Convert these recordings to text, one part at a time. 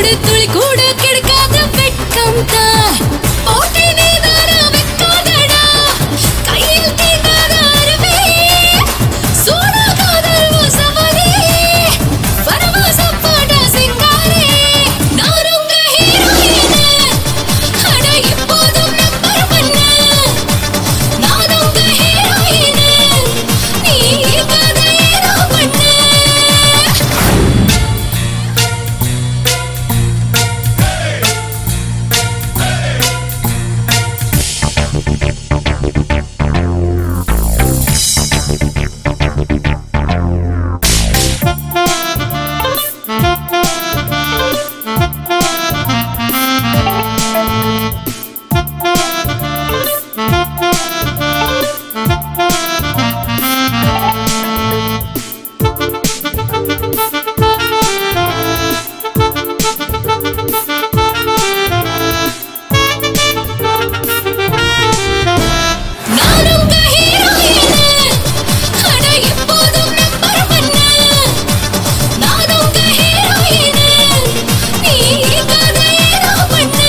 ஒரு துளி கூட கிடைக்காத வெட்கம் தான் போட்டி நீதான வெட்காதடா கையில் தீண்டாத அருவே சூடாகாதல் சவாலே வரவாசம் போட சிங்காரே நான் உங்க ஹீரோயின் அட இப்போதும் நம்பர் பண்ண நான் உங்க ஹீரோயின் நீ இருக்காத ஏதோ பண்ண நான் உங்க ஹீரோயின் அட எப்போதும் நம்பர் பண்ண நான் உங்க ஹீரோயின் நீ இருக்காத ஏதோ பண்ண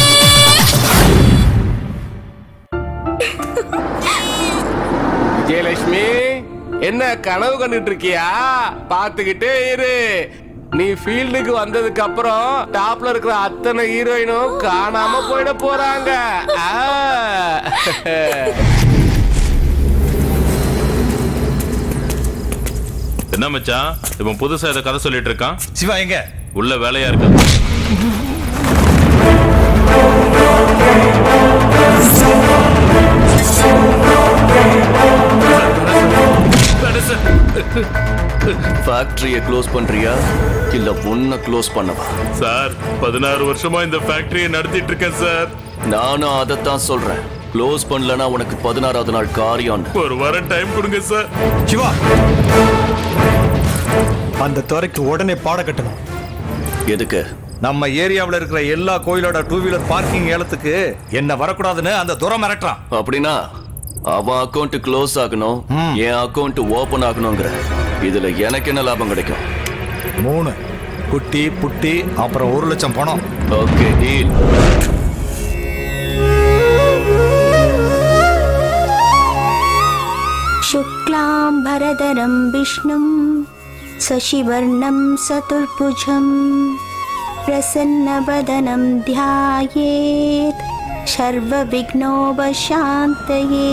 விஜயலட்சுமி என்ன கனவு கண்டுட்டு இருக்கியா பாத்துக்கிட்டே இரு நீ ஃபீல்டுக்கு வந்ததுக்கு அப்புறம் டாப்ல இருக்கிற அத்தனை ஹீரோயினும் காணாம போயிட போறாங்க ஆ. என்ன மச்சான் இவன் புதுசா இதை கதை சொல்லிட்டு இருக்கான் சிவா எங்க உள்ள வேலையா இருக்கு ஃபேக்டரியை க்ளோஸ் பண்றியா இல்ல உன்னை க்ளோஸ் பண்ணவா சார் பதினாறு வருஷமா இந்த ஃபேக்டரியை நடத்திட்டு இருக்கேன் சார் நானும் அதைத்தான் சொல்றேன் க்ளோஸ் பண்ணலனா உனக்கு பதினாறாவது நாள் காரியம் ஒரு வாரம் டைம் கொடுங்க சார் சிவா அந்த துறைக்கு உடனே பாட கட்டணும் எதுக்கு நம்ம ஏரியாவுல இருக்கிற எல்லா கோயிலோட டூ வீலர் பார்க்கிங் ஏலத்துக்கு என்ன வரக்கூடாதுன்னு அந்த துறை மிரட்டுறான் அப்படின்னா அவன் அக்கவுண்ட் க்ளோஸ் ஆகணும் என் அக்கவுண்ட் ஓபன் ஆகணுங்கிற இதுல எனக்கு என்ன லாபம் கிடைக்கும் மூணு குட்டி புட்டி அப்புறம் ஒரு லட்சம் பணம் ஓகே டீல் शुक्लाम्बरधरं विष्णुं शशिवर्णं चतुर्भुजं प्रसन्नवदनं ध्यायेत् सर्वविघ्नोपशान्तये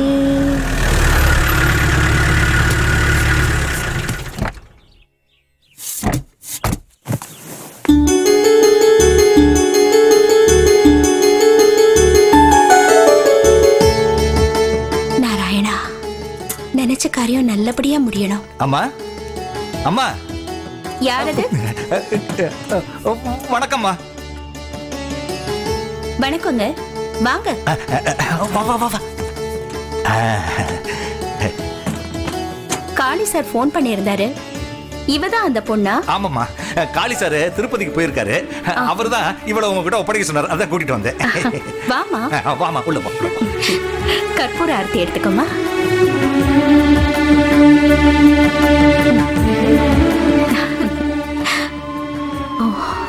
நாராயணா நினைச்ச காரியம் நல்லபடியா முடியணும் அம்மா அம்மா யாரது வணக்கம்மா வணக்கங்க வாங்க வா வா வா வா காளி சார் ஃபோன் பண்ணியிருந்தாரு இவதான் அந்த பொண்ணா ஆமாம்மா காளி சார் திருப்பதிக்கு போயிருக்காரு அவர் தான் இவ்வளவு உங்ககிட்ட ஒப்படைக்க சொன்னார் அதான் கூட்டிட்டு வந்தேன் வாமா வாமா உள்ள வா உள்ள வா. கற்பூர ஆரத்தி எடுத்துக்கோமா ஓ.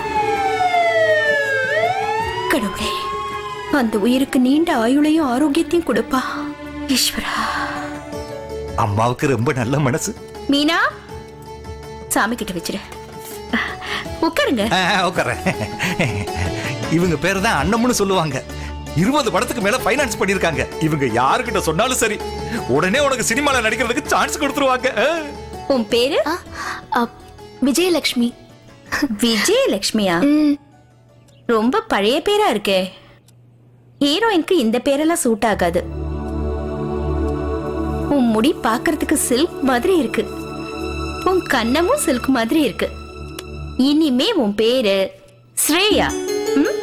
கடவுளே அந்த உயிருக்கு நீண்ட ஆயுளையும் ஆரோக்கியத்தையும் கொடுப்பா ஈஸ்வரா அம்மாவுக்கு ரொம்ப நல்ல மனசு மீனா சாமி கிட்ட வச்சிரு உட்காருங்க ஆ, உட்கார்றேன் இவங்க பேர் தான் அண்ணம்னு சொல்லுவாங்க இருபது படத்துக்கு மேல ஃபைனான்ஸ் பண்ணிருக்காங்க இவங்க யாருக்கிட்ட சொன்னாலும் சரி உடனே உனக்கு சினிமால நடிக்கிறதுக்கு சான்ஸ் கொடுத்துருவாங்க ஆ. உன் பேரு விஜயலட்சுமி விஜயலட்சுமியா ரொம்ப பழைய பேரா இருக்கே ஹீரோயினுக்கு இந்த பேரெல்லாம் சூட் ஆகாது உன் முடி பார்க்கிறதுக்கு சில்க் மாதிரி இருக்கு உன் கன்னமும் சில்க் மாதிரி இருக்கு இனிமே உன் பேரு ஸ்ரேயா ம்?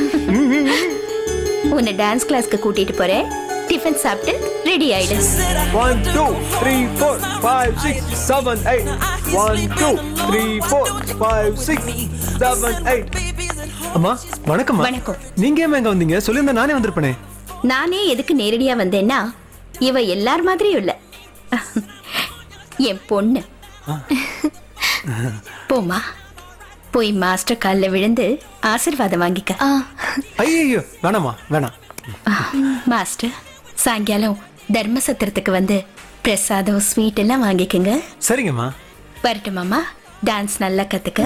உன்னை டான்ஸ் கிளாஸ்க்கு கூட்டிட்டு போறேன் டிஃபன் சாப்பிட்டு ரெடி ஆயிடு One, two, three, four, five, six, seven, eight. One, two, three, four, five, six, seven, eight. அம்மா வணக்கம்மா வணக்கம் நீங்க ஏன் எங்க வந்தீங்க சொல்லியிருந்தா நானே வந்திருப்பேனே நானே எதுக்கு நேரடியா வந்தேன்னா இவ எல்லார் மாதிரியும் இல்ல என் பொண்ணு போமா போய் மாஸ்டர் காலில் விழுந்து ஆசீர்வாதம் வாங்கிக்க ஆ ஐயோ வேணாம்மா வேணாம் மாஸ்டர் சாயங்காலம் தர்மசத்திரத்துக்கு வந்து பிரசாதம் ஸ்வீட் எல்லாம் வாங்கிக்கோங்க சரிங்கம்மா வரட்டுமாமா டான்ஸ் நல்லா கத்துக்க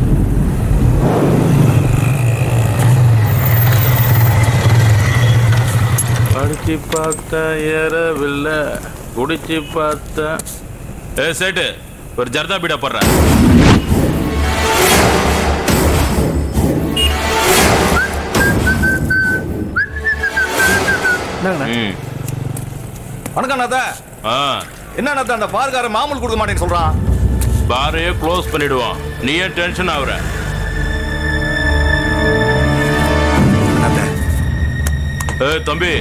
படிச்சு பார்த்தா ஏறவில்லை குடிச்சு பார்த்தா ஏ சேட்டு ஒரு ஜர்தா பீடா போடுற என்னங்கண்ணா ம் வணக்கம் நாத்த ஆ என்ன நாத்த அந்த பார்கார மாமூல் கொடுக்க மாட்டேன்னு சொல்றான் பாரையே க்ளோஸ் பண்ணிடுவான் நீ ஏன் டென்ஷன் ஆகுற ஏ தம்பி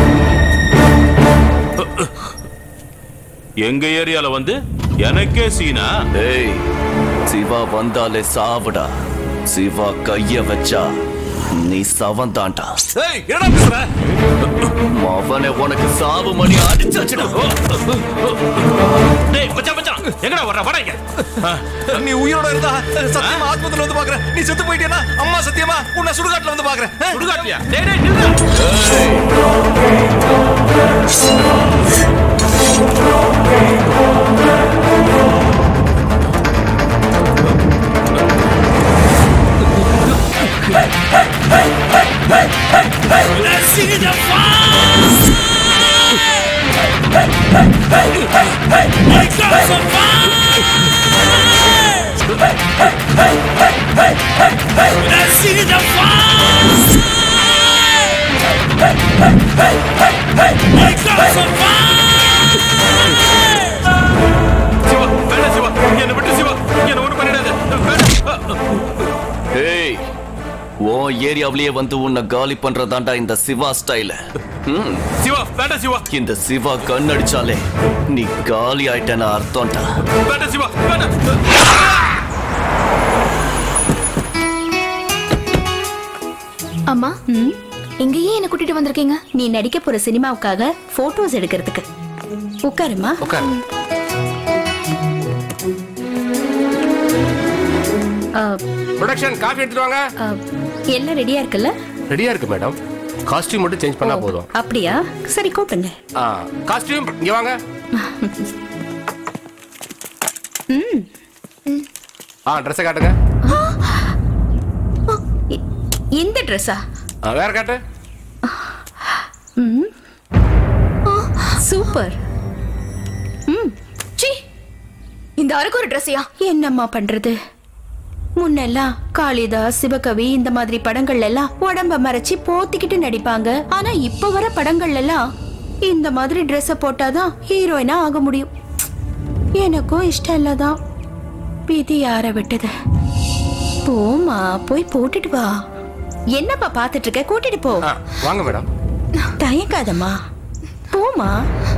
எங்க ஏரியால வந்து எனக்கே சீனா ஏய் சிவா வந்தாலே சாவுடா சிவா கைய வச்சா நீ சவந்தாண்டா ஏய் என்னடா பேசுற அவனை உனக்கு சாவு மணி அடிச்சாச்சுடா டேய் மச்சான் மச்சான் எங்கடா வர்ற வர இங்க ஆ, நீ உயிரோட இருந்தா சத்தியமா ஆஸ்பத்திரியில வந்து பாக்குறேன் நீ செத்து போயிட்டேனா அம்மா சத்தியமா உன்னை சுடுகாட்டுல வந்து பாக்குறேன் சுடுகாட்டியா டேய் டேய் நில்லுடா. சிவா வேணாம் சிவா என்னை விட்டு சிவா என்ன ஒண்ணு பண்ணிடாத வேணாம் ஏய் உன் ஏரியாவிலேயே வந்து உன்னை காலி பண்றதாண்டா இந்த சிவா ஸ்டைல சிவா வேண்டாம் சிவா இந்த சிவா கண் அடிச்சாலே நீ காலி ஆயிட்டேன்னு அர்த்தம்டா வேண்டாம் சிவா வேண்டாம் அம்மா இங்கேயே என்ன கூட்டிட்டு வந்திருக்கீங்க நீ நடிக்க போற சினிமாவுக்காக போட்டோஸ் எடுக்கிறதுக்கு உட்காருமா உட்காரு ஆ, ப்ரொடக்ஷன் காஃபி எடுத்துட்டு வாங்க ஆ, எல்லாம் ரெடியா இருக்குல்ல ரெடியா இருக்கு மேடம் காஸ்டியூம் மட்டும் சேஞ்ச் பண்ணா போதும் அப்படியா சரி கூப்பிடுங்க காஸ்டியூம் இங்க வாங்க ஆ ட்ரெஸ்ஸை காட்டுங்க இ- இந்த ட்ரெஸ்ஸா ஆ, வேற காட்டு சூப்பர் சி இந்த அరకు ஒரு ட்ரெஸ்ஸையா என்னம்மா பண்றது முன்னெல்லாம் காளிதாஸ் சிவகவி இந்த மாதிரி படங்கள்ல எல்லாம் உடம்ப மறைச்சு போத்திக்கிட்டு நடிப்பாங்க ஆனா இப்ப வர படங்கள்ல எல்லாம் இந்த மாதிரி Dress போட்டாதான் ஹீரோயினா ஆக முடியும் எனக்கும் இஷ்டம் இல்லதான் விதி யார விட்டது போமா போய் போட்டுட்டு வா என்னப்பா பாத்துட்டு இருக்க கூட்டிட்டு போ ஆ, வாங்க மேடம் தயங்காதம்மா போமா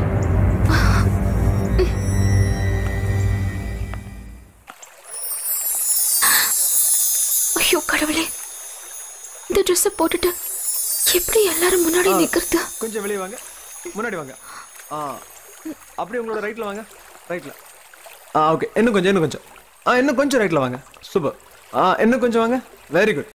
ஐயோ கடவுளே இந்த ட்ரெஸ்ஸை போட்டுட்டு எப்படி எல்லாரும் முன்னாடி நிக்கிறது கொஞ்சம் வெளியே வாங்க முன்னாடி வாங்க ஆ அப்படியே உங்களோட ரைட்ல வாங்க ரைட்ல ஆ ஓகே இன்னும் கொஞ்சம் இன்னும் கொஞ்சம் ஆ இன்னும் கொஞ்சம் ரைட்ல வாங்க சூப்பர் ஆ இன்னும் கொஞ்சம் வாங்க very good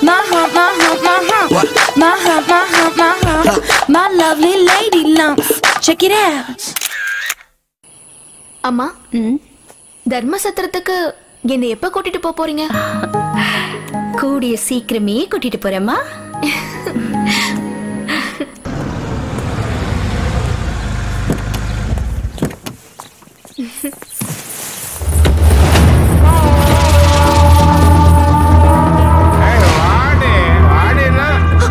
My hump, my hump, my hump. My hump, my hump, my hump. My lovely lady lumps. Check it out. அம்மா தர்ம சத்திரத்துக்கு என்னை எப்ப கூட்டிட்டு போப் போறீங்க கூடிய சீக்கிரமே கூட்டிட்டு போறேம்மா ஏய், வாடி வாடினா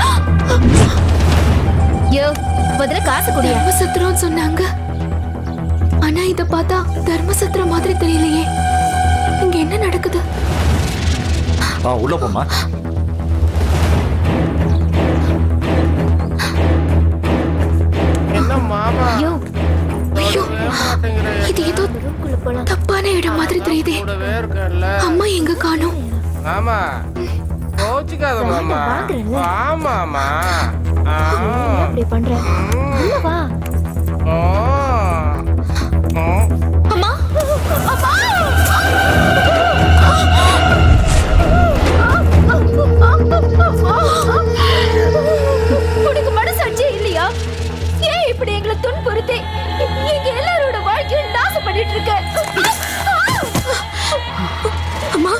யோ முதல்ல காசு கொடு தர்ம சத்திரம் சொன்னாங்க ஆனா இத பார்த்தா தர்ம சத்திரம் மாதிரி தெரியலையே இங்க என்ன நடக்குது ஆ உள்ள போமா என்ன மாமா யோ ஐயோ இது ஏதோ தப்பான இடம் மாதிரி தெரியுதே கூடவே இருக்கல அம்மா எங்க காணோம் மாமா கோச்சிக்காத மாமா வா மாமா ஆ. பண்ற வா ஆ. ஆ. அம்மா அம்மா உனக்கு மனசாட்சியே இல்லையா ஏன் இப்படி எங்களை துன்புறுத்தி எங்க எல்லாரோட வாழ்க்கையும் நாசம் பண்ணிட்டு இருக்க அம்மா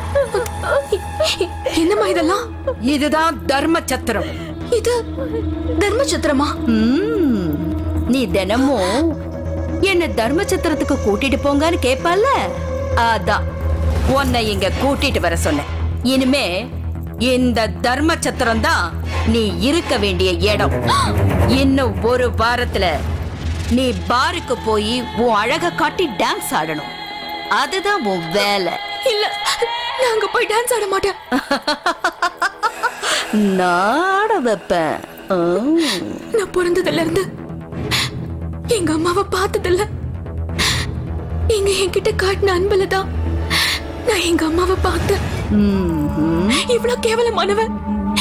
என்னம்மா இதெல்லாம் இதுதான் தர்ம சத்திரம் இது தர்ம சத்திரமா ம், நீ தினமும் என்ன தர்ம சத்திரத்துக்கு கூட்டிட்டு போங்கன்னு கேப்பல்ல அதான் உன்னை இங்க கூட்டிட்டு வர சொன்னேன் இனிமே இந்த தர்ம சத்திரம் தான் நீ இருக்க வேண்டிய இடம் இன்னும் ஒரு வாரத்துல நீ பாருக்கு போய் உன் அழக காட்டி டான்ஸ் ஆடணும் அதுதான் உன் வேலை இல்ல நாங்க போய் டான்ஸ் ஆட மாட்டேன் நாட வைப்பேன் ம். நான் பிறந்ததுல இருந்து எங்க அம்மாவை பார்த்ததில்ல எங்க என்கிட்ட காட்டின அன்புல தான் நான் எங்க அம்மாவை பார்த்தேன் ம்ஹும். இவ்வளவு கேவலமானவன்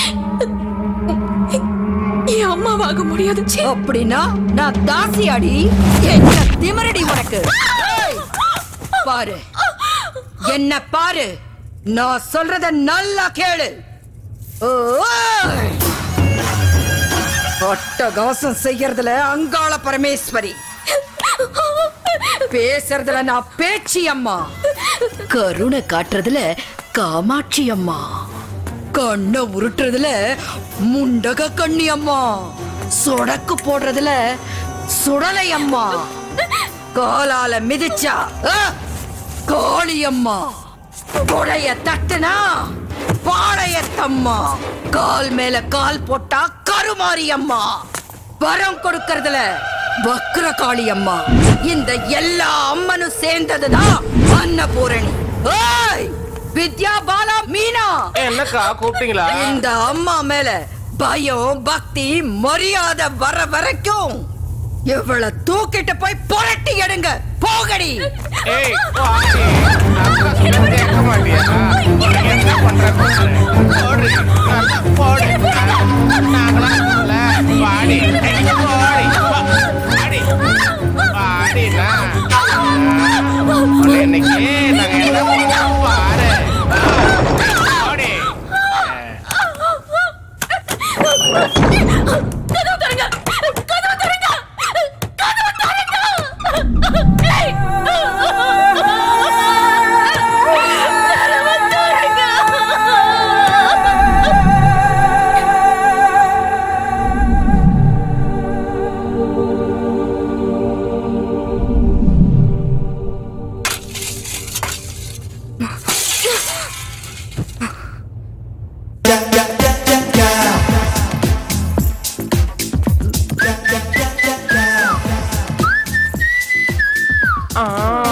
என் அம்மாவாக முடியாது ச்சே. அப்படின்னா நான் தாசியாடி என்ன திமிரடி உனக்கு ஏய், பாரு என்ன பாரு நான் சொல்றத நல்லா கேளு ஓய்! அட்டகாசம் செய்யறதுல அங்காள பரமேஸ்வரி பேசுறதுல நான் பேச்சி அம்மா கருணை காட்டுறதுல காமாட்சி அம்மா கண்ணை உருட்டுறதுல முண்டக கண்ணி அம்மா சொடக்கு போடுறதுல சுடலை அம்மா காலால மிதிச்சா ஆ, காளி அம்மா கொடைய தட்டுனா பாளையத்தம்மா கால் மேல கால் போட்டா கருமாரி அம்மா வரம் கொடுக்கறதுல வக்ர காளி அம்மா இந்த எல்லா அம்மனும் சேர்ந்ததுதான் அன்னபூரணி ஏய் வித்யா பாலா மீனா என்னக்கா கூப்பிட்டீங்களா இந்த அம்மா மேல பயம் பக்தி மரியாதை வர வரைக்கும் இவள தூக்கிட்டு போய் புரட்டி எடுங்க போகடி ஏய் வாடி நான் சொன்னா கேட்க மாட்டியா என்ன பண்ற போடு போடு நாங்களா இல்ல வாடி ஏய், வாடி வா- வாடி வாடினா இன்னைக்கு நாங்க என்ன பண்ணோம் பாரு வாடி கதவு தரங்க கதவு தரங்க கதவு தரங்க ஏய்! கதவு தரங்க ஆ.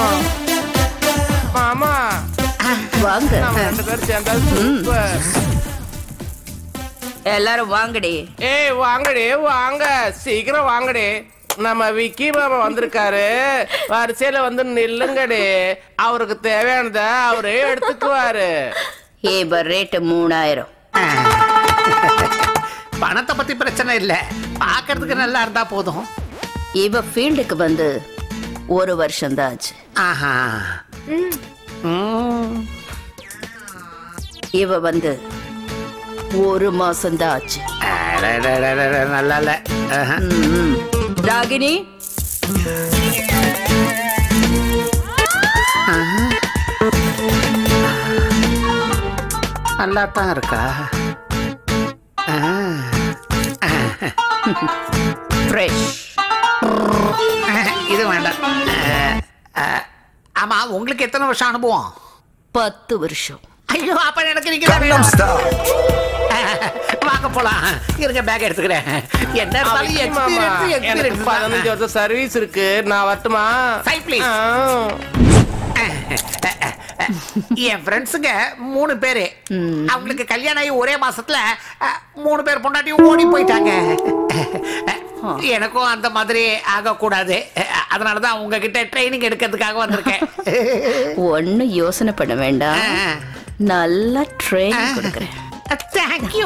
மாமா வாங்க நம்ம ரெண்டு பேரும் சேர்ந்தா சூப்பர் எல்லாரும் வாங்கடி ஏய் வாங்கடி வாங்க சீக்கிரம் வாங்கடி நம்ம விக்கி மாமா வந்திருக்காரு வரிசையில வந்து நில்லுங்கடி அவருக்கு தேவையானத அவரே எடுத்துக்குவாரு ஏபர் ரேட்டு மூணாயிரம் பணத்தை பத்தி பிரச்சனை இல்ல பாக்குறதுக்கு நல்லா இருந்தா போதும் இவ ஃபீல்டுக்கு வந்து ஒரு வருஷம் தான் ஆச்சு ஆஹா ம். இவ வந்து ஒரு மாசம் தான் ஆச்சு அடடடடட, நல்லா இல்ல ஆஹா. ம். ராகினி நல்லா தான் இருக்கா ஆ. ஃப்ரெஷ் இது வேண்டாம் ஆ, ஆமா உங்களுக்கு எத்தனை வருஷம் அனுபவம் பத்து வருஷம் ஐயோ அப்ப எனக்கு நீங்க தான் வேணும். வாங்க போலாம் இருங்க பேக் எடுத்துக்கிறேன் என்ன இருந்தாலும் விக்கி மாமா, experience, எனக்கு experience பதினஞ்சு தான். வருஷம் சர்வீஸ் இருக்கு நான் வரட்டுமா Side, please. ஆ. என் ஃப்ரெண்ட்ஸுங்க மூணு பேரு அவங்களுக்கு கல்யாணம் ஆகி ஒரே மாசத்துல அஹ், மூணு பேர் பொண்டாட்டியும் ஓடி போயிட்டாங்க எனக்கும் அந்த மாதிரி ஆகக்கூடாது அஹ், அதனாலதான் உங்ககிட்ட ட்ரைனிங் எடுக்கிறதுக்காக வந்திருக்கேன் ஒண்ணு யோசனை பண்ண வேண்டாம் ஆ. நல்லா ட்ரெயின் கொடுக்குறேன் தேங்க்யூ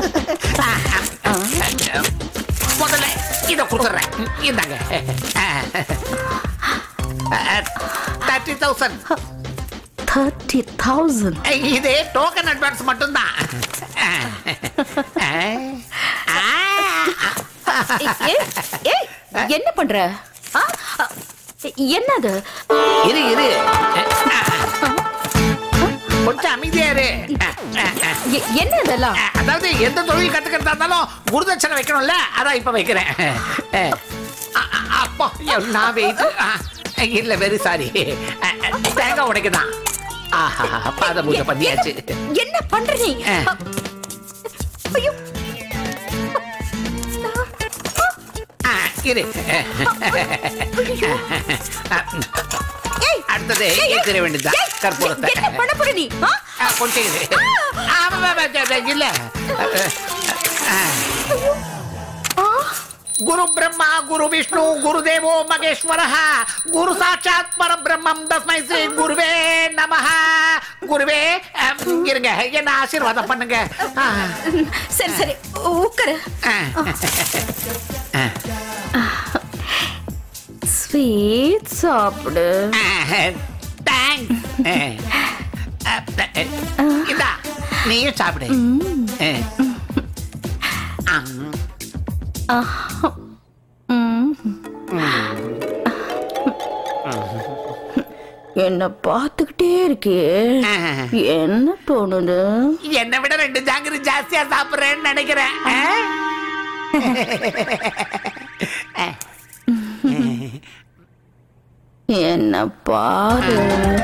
முதல்ல இதை கொடுத்துட்றேன் இந்தாங்க தேர்ட்டி தௌசண்ட் தேர்ட்டி தௌசண்ட் இது டோக்கன் அட்வான்ஸ் மட்டும்தான் என்ன பண்ற ஆ? ஆ, என்னது இரு இரு கொஞ்சம் அமைதியா இரு எ- என்ன இதெல்லாம் அதாவது எந்த தொழில் கத்துக்கிறதா இருந்தாலும் குருதட்சணை வைக்கணும்ல அதான் இப்ப வைக்கிறேன் அ- அ- அப்பா நான் வெயிட் இல்ல வெரி சாரி தேங்காய் உடைக்குதான் ஆஹா பாத பூஜை பண்ணியாச்சு என்ன பண்ற நீ ஆ. ஐயோ ஆ, இரு அடுத்தது ஏத்திர வேண்டியதுதான் கற்பூரத்தை என்ன பண்ண போற நீ ஆ? ஆ, கொஞ்சம் இரு ஆமா, ஆமா, ஆமா, இல்ல ஆ. குரு பிரம்மா குரு விஷ்ணு குரு தேவோ மகேஸ்வர குரு சாட்சாத் பரம் பிரம்மம் தஸ்மை ஸ்ரீ குருவே நமஹ குருவே அம், இருங்க என்ன ஆசீர்வாதம் பண்ணுங்க ஆ, சரி சரி உட்காரு ஆ. ஸ்வீட் சாப்பிடு தேங்க்ஸ் இந்தா நீயும் சாப்பிடு ஆ. ம். என்ன பார்த்துக்கிட்டே இருக்கே என்ன தோணுது என்னை விட ரெண்டு ஜாங்கிரி ஜாஸ்தியா சாப்பிடுறேன்னு நினைக்கிறேன் ஆ? என்ன பாரு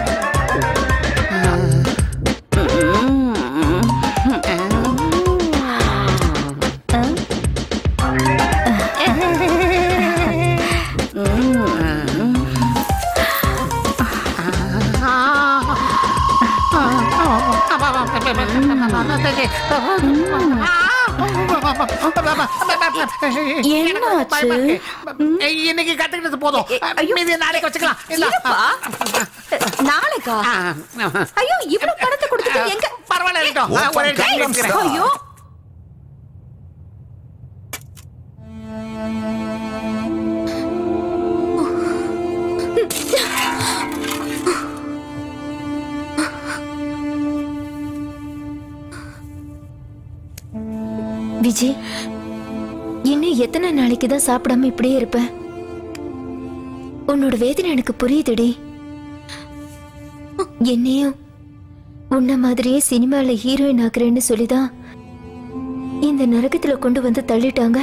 என்னாச்சு? இன்னைக்கு கத்துக்கிட்டது போதும் மீதி நாளைக்கு வச்சுக்கலாம் இல்ல நாளைக்கா ஐயோ இவ்வளவு பணத்தை கொடுத்துட்டு எங்க பரவாயில்ல இருக்கட்டும். ஆ, ஒரே நிமிஷம் எடுத்துக்கிறேன். ஐயோ விஜய் இன்னும் எத்தனை நாளைக்கு தான் சாப்பிடாம இப்படியே இருப்பேன் உன்னோட வேதனை எனக்கு புரியுதுடி என்னையும் உன்ன மாதிரியே சினிமால ஹீரோயின் ஆக்குறேன்னு சொல்லிதான் இந்த நரகத்துல கொண்டு வந்து தள்ளிட்டாங்க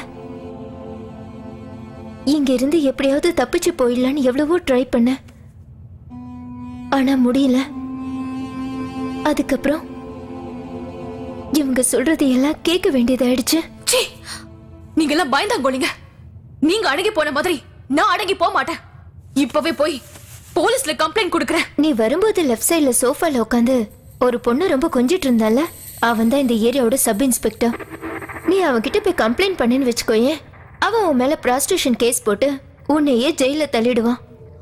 இங்க இருந்து எப்படியாவது தப்பிச்சு போயிடலான்னு எவ்வளவோ ட்ரை பண்ண ஆனா முடியல அதுக்கப்புறம் இவங்க சொல்றது எல்லாம் கேட்க வேண்டியதாயிடுச்சு சீ நீங்க எல்லாம் பயந்தாங்கோலிங்க நீங்க அடங்கி போன மாதிரி நான் அடங்கி போக மாட்டேன் இப்பவே போய் போலீஸ்ல கம்ப்ளைண்ட் கொடுக்கறேன் நீ வரும்போது லெஃப்ட் சைடுல சோஃபால உட்காந்து ஒரு பொண்ணு ரொம்ப கொஞ்சிட்டு இருந்தால அவன் தான் இந்த ஏரியாவோட சப் இன்ஸ்பெக்டர் நீ அவன்கிட்ட போய் கம்ப்ளைண்ட் பண்ணேன்னு வச்சுக்கோயேன் அவன் உன் மேல ப்ராஸ்டியூஷன் கேஸ் போட்டு உன்னையே ஜெயில தள்ளிடுவான்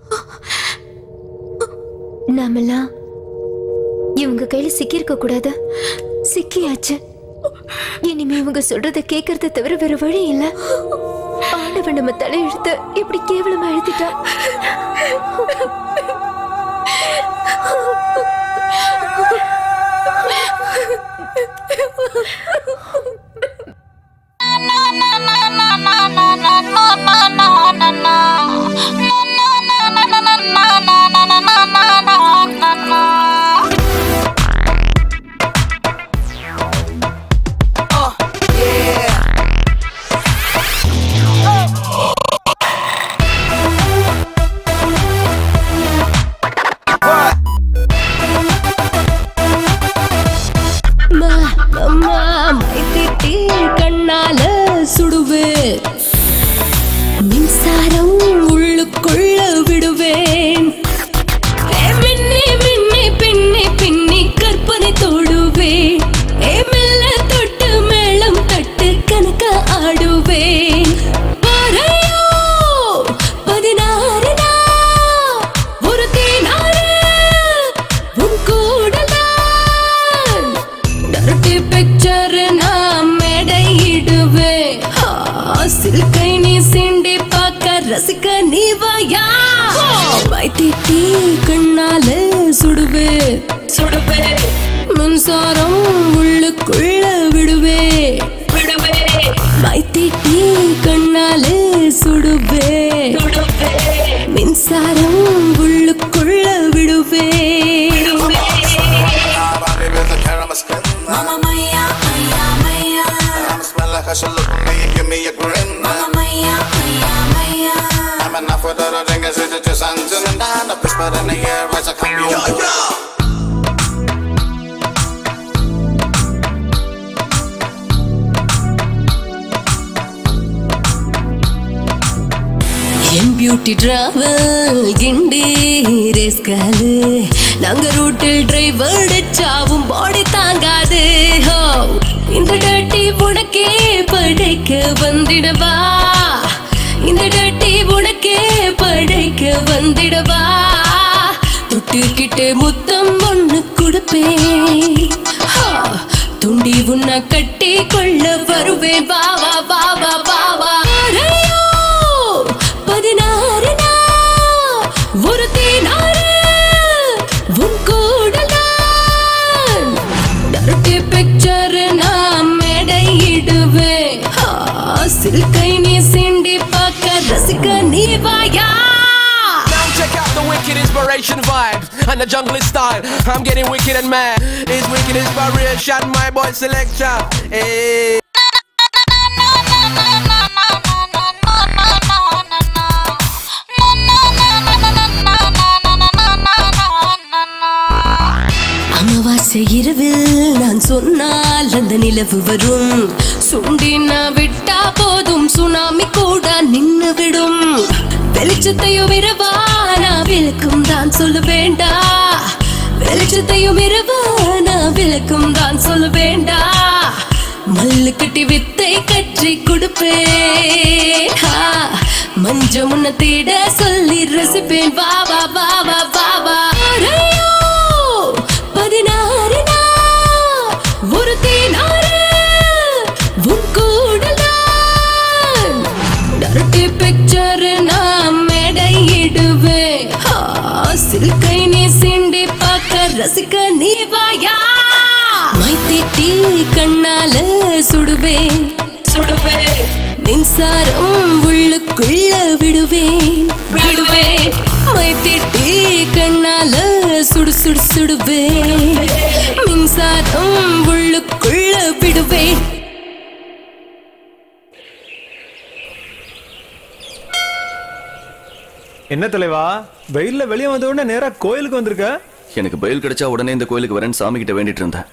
நாமெல்லாம் இவங்க கையில சிக்கியிருக்க கூடாது சிக்கியாச்சு இனிமே இவங்க சொல்றத கேட்கறத தவிர வேற வழி இல்ல ஆண்டவன் நம்ம தலையெழுத்து இப்படி கேவலமா எழுதிட்டா கண்ணால சுடுவே மின்சாரம் உள்ளுக்குள்ள விடுவேன் ஏ மின்னி மின்னி பின்னி பின்னி கற்பனை தொடுவேன் ஏ மெல்ல தொட்டு மேளம் தட்டு கணக்க ஆடுவேன் பாறையோ பதினாறு நாள் ஒரு தேனாறு உன் கூடதான் டர்ட்டி பிக்சர் நான் மேடையிடுவேன் சில்கை நீ சிண்டி பார்க்க ரசிக்க நீ வாயா வைத்திட்டி கண்ணால சுடுவே சுடுவே மின்சாரம் உள்ளுக்குள்ள விடுவே விடுவே வைத்திட்டி கண்ணால சுடுவே சுடுவே மின்சாரம் உள்ளுக்குள்ள விடுவே Mamma mia, mia, mia. I'm smell like I should look at me and give me a grin. Mamma mia, mia, mia. I'm enough with the ringers, it's just something and down. The whisper in the air as I come yo, yo. என் beauty travel Guindy race காலு நாங்க ரூட்டில் driver அடிச்சாவும் பாடி தாங்காது ஹோ இந்த டட்டி உனக்கே படைக்க வந்திடவா இந்த டட்டி உனக்கே படைக்க வந்திடவா தொட்டுக்கிட்டு முத்தம் ஒண்ணு கொடுப்பேன் ஹா, துண்டி உன்னை கட்டி கொள்ள வருவேன் வா வா வா வா வா வா அறையோ, பதினாறு நாள் ஒரு தேனாறு உன் கூடதான் டர்ட்டி பிக்சர் நான் மேடையிடுவேன் ஆ, சில்கை நீ சிண்டி பார்க்க ரசிக்க நீ வாயா Now check out the wicked inspiration vibes and the jungle style. I'm getting wicked and mad. It's wicked inspiration, my boy selection. Hey. அமாவாசை இரவில் நான் சொன்னால் அந்த நிலவு வரும் சுண்டி நான் விட்டா போதும் சுனாமி கூட நின்னு விடும் வெளிச்சத்தையும் இரவா நான் விளக்கும் தான் சொல்ல வேண்டா வெளிச்சத்தையும் இரவா நான் விளக்கும் தான் சொல்ல வேண்டா மல்லு கட்டி வித்தை கற்றி கொடுப்பேன் ஹா, மஞ்ச முன்ன தேட சொல்லி ரசிப்பேன் வா வா வா வா வா வா அறையோ, பதினாறு நாள் ஒரு தேனாறு உன் கூடதான் டர்ட்டி பிக்சர் நான் மேடையிடுவேன் ஆ, சில்கை நீ சிண்டி பார்க்க ரசிக்க நீ வாயா மைத்திட்டி கண்ணால சுடுவேன் சுடுவேன் மின்சாரம் உள்ளுக்குள்ள விடுவேன் விடுவேன் மைத்திட்டி கண்ணால சுடு சுடு சுடுவேன் மின்சாரம் உள்ளுக்குள்ள விடுவேன் என்ன தலைவா வெயில்ல வெளியே வந்த உடனே நேரா கோயிலுக்கு வந்திருக்க எனக்கு பயில் கிடைச்சா உடனே இந்த கோயிலுக்கு வரேன்னு சாமி கிட்ட வேண்டிட்டு இருந்தேன்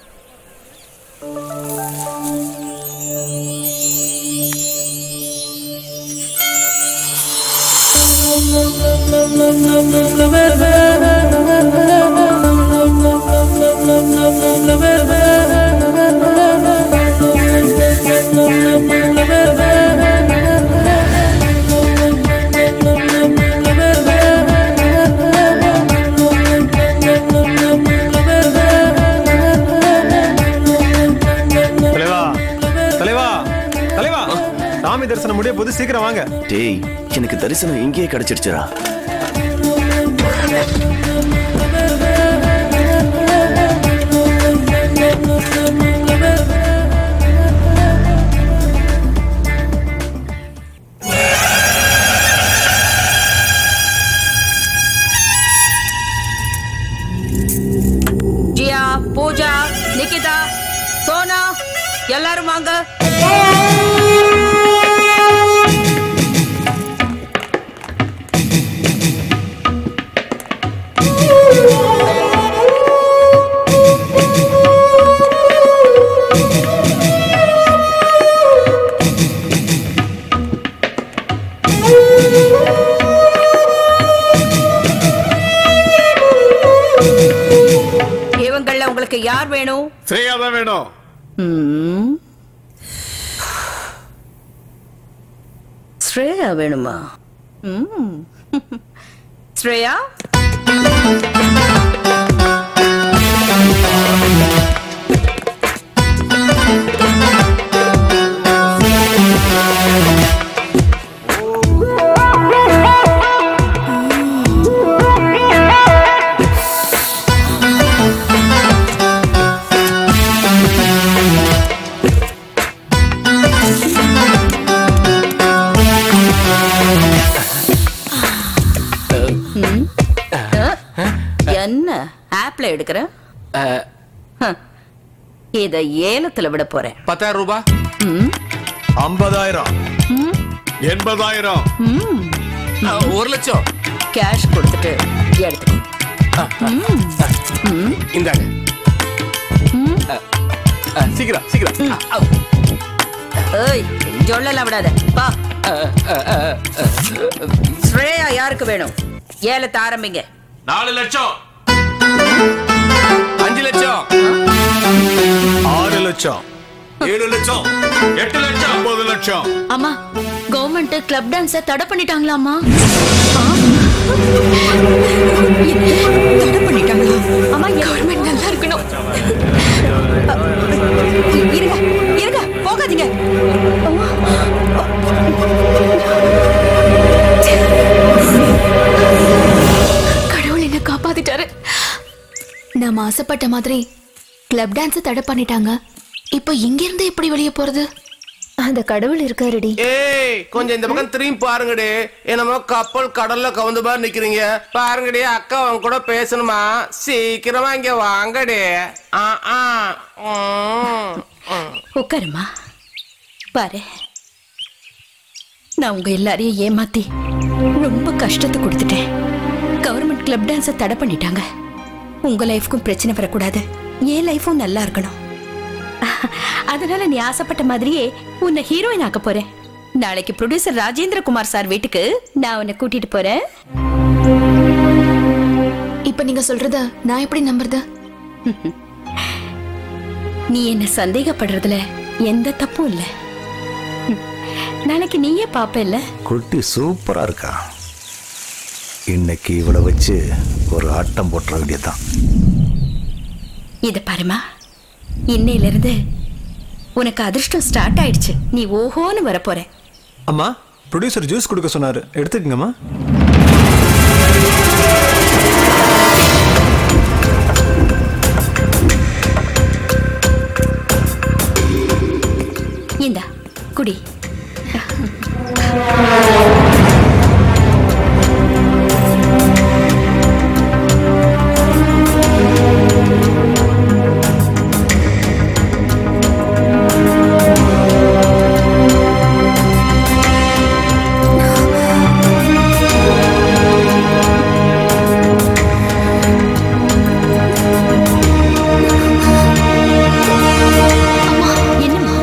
தலைவா தலைவா தலைவா சாமி தரிசனம் முடிய போது சீக்கிரம் வாங்க டேய் எனக்கு தரிசனம் இங்கேயே கிடைச்சிருச்சுடா யார் வேணும் ஸ்ரேயா தான் வேணும் ம். ஸ்ரேயா வேணுமா ம். ஸ்ரேயா ம். அ? என்ன ஆப்ல எடுக்கிற ஹ. இத ஏலத்துல விட போறேன் பத்தாயிரம் ரூபாய் ம். ஐம்பதாயிரம் ம். எண்பதாயிரம் ம். ஒரு லட்சம் கேஷ் கொடுத்துட்டு எடுத்துக்கோ ம். ம். இந்தாங்க ம். அஹ், அஹ், சீக்கிரம் சீக்கிரம் ஏய் சொல்லலாம் விடாத பா ஸ்ரேயா யாருக்கு வேணும் ஏலத்தை ஆரம்பிங்க நாலு லட்சம் அஞ்சு லட்சம் ஆறு லட்சம் ஏழு லட்சம் எட்டு லட்சம் ஒன்பது லட்சம் அம்மா கவர்மெண்ட் கிளப் டான்ஸ தடை பண்ணிட்டாங்களாமா தடை பண்ணிட்டாங்களா அம்மா கவர்மெண்ட் நல்லா இருக்கணும் இருங்க இருங்க போகாதீங்க கடவுள் என்ன காப்பாத்திட்டாரு நாம ஆசைப்பட்ட மாதிரி கிளப் டான்ஸ் தடை பண்ணிட்டாங்க இப்போ இங்க இருந்து எப்படி வெளியே போறது அந்த கடவுள் இருக்காருடி ஏய் கொஞ்சம் இந்த பக்கம் திரும்பி பாருங்கடி என்னமோ கப்பல் கடல்ல கவுந்த மாதிரி நிக்கிறீங்க பாருங்கடி அக்கா அவங்க கூட பேசணுமா சீக்கிரமா இங்க வாங்கடி ஆ ஆ ம், ம். உட்காருமா பாரு நான் உங்க எல்லாரையும் ஏமாத்தி ரொம்ப கஷ்டத்தை கொடுத்துட்டேன் கவர்மெண்ட் கிளப் டான்ஸை தடை பண்ணிட்டாங்க உங்க லைஃப்க்கும் பிரச்சனை வரக்கூடாது என் லைஃபும் நல்லா இருக்கணும் அதனால நீ ஆசைப்பட்ட மாதிரியே உன்னை ஹீரோயின் ஆக்க போறேன் நாளைக்கு ப்ரொடியூசர் ராஜேந்திர குமார் சார் வீட்டுக்கு நான் உன்னை கூட்டிட்டு போறேன் இப்ப நீங்க சொல்றத நான் எப்படி நம்புறது நீ என்ன சந்தேகப்படுறதுல எந்த தப்பும் இல்ல ம். நாளைக்கு நீயே பாப்பல்ல குட்டி சூப்பரா இருக்கா இன்னைக்கு இவளை வச்சு ஒரு ஆட்டம் போட்டுற வேண்டியதுதான் இத பாருமா இன்னையில இருந்து உனக்கு அதிர்ஷ்டம் ஸ்டார்ட் ஆயிடுச்சு நீ ஓஹோன்னு வரப்போற அம்மா ப்ரொடியூசர் ஜூஸ் கொடுக்க சொன்னாரு எடுத்துக்கங்கம்மா இந்தா குடி என்னம்மா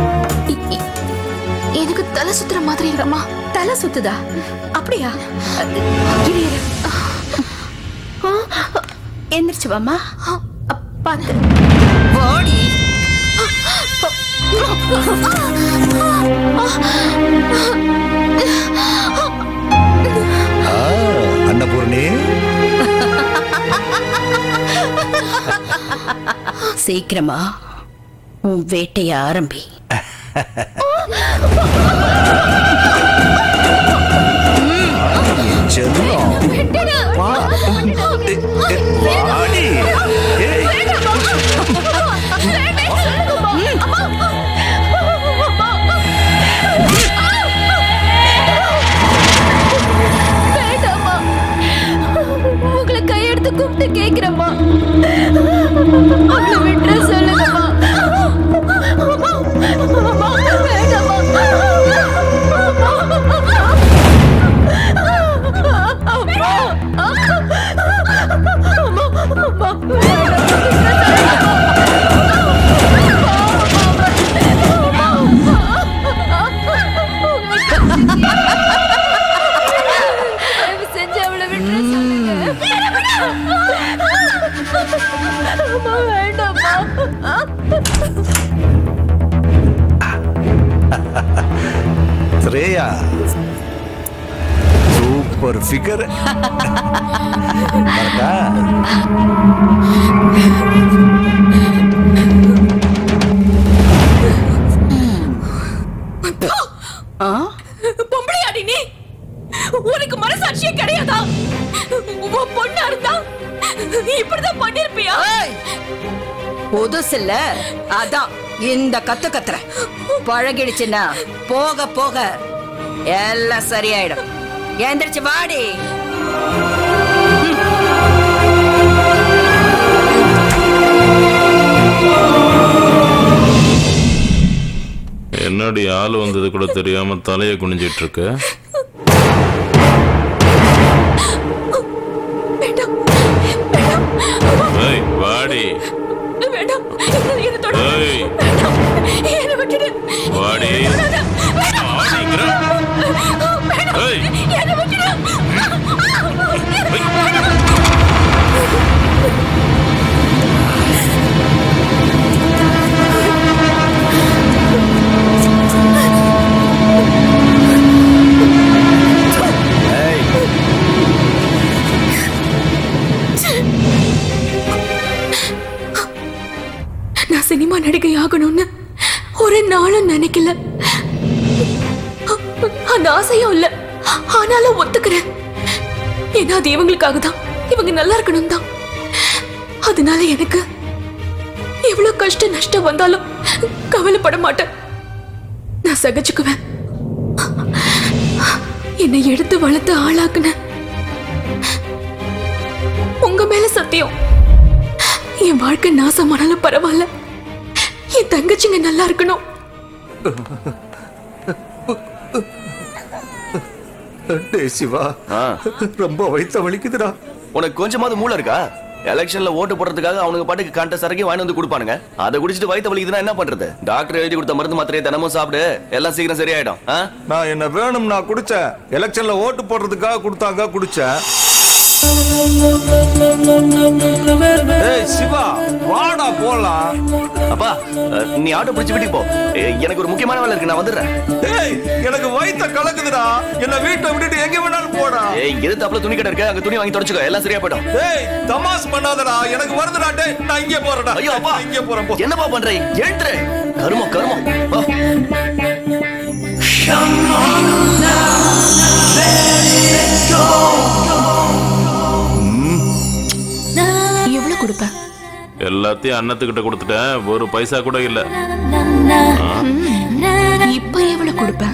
எனக்கு தலை சுத்துற மாதிரி இருக்கம்மா தலை சுத்துதா அப்படியா இரு இரு எந்திரிச்சு வாமா பார்த்து ஓடி ஆ, அன்னபூர்ணி சீக்கிரமா உன் வேட்டைய ஆரம்பி செல்லம் வா. ஏ, ஏ, வாடி. ஏய். வேண்டாம்மா உங்களை கையெடுத்து கூப்பிட்டு கேக்குறேம்மா அவளை விட்டுற சொல்லுங்கம்மா அம்மா, வேண்டாம்மா. அம்மா, அம்மா, தயவு செஞ்சு அவளை விட்டுற சொல்லுங்க ஸ்ரேயா சூப்பர் ஃபிகர் பொம்பளையாடி நீ உனக்கு மனசாட்சியே கிடையாதா உன் பொண்ணா இருந்தா இப்படிதான் பண்ணிருப்பியா புதுசு இல்ல அதான் இந்த கத்து கத்துற பழகிடுச்சுன்னா போக போக எல்லாம் சரியாயிடும் எந்திரிச்சு வாடி என்னடி ஆள் வந்தது கூட தெரியாம தலையை குனிஞ்சிட்டு இருக்க ஏய், வாடி வேண்டாம் என்ன தொட ஏய், என்ன விட்டுடு வாடி வாடிங்கிற. ஏய், என்ன விட்டுடு நான் சினிமா நடிகை ஆகணும்னு ஒரு நாளும் நினைக்கல அந்த ஆசையும் இல்ல ஆனாலும் ஒத்துக்கிறேன் ஏன்னா அது இவங்களுக்காக தான் இவங்க நல்லா இருக்கணும் தான் அதனால எனக்கு எவ்வளவு கஷ்ட நஷ்டம் வந்தாலும் கவலைப்பட மாட்டேன் நான் சகிச்சுக்குவேன் என்னை எடுத்து வளர்த்து ஆளாக்குன உங்க மேல சத்தியம் என் வாழ்க்கை நாசமானாலும் பரவாயில்ல என் தங்கச்சிங்க நல்லா இருக்கணும் டேய் சிவா ரொம்ப வயித்த வலிக்குதுடா உனக்கு கொஞ்சமாவது மூளை இருக்கா எலெக்ஷன்ல ஓட்டு போடுறதுக்காக அவனுக்கு பாட்டுக்கு கண்ட சரக்கி வாங்கி வந்து கொடுப்பானுங்க அதை குடிச்சிட்டு வயித்த வலிக்குதுன்னா என்ன பண்றது டாக்டர் எழுதி கொடுத்த மருந்து மாத்திரையை தினமும் சாப்பிடு எல்லாம் சீக்கிரம் சரியாயிடும் ஆ? நான் என்ன வேணும் நான் குடிச்சேன் எலெக்ஷன்ல ஓட்டு போடுறதுக்காக கொடுத்தாங்க குடிச்சேன் ஏய் சிவா வாடா போலாம் அப்பா அஹ், நீ ஆட்டோ பிடிச்சு வீட்டுக்கு போ எ- எனக்கு ஒரு முக்கியமான வேலை இருக்கு நான் வந்துடுறேன் ஏய் எனக்கு வயித்த கலக்குதுடா என்ன வீட்டை விட்டுட்டு எங்க வேணாலும் போடா ஏய் எதிர்த்தாப்புல துணி கடை இருக்கு அங்க துணி வாங்கி தொடச்சுக்கோ எல்லாம் சரியா போயிடும் ஏய் தமாஸ் பண்ணாதடா எனக்கு வருதுடா டேய் நான் இங்கே போறேன்டா ஐயோ அப்பா இங்கே போறேன் போ என்னப்பா பண்ற எழுத்துரு கருமம் கருமம் வா. எவ்வளவு கொடுப்ப எல்லாத்தையும் அன்னத்துக்கிட்ட கொடுத்துட்டேன் ஒரு பைசா கூட இல்ல இப்ப எவ்வளவு கொடுப்ப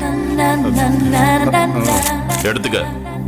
எடுத்துக்க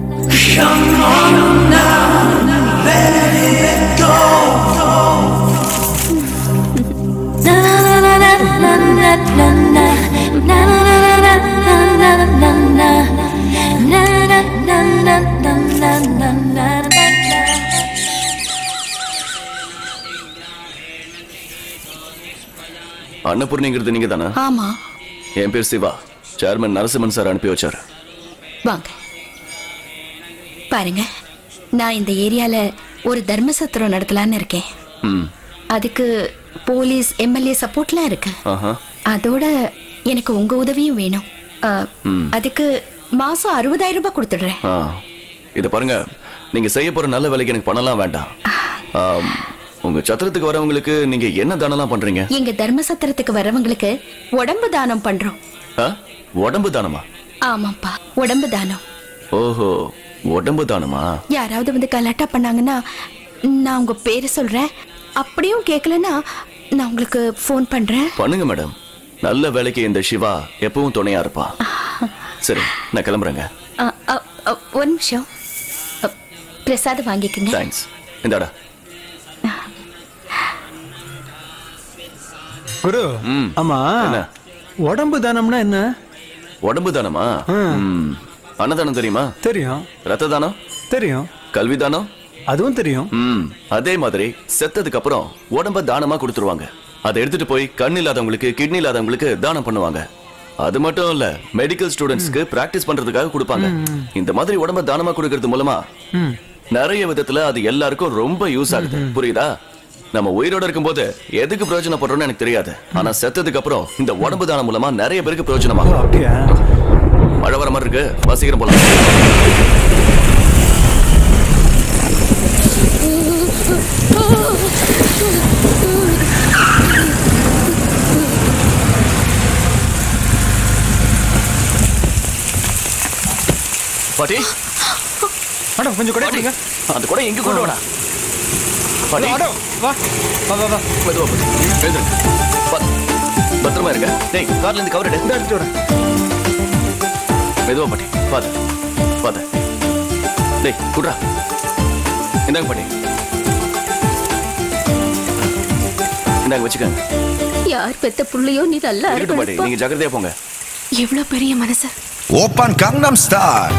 அன்னபூர்ணிங்கிறது நீங்க தானே ஆமா என் பேர் சிவா சேர்மன் நரசிம்மன் சார் அனுப்பி வச்சார் வாங்க பாருங்க நான் இந்த ஏரியால ஒரு தர்ம சத்திரம் நடத்தலான்னு இருக்கேன் ம் அதுக்கு போலீஸ் எம்எல்ஏ சப்போர்ட்லாம் இருக்கு ஆஹா அதோட எனக்கு உங்க உதவியும் வேணும் ஆ, ம். அதுக்கு மாசம் அறுபதாயிரம் ரூபாய் கொடுத்துடுறேன் ஆ இத பாருங்க நீங்க செய்ய போற நல்ல வேலைக்கு எனக்கு பணம்லாம் வேண்டாம் ஆம், உங்க சத்திரத்துக்கு வரவங்களுக்கு நீங்க என்ன தானம்லாம் பண்றீங்க எங்க தர்ம சத்திரத்துக்கு வரவங்களுக்கு உடம்பு தானம் பண்றோம் ஆ? உடம்பு தானமா ஆமாப்பா உடம்பு தானம் ஓஹோ உடம்பு தானமா யாராவது வந்து கலாட்டா பண்ணாங்கன்னா நான் உங்க பேரை சொல்றேன் அப்படியும் கேட்கலன்னா நான் உங்களுக்கு ஃபோன் பண்றேன் பண்ணுங்க மேடம் நல்ல வேலைக்கு இந்த சிவா எப்பவும் துணையா இருப்பா சரி நான் கிளம்புறேங்க அ, அ, அ, ஒரு நிமிஷம் அ, பிரசாதம் வாங்கிக்கங்க தேங்க்ஸ் இந்தாடா குரு ம் ஆமா என்ன உடம்பு தானம்னா என்ன உடம்பு தானமா ம். அன்னதானம் தெரியுமா தெரியும் ரத்த தானம் தெரியும் கல்வி தானம் அதுவும் தெரியும் ம் அதே மாதிரி செத்ததுக்கு அப்புறம் உடம்ப தானமா கொடுத்துருவாங்க அதை எடுத்துட்டு போய் கண் இல்லாதவங்களுக்கு கிட்னி இல்லாதவங்களுக்கு தானம் பண்ணுவாங்க அது மட்டும் இல்ல மெடிக்கல் ஸ்டூடெண்ட்ஸ்க்கு பிராக்டிஸ் பண்றதுக்காக கொடுப்பாங்க இந்த மாதிரி உடம்ப தானமா கொடுக்கறது மூலமா ம். நிறைய விதத்துல அது எல்லாருக்கும் ரொம்ப யூஸ் ஆகுது புரியுதா நம்ம உயிரோட இருக்கும்போது எதுக்கு பிரயோஜனப்படுறோம்னு எனக்கு தெரியாது ஆனா செத்ததுக்கு அப்புறம் இந்த உடம்பு தானம் மூலமா நிறைய பேருக்கு பிரயோஜனமாகும் அப்படியா இருக்கு வா சீக்கிரம் போலாம் பாட்டி மேடம் கொஞ்சம் கூட எடுங்க அந்த கூட எங்க கொண்டு வாடா பாட்டி மேடம் வா வா வா வா மெதுவா பாட்டி எழுதுங்க பத்- பத்திரமா இருங்க டேய் கார்ல இருந்து கவர் எடு எடுத்து வரேன் மெதுவா பாட்டி பாத்து பாத்து டேய் குட்ரா இந்தாங்க பாட்டி இந்தாங்க வச்சுக்கோங்க யார் பெத்த புள்ளையோ நீ நல்லா இருக்கட்டும் பாட்டி நீங்க ஜாக்கிரதையா போங்க எவ்வளவு பெரிய மனசு 오빤 강남스타일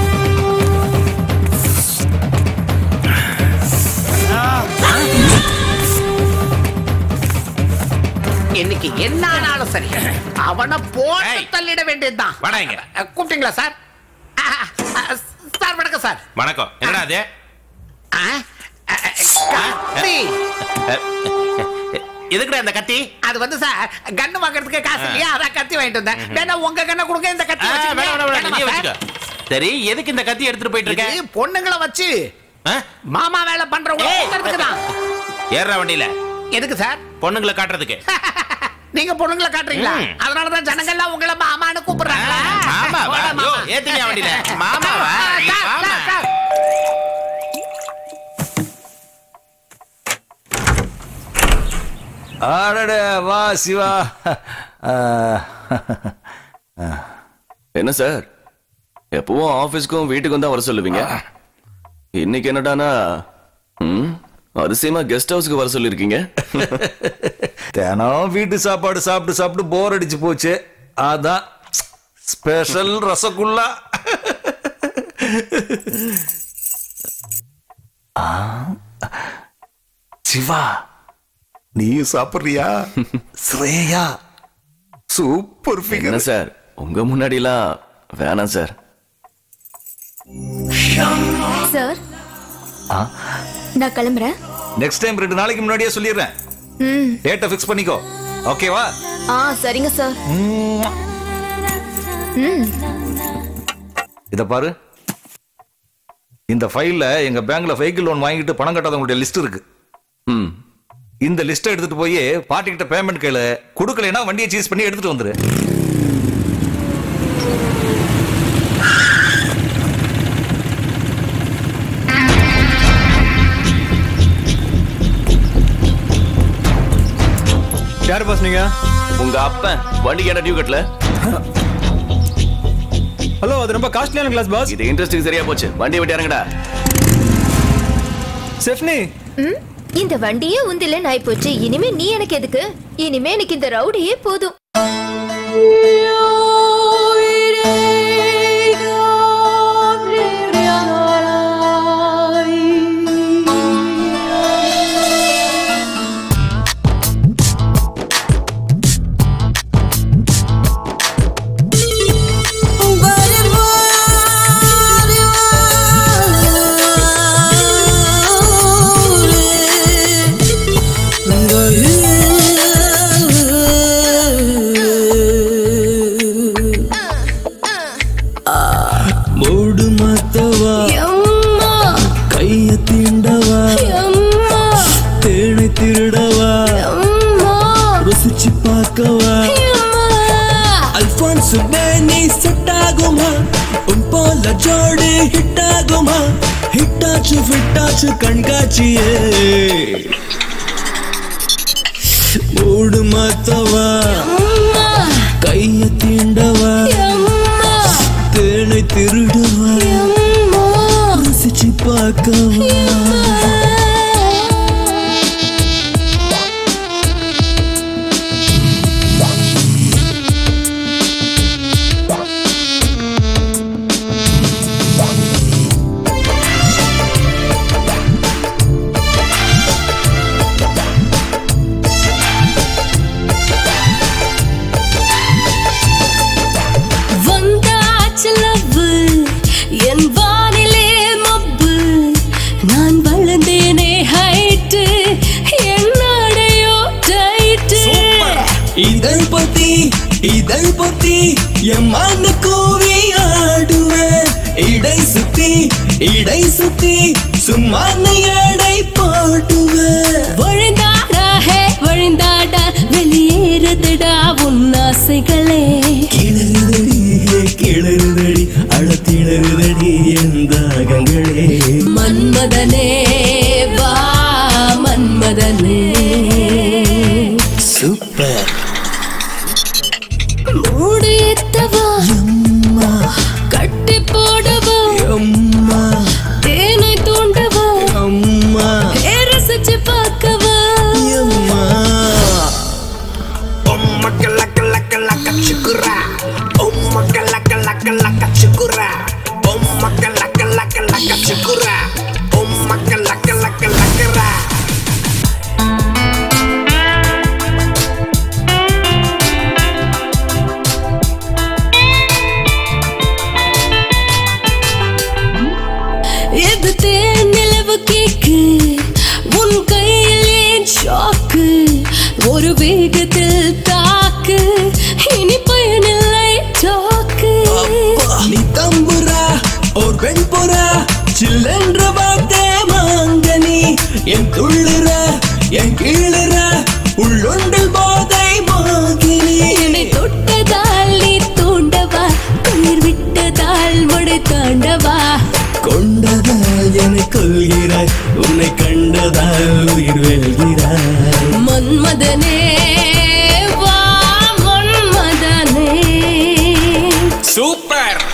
இன்னைக்கு என்ன ஆனாலும் சரி அவனை போட்டு தள்ளிட வேண்டியதுதான் வாடாங்க அஹ், கூப்பிட்டீங்களா சார் அஹ், அஹ், சார் வணக்கம் சார் வணக்கம் என்னடா அது அஹ், அஹ், கத்தி. எதுக்குடா இந்த கத்தி அது வந்து சார் கண்ணு வாங்குறதுக்கு காசு இல்லையா அதான் கத்தி வாங்கிட்டு வந்தேன் வேணா உங்க கண்ணை கொடுங்க இந்த கத்தி ஆ, வச்சுக்கங்க. வேணாம், வேணாம், வேணாமா நீயே சார்? வச்சுக்க. சரி எதுக்கு இந்த கத்தி எடுத்துட்டு போயிட்டு இருக்க இது பொண்ணுங்களை வச்சு மாமா வேலை பண்றவங்க தான் ஏறுற வண்டியில எதுக்கு சார் பொண்ணுங்களை காட்டுறதுக்கு நீங்க பொண்ணுங்களை காட்டுறீங்களா ம். அதனாலதான் ஜனங்கள்லாம் உங்களை மாமான்னு கூப்பிடுறாங்களா மாமாவா? போடா, மாமா. யோ, ஏத்துங்க வண்டியில. மாமாவா? சார், மாமா. Sir, sir. ஆடட வா சிவா என்ன சார் எப்பவும் ஆபீஸ்க்கும் வீட்டுக்கும் தான் வர சொல்லுவீங்க இன்னைக்கு என்னடானா ம், அதிசயமா கெஸ்ட் ஹவுஸ்க்கு வர சொல்லிருக்கீங்க தினம் வீட்டு சாப்பாடு சாப்பிட்டு சாப்பிட்டு போர் அடிச்சு போச்சு அதான் ஸ்பெஷல் ரசகுல்லா ஆ, சிவா நீயும் சாப்பிடுறியா ஸ்ரேயா சூப்பர் என்ன ஃபிகர் சார் உங்க முன்னாடிலாம் வேணாம் சார் சார் நான் கிளம்புறேன் நெக்ஸ்ட் டைம் ரெண்டு நாளைக்கு முன்னாடியே சொல்லிடுறேன் ம் டேட்டை ஃபிக்ஸ் பண்ணிக்கோ ஓகேவா ஆ சரிங்க சார் ம் இத பாரு இந்த ஃபைல்ல எங்க பேங்க்ல வெஹிக்கிள் லோன் வாங்கிட்டு பணம் கட்டாதவங்களுடைய லிஸ்ட் இருக்கு ம் இந்த லிஸ்ட்டை எடுத்துட்டு போய் பார்ட்டி கிட்ட பேமெண்ட் கேளு கொடுக்கலைன்னா வண்டியை சீஸ் பண்ணி எடுத்துட்டு வந்துரு யார் பாஸ் நீங்க உங்க அப்பன் வண்டிக்கு என்ன டியூ கட்டல ஹலோ அது ரொம்ப காஸ்ட்லியான கிளாஸ் பாஸ் இது இன்ட்ரெஸ்டிங் சரியா போச்சு வண்டியை விட்டு இறங்கடா செஃப்னி ம் இந்த வண்டியே உந்தில நாய் போச்சு இனிமே நீ எனக்கு எதுக்கு இனிமே எனக்கு இந்த ரவுடியே போதும் மூடு மாத்தவா கைய தீண்டவா தேனை திருடவா ருசிச்சு பார்க்கவா அல்பான்ஸ் நீ செட் ஆகுமா உன் போல ஜோடி ஹிட் ஆகுமா ஹிட்டாச்சு ஃபிட்டாச்சு கண்காட்சியே மூடு மாத்தவா கைய தீண்டவா தேனை திருடவா ருசிச்சு பார்க்கவா வந்தாச்சு love. என் வானிலே மப்பு நான் வளர்ந்தேனே ஹைட்டு என்னடையோ டைட்டு இதழ் பத்தி இதழ் பத்தி என் மண்ணு கூவி ஆடுவே சுத்தி இடை சுத்தி சும்மா நீ எடை போடுவ விழுந்தாடா ஹே விழுந்தாடா வெளியேறுதுடா உன் ஆசைகளே கிளறுதடி கிளறுதடி அழத்திளறுதடி எந்த அகங்களே மன்மதனே வா மன்மதனே சூப்பர் மூடித்தவா கட்டி போடவா தேனை தூண்டவா ஏ ரசிச்சு பார்க்கவா இது தேன் நிலவு கேக்கு உன் கையில் ஏன் ஷாக்கு ஒரு வேகத்தில் தாக்கு இனி பயனில்லை டாக்கு நீ தம்புரா ஓர் பெண் புறா சில்லென்ற வார்த்தை மாங்கனி என் துள்ளுற என் கீழுற உள்ளொன்றில் போதை மாகினி என்னை தொட்டதால் நீ தூண்டவா குளிர் விட்டதால் மழை தாண்டவா கொண்டதால் என்னை கொள்கிறாய் உன்னை கண்டதால் உயிர் வெல்கிறாய் மன்மதனே வா மன்மதனே சூப்பர்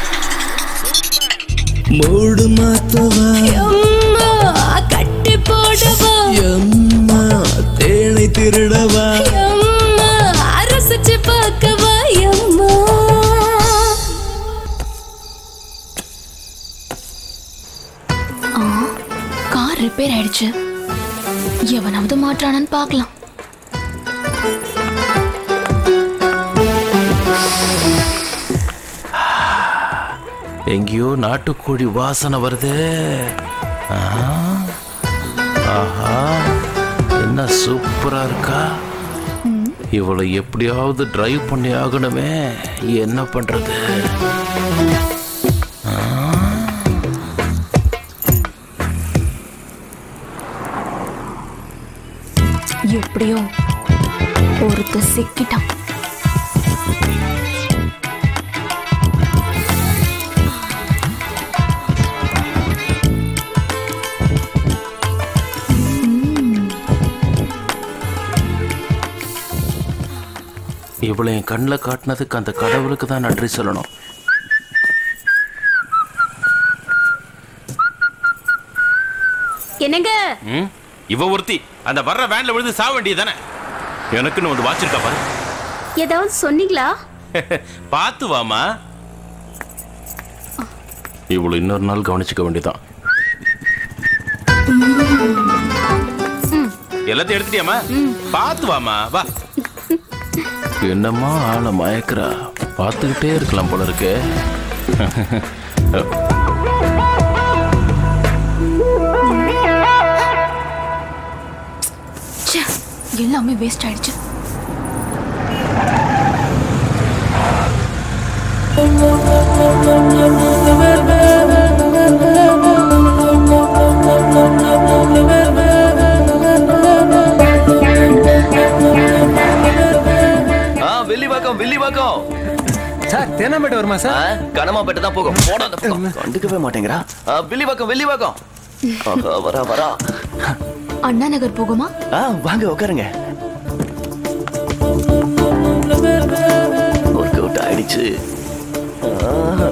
மூடு மாத்தவா அம்மா கட்டி போடவா அம்மா தேனை திருடவா அம்மா ரசிச்சு பார்க்கவா அம்மா கார் ரிப்பேர் ஆயிடுச்சு எவனாவது மாற்றானான்னு பார்க்கலாம் எங்கேயோ நாட்டுக்கோழி வாசனை வருது ஆ, ஆஹா என்ன சூப்பரா இருக்கா இவளை எப்படியாவது டிரைவ் பண்ணி ஆகணுமே என்ன பண்றது ஆ, எப்படியோ ஒருத்த சிக்கிட்டான் இவளை என் கண்ணில் காட்டினதுக்கு அந்த கடவுளுக்கு தான் நன்றி சொல்லணும் என்னங்க ம்? இவ ஒருத்தி அந்த வர்ற வேன்ல விழுந்து சாக வேண்டியதானே எனக்குன்னு வந்து வாச்சிருக்கா பாரு ஏதாவது சொன்னீங்களா பார்த்து வாமா இவ்வளவு இன்னொரு நாள் கவனிச்சுக்க வேண்டியதான் எல்லாத்தையும் எடுத்துட்டியாமா பார்த்து வாமா வா என்னம்மா ஆளை மயக்கிறா பார்த்துக்கிட்டே இருக்கலாம் போல இருக்கு ச்சே, எல்லாமே வேஸ்ட் ஆயிடுச்சு ஆ வெள்ளிவாக்கம் வெள்ளிவாக்கம் சார் தேனாம்பேட்டை வருமா சார் கனமாப்பேட்டை தான் போகும் போடா அந்த பக்கம். கண்டுக்கவே மாட்டேங்கிறா ஆ, வெள்ளிவாக்கம் வெள்ளிவாக்கம் ஆஹா, வரா வரா அண்ணா நகர் போகுமா ஆ வாங்க உட்காருங்க ஒர்க் அவுட் ஆயிடுச்சு ஆ,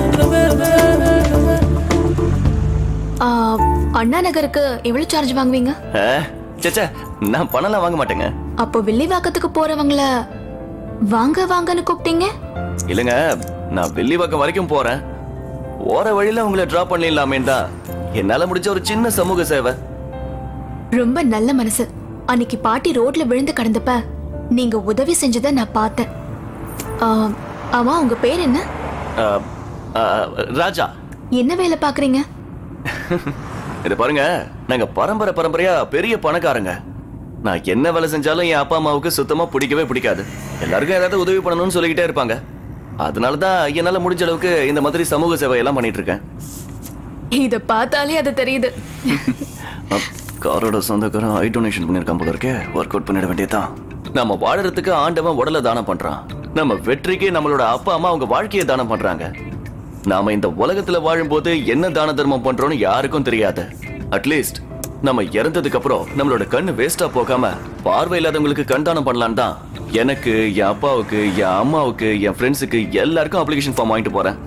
ஆ, அண்ணா நகருக்கு எவ்வளவு சார்ஜ் வாங்குவீங்க ஆ, ச்சே நான் பணம்லாம் வாங்க மாட்டேங்க அப்போ வில்லிவாக்கத்துக்கு போறவங்கள வாங்க வாங்கன்னு கூப்பிட்டீங்க இல்லைங்க நான் வெள்ளிவாக்கம் வரைக்கும் போறேன் போற வழியில உங்களை டிராப் பண்ணிடலாமே தான் என்னால முடிஞ்ச ஒரு சின்ன சமூக சேவை ரொம்ப நல்ல மனசு அன்னைக்கு பாட்டி ரோட்ல விழுந்து கிடந்தப்ப நீங்க உதவி செஞ்சதை நான் பார்த்தேன் ஆ, ஆமா உங்க பேர் என்ன ஆ, ஆ, ராஜா என்ன வேலை பாக்குறீங்க இத பாருங்க நாங்க பரம்பரை பரம்பரையா பெரிய பணக்காரங்க நான் என்ன வேலை செஞ்சாலும் என் அப்பா அம்மாவுக்கு சுத்தமா பிடிக்கவே பிடிக்காது எல்லாருக்கும் ஏதாவது உதவி பண்ணணும்னு சொல்லிக்கிட்டே இருப்பாங்க அதனால தான் என்னால முடிஞ்ச அளவுக்கு இந்த மாதிரி சமூக சேவை எல்லாம் பண்ணிட்டு இருக்கேன் இத பார்த்தாலே அது தெரியுது அப், காரோட சொந்தக்காரன் ஐ டொனேஷன் பண்ணிருக்கான் போல இருக்கே ஒர்க் அவுட் பண்ணிட வேண்டியதுதான் நம்ம வாழறதுக்கு ஆண்டவன் உடலை தானம் பண்றான் நம்ம வெற்றிக்கு நம்மளோட அப்பா அம்மா அவங்க வாழ்க்கையை தானம் பண்றாங்க நாம இந்த உலகத்துல வாழும்போது என்ன தான தர்மம் பண்றோம்னு யாருக்கும் தெரியாது அட்லீஸ்ட் நம்ம இறந்ததுக்கு அப்புறம் நம்மளோட கண்ணு வேஸ்டா போகாம பார்வை இல்லாதவங்களுக்கு கண் தானம் பண்ணலாம் தான் எனக்கு என் அப்பாவுக்கு என் அம்மாவுக்கு என் ஃப்ரெண்ட்ஸுக்கு எல்லாருக்கும் அப்ளிகேஷன் ஃபார்ம் வாங்கிட்டு போறேன்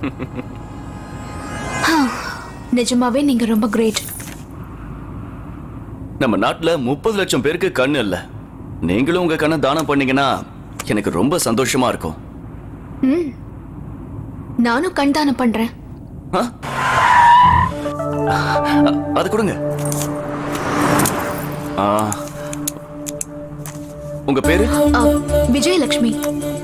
நிஜமாவே நீங்க ரொம்ப கிரேட் நம்ம நாட்டுல முப்பது லட்சம் பேருக்கு கண்ணு இல்ல நீங்களும் உங்க கண்ணை தானம் பண்ணீங்கன்னா எனக்கு ரொம்ப சந்தோஷமா இருக்கும் ம் நானும் கண் தானம் பண்றேன் அ- அது கொடுங்க ஆ, உங்க பேரு ஆ, விஜயலட்சுமி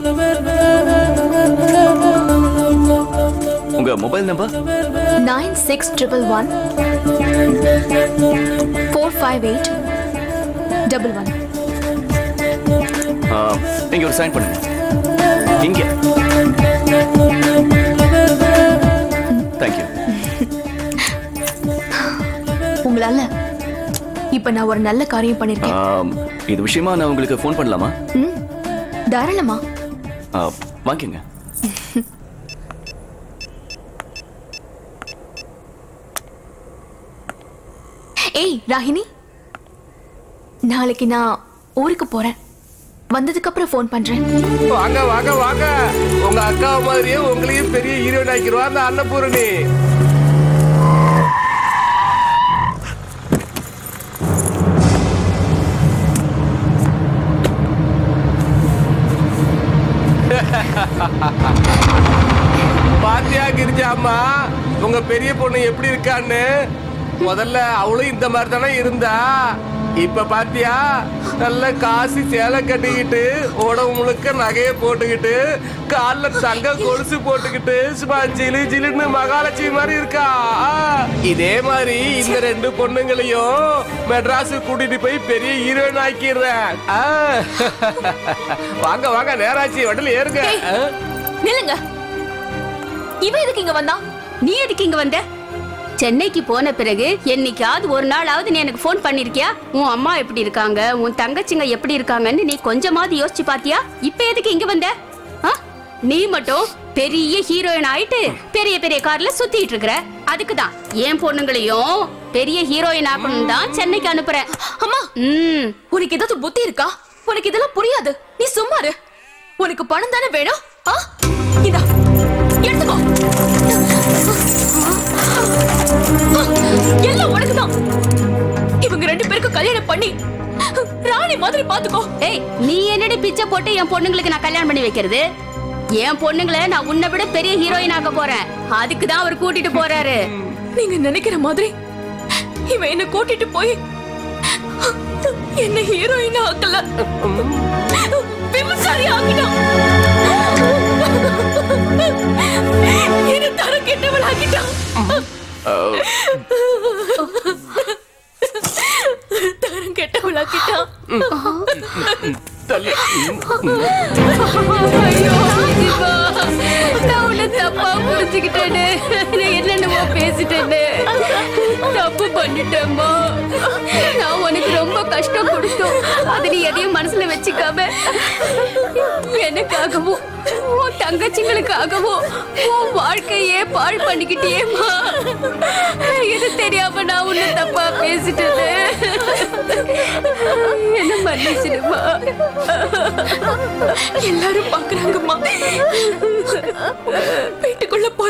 உங்க mobile number nine six triple one four five eight double one ஆ, இங்க ஒரு சைன் பண்ணுங்க இங்க தேங்க்யூ உங்களால இப்ப நான் ஒரு நல்ல காரியம் பண்ணிருக்கேன் இது விஷயமா நான் உங்களுக்கு ஃபோன் பண்ணலாமா ம் தாராளமா ஆ, வாங்கிக்கங்க ஏய் ராகினி நாளைக்கு நான் ஊருக்கு போறேன் வந்ததுக்கு அப்புறம் ஃபோன் பண்றேன் வாங்க வாங்க வாங்க உங்க அக்கா மாதிரியே உங்களையும் பெரிய ஹீரோயின் ஆக்கிடுவா அந்த அன்னபூரணி பாத்தியா கிரிஜாம்மா உங்க பெரிய பொண்ணு எப்படி இருக்கான்னு முதல்ல அவளும் இந்த மாதிரி தானே இருந்தா இப்ப பாத்தியா நல்ல காசு சேலை கட்டிக்கிட்டு உடம்பு முழுக்க நகைய போட்டுக்கிட்டு கால்ல தங்க கொலுசு போட்டுக்கிட்டு சும்மா ஜிலு ஜிலுன்னு மகாலட்சுமி மாதிரி இருக்கா இதே மாதிரி இந்த ரெண்டு பொண்ணுங்களையும் மெட்ராஸு கூட்டிட்டு போய் பெரிய ஹீரோயின் ஆக்கிடுறேன் ஆ. வாங்க வாங்க நேராச்சு வண்டில ஏறுங்க ஆ. நில்லுங்க இவன் எதுக்கு இங்க வந்தான் நீ எதுக்கு இங்க வந்த சென்னைக்கு போன பிறகு என்னைக்காவது ஒரு நாளாவது நீ எனக்கு ஃபோன் பண்ணிருக்கியா உன் அம்மா எப்படி இருக்காங்க உன் தங்கச்சிங்க எப்படி இருக்காங்கன்னு நீ கொஞ்சமாவது யோசிச்சு பாத்தியா இப்ப எதுக்கு இங்க வந்த ஆ? நீ மட்டும் பெரிய ஹீரோயின் ஆயிட்டு பெரிய பெரிய கார்ல சுத்திட்டு இருக்கிற அதுக்கு தான் என் பொண்ணுங்களையும் பெரிய ஹீரோயின் ஆக்கணும் தான் சென்னைக்கு அனுப்புறேன் அம்மா ம் உனக்கு ஏதாவது புத்தி இருக்கா உனக்கு இதெல்லாம் புரியாது நீ சும்மா இரு உனக்கு பணம் தானே வேணும் ஆ இதா எடுத்துக்கோ எல்லாம் உனக்குதான் இவங்க ரெண்டு பேருக்கும் கல்யாணம் பண்ணி ராணி மாதிரி பாத்துக்கோ ஏய் நீ என்னடி பிச்சை போட்டு என் பொண்ணுங்களுக்கு நான் கல்யாணம் பண்ணி வைக்கிறது என் பொண்ணுங்களை நான் உன்னை விட பெரிய ஹீரோயின் ஆக்க போறேன் அதுக்கு தான் அவர் கூட்டிட்டு போறாரு நீங்க நினைக்கிற மாதிரி இவன் என்ன கூட்டிட்டு போய் என்ன ஹீரோயின் ஆக்கல விமர்சாரி ஆக்கிட்டான் என்ன தர கெட்டவள் ஆக்கிட்டான் தரம் கெட்டவள் ஆக்கிட்டான் ஐயோ சிவா, நான் உன்னை தப்பா புரிஞ்சுக்கிட்டேனே நான் என்னென்னமோ பேசிட்டேனே தப்பு பண்ணிட்டேம்மா நான் உனக்கு ரொம்ப கஷ்டம் கொடுத்தோம் அது நீ எதையும் மனசுல வச்சுக்காம எனக்காகவும் உன் தங்கச்சிங்களுக்காகவும் உன் வாழ்க்கையே பாழ் பண்ணிக்கிட்டியேம்மா இது தெரியாம நான் உன்னை தப்பா பேசிட்டேனே என்ன மன்னிச்சிடுமா எல்லாரும் பாக்குறாங்கம்மா வீட்டுக்குள்ள போல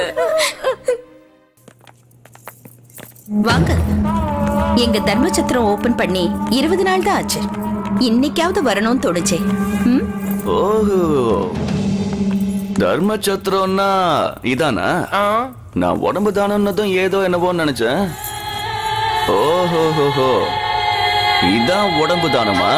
வாங்க எங்க தர்மச்சத்திரம் ஓபன் பண்ணி இருபது நாள் தான் ஆச்சு இன்னைக்காவது வரணும்னு தோணுச்சே ம்? ஓஹோ தர்ம சத்திரம்னா இதானா நான் உடம்பு தானம்னதும் ஏதோ என்னவோன்னு நினைச்சேன் ஓஹோ இதான் உடம்பு தானமா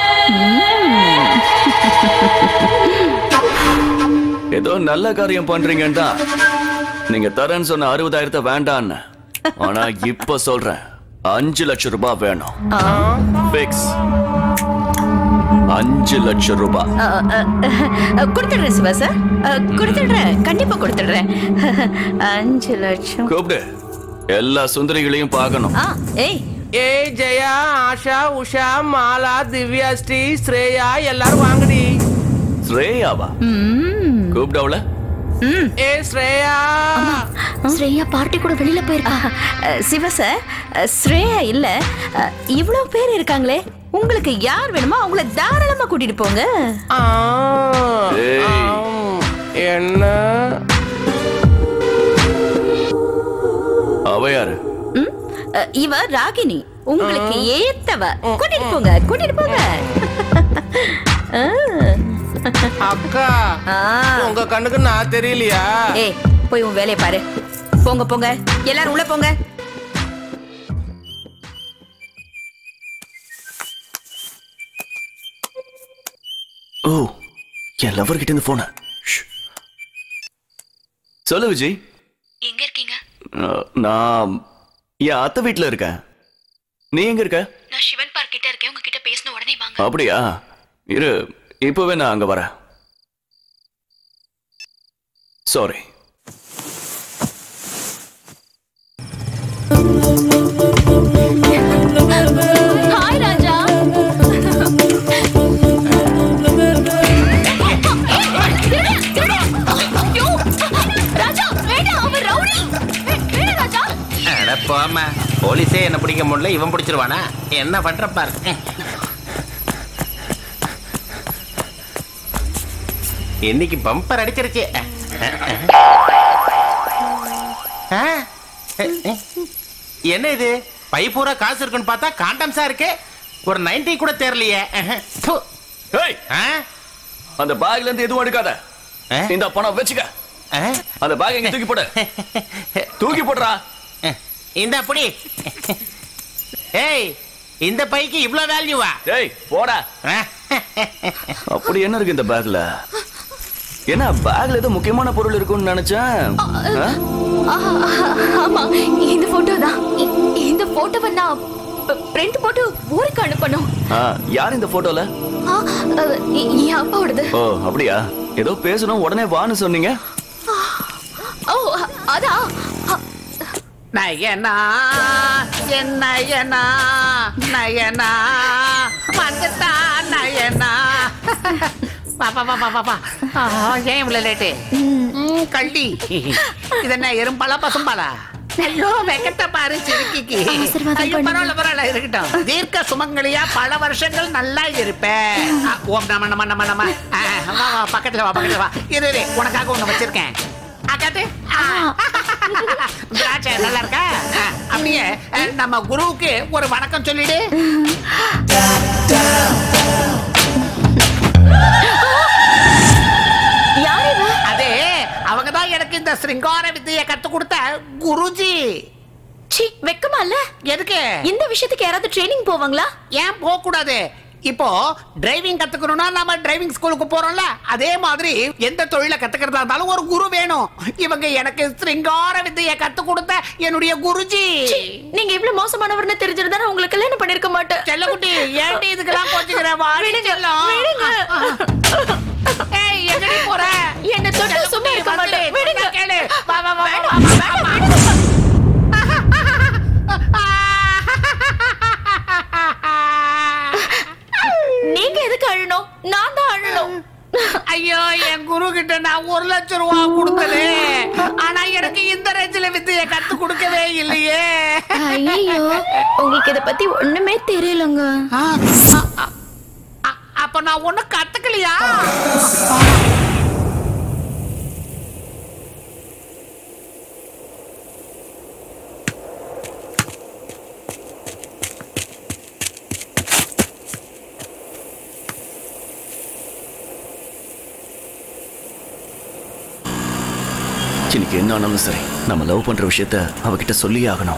ஏதோ நல்ல காரியம் பண்றீங்கன்னு தான் நீங்க தரேன்னு சொன்ன அறுபதாயிரத்தை வேண்டான்னு ஆனா இப்ப சொல்றேன் அஞ்சு லட்சம் ரூபாய் வேணும் பிக்ஸ் அஞ்சு லட்சம் ரூபாய் அ, அ, அ, கொடுத்துடுறேன் சிவா சார் அ, கொடுத்துடுறேன் கண்டிப்பா கொடுத்துடுறேன் அஞ்சு லட்சம் கூப்பிடு எல்லா சுந்தரிகளையும் பார்க்கணும் ஆ ஏய் ஏய் ஜெயா ஆஷா உஷா மாலா திவ்யா ஸ்ரீ ஸ்ரேயா எல்லாரும் வாங்கடி ஸ்ரேயாவா கூப்பிட்டவள ஏ ஸ்ரேயா ஸ்ரேயா பார்ட்டி கூட வெளியில போயிருக்கா சிவ சார் ஸ்ரேயா இல்ல அஹ், இவ்வளவு பேர் இருக்காங்களே உங்களுக்கு யார் வேணுமோ அவங்கள தாராளமா கூட்டிட்டு போங்க என்ன அவ யாரு ம்? அஹ், இவ ராகினி உங்களுக்கு ஏத்தவ கூட்டிட்டு போங்க கூட்டிட்டு போங்க ஆ. அக்கா உங்க கண்ணுக்கு நான் தெரியலையா ஏய் போய் உன் வேலையை பாரு போங்க போங்க எல்லாரும் உள்ள போங்க ஓ என் லவர் கிட்ட இருந்து போன சொல்லு விஜய் எங்க இருக்கீங்க அஹ், நான் என் அத்தை வீட்டுல இருக்கேன் நீ எங்க இருக்க நான் சிவன் பார்க் கிட்ட இருக்கேன் உங்ககிட்ட பேசின உடனே வாங்க அப்படியா இரு இப்பவே நான் அங்க வரேன் சாரி ஹாய் ராஜா ஐயோ! ராஜா வேண்டாம் அவன் ரவுடி வேண்டாம் ராஜா அட போம்மா போலீஸே என்ன பிடிக்க முடியல இவன் பிடிச்சிருவானா என்ன பண்ற பாரு இன்னைக்கு பம்பர் அடிச்சிருச்சு ஆ? என்ன இது பை பூரா காசு இருக்குன்னு பார்த்தா காண்டம்ஸா இருக்கு ஒரு நைன்டி கூட தெரியலையே ப்பு. ஏய் ஆ? அந்த பேக்ல இருந்து எதுவும் எடுக்காத இந்த பணம் வச்சுக்க அந்த பேக் எங்க தூக்கி போடு தூக்கி போடுறா இந்த புடி ஏய் இந்த பைக்கு இவ்ளோ வேல்யூவா ஏய் போடா அப்படி என்ன இருக்கு இந்த பேக்ல என்ன பேக்ல ஏதோ முக்கியமான பொருள் இருக்கும்னு நினைச்சேன் ஆ? ஆஹா, ஆமா இந்த போட்டோ தான் இ- இந்த போட்டோவை நான் பிரிண்ட் போட்டு ஊருக்கு அனுப்பணும் ஆ, யார் இந்த போட்டோல ஆ, அஹ், எ- என் அப்பாவோடது ஓ அப்படியா ஏதோ பேசணும் உடனே வான்னு சொன்னீங்க ஓ அ- அதான் அ- நயனா என் நயனா நயனா வந்துட்டா நயனா வா வா வா வா வா வா ஆ, ஏன் இவ்வளவு லேட்டு ம், கள்ளி இது என்ன எறும்பாலா பசும்பாலா ஐயோ வெக்கட்ட பாரு சிறுக்கிக்கு ஐயோ பரவாயில்ல பரவாயில்ல இருக்கட்டும் தீர்க்க சுமங்கலியா பல வருஷங்கள் நல்லா இருப்பேன் ஆ, ஓம் நம நம நம நம ஆ, வா வா பக்கத்துல வா பக்கத்துல வா இரு இரு உனக்காக ஒண்ணு வச்சிருக்கேன் அக்காட்டு திராட்சை நல்லா இருக்கா ஆ, அப்படியே ஆ, நம்ம குருவுக்கு ஒரு வணக்கம் சொல்லிடு யார் இவ அதே அவங்க தான் எனக்கு இந்த சிருங்கார வித்தையை கத்து கொடுத்த குருஜி சி வெக்கமா இல்ல எதுக்கு இந்த விஷயத்துக்கு யாராவது ட்ரைனிங் போவாங்களா ஏன் போக கூடாது இப்போ டிரைவிங் கத்துக்கணும்னா நாம டிரைவிங் ஸ்கூலுக்கு போறோம்ல அதே மாதிரி எந்த தொழிலை கத்துக்கிறதா இருந்தாலும் ஒரு குரு வேணும் இவங்க எனக்கு சிருங்கார வித்தையை கத்து கொடுத்த என்னுடைய குருஜி நீங்க இவ்வளவு மோசமானவர்னு தெரிஞ்சிருந்தா உங்களுக்கு கல்யாணம் பண்ணிருக்க மாட்டேன் செல்லக்குட்டி ஏன்டி இதுக்கெல்லாம் கோச்சுக்கிற வாடி விடுங்க, செல்லம். விடுங்க. ஏய் எங்கடி போற என்ன தொட்டு சும்மா இருக்க வந்து, மாட்டேன் விடுங்க சொன்னா கேளு வா வா வா வா, வா, வா, வா. நீங்க எதுக்கு அழணும் நான் தான் அழணும் ஐயோ என் குரு கிட்ட நான் ஒரு லட்சம் ரூபா கொடுத்தனே ஆனா எனக்கு இந்த ரேஞ்சில வித்தைய கத்து கொடுக்கவே இல்லையே ஐயோ உங்களுக்கு இத பத்தி ஒண்ணுமே தெரியலங்க அப்ப நான் ஒண்ணும் கத்துக்கலையா இன்னைக்கு என்ன ஆனாலும் சரி நம்ம லவ் பண்ற விஷயத்த அவகிட்ட சொல்லியே ஆகணும்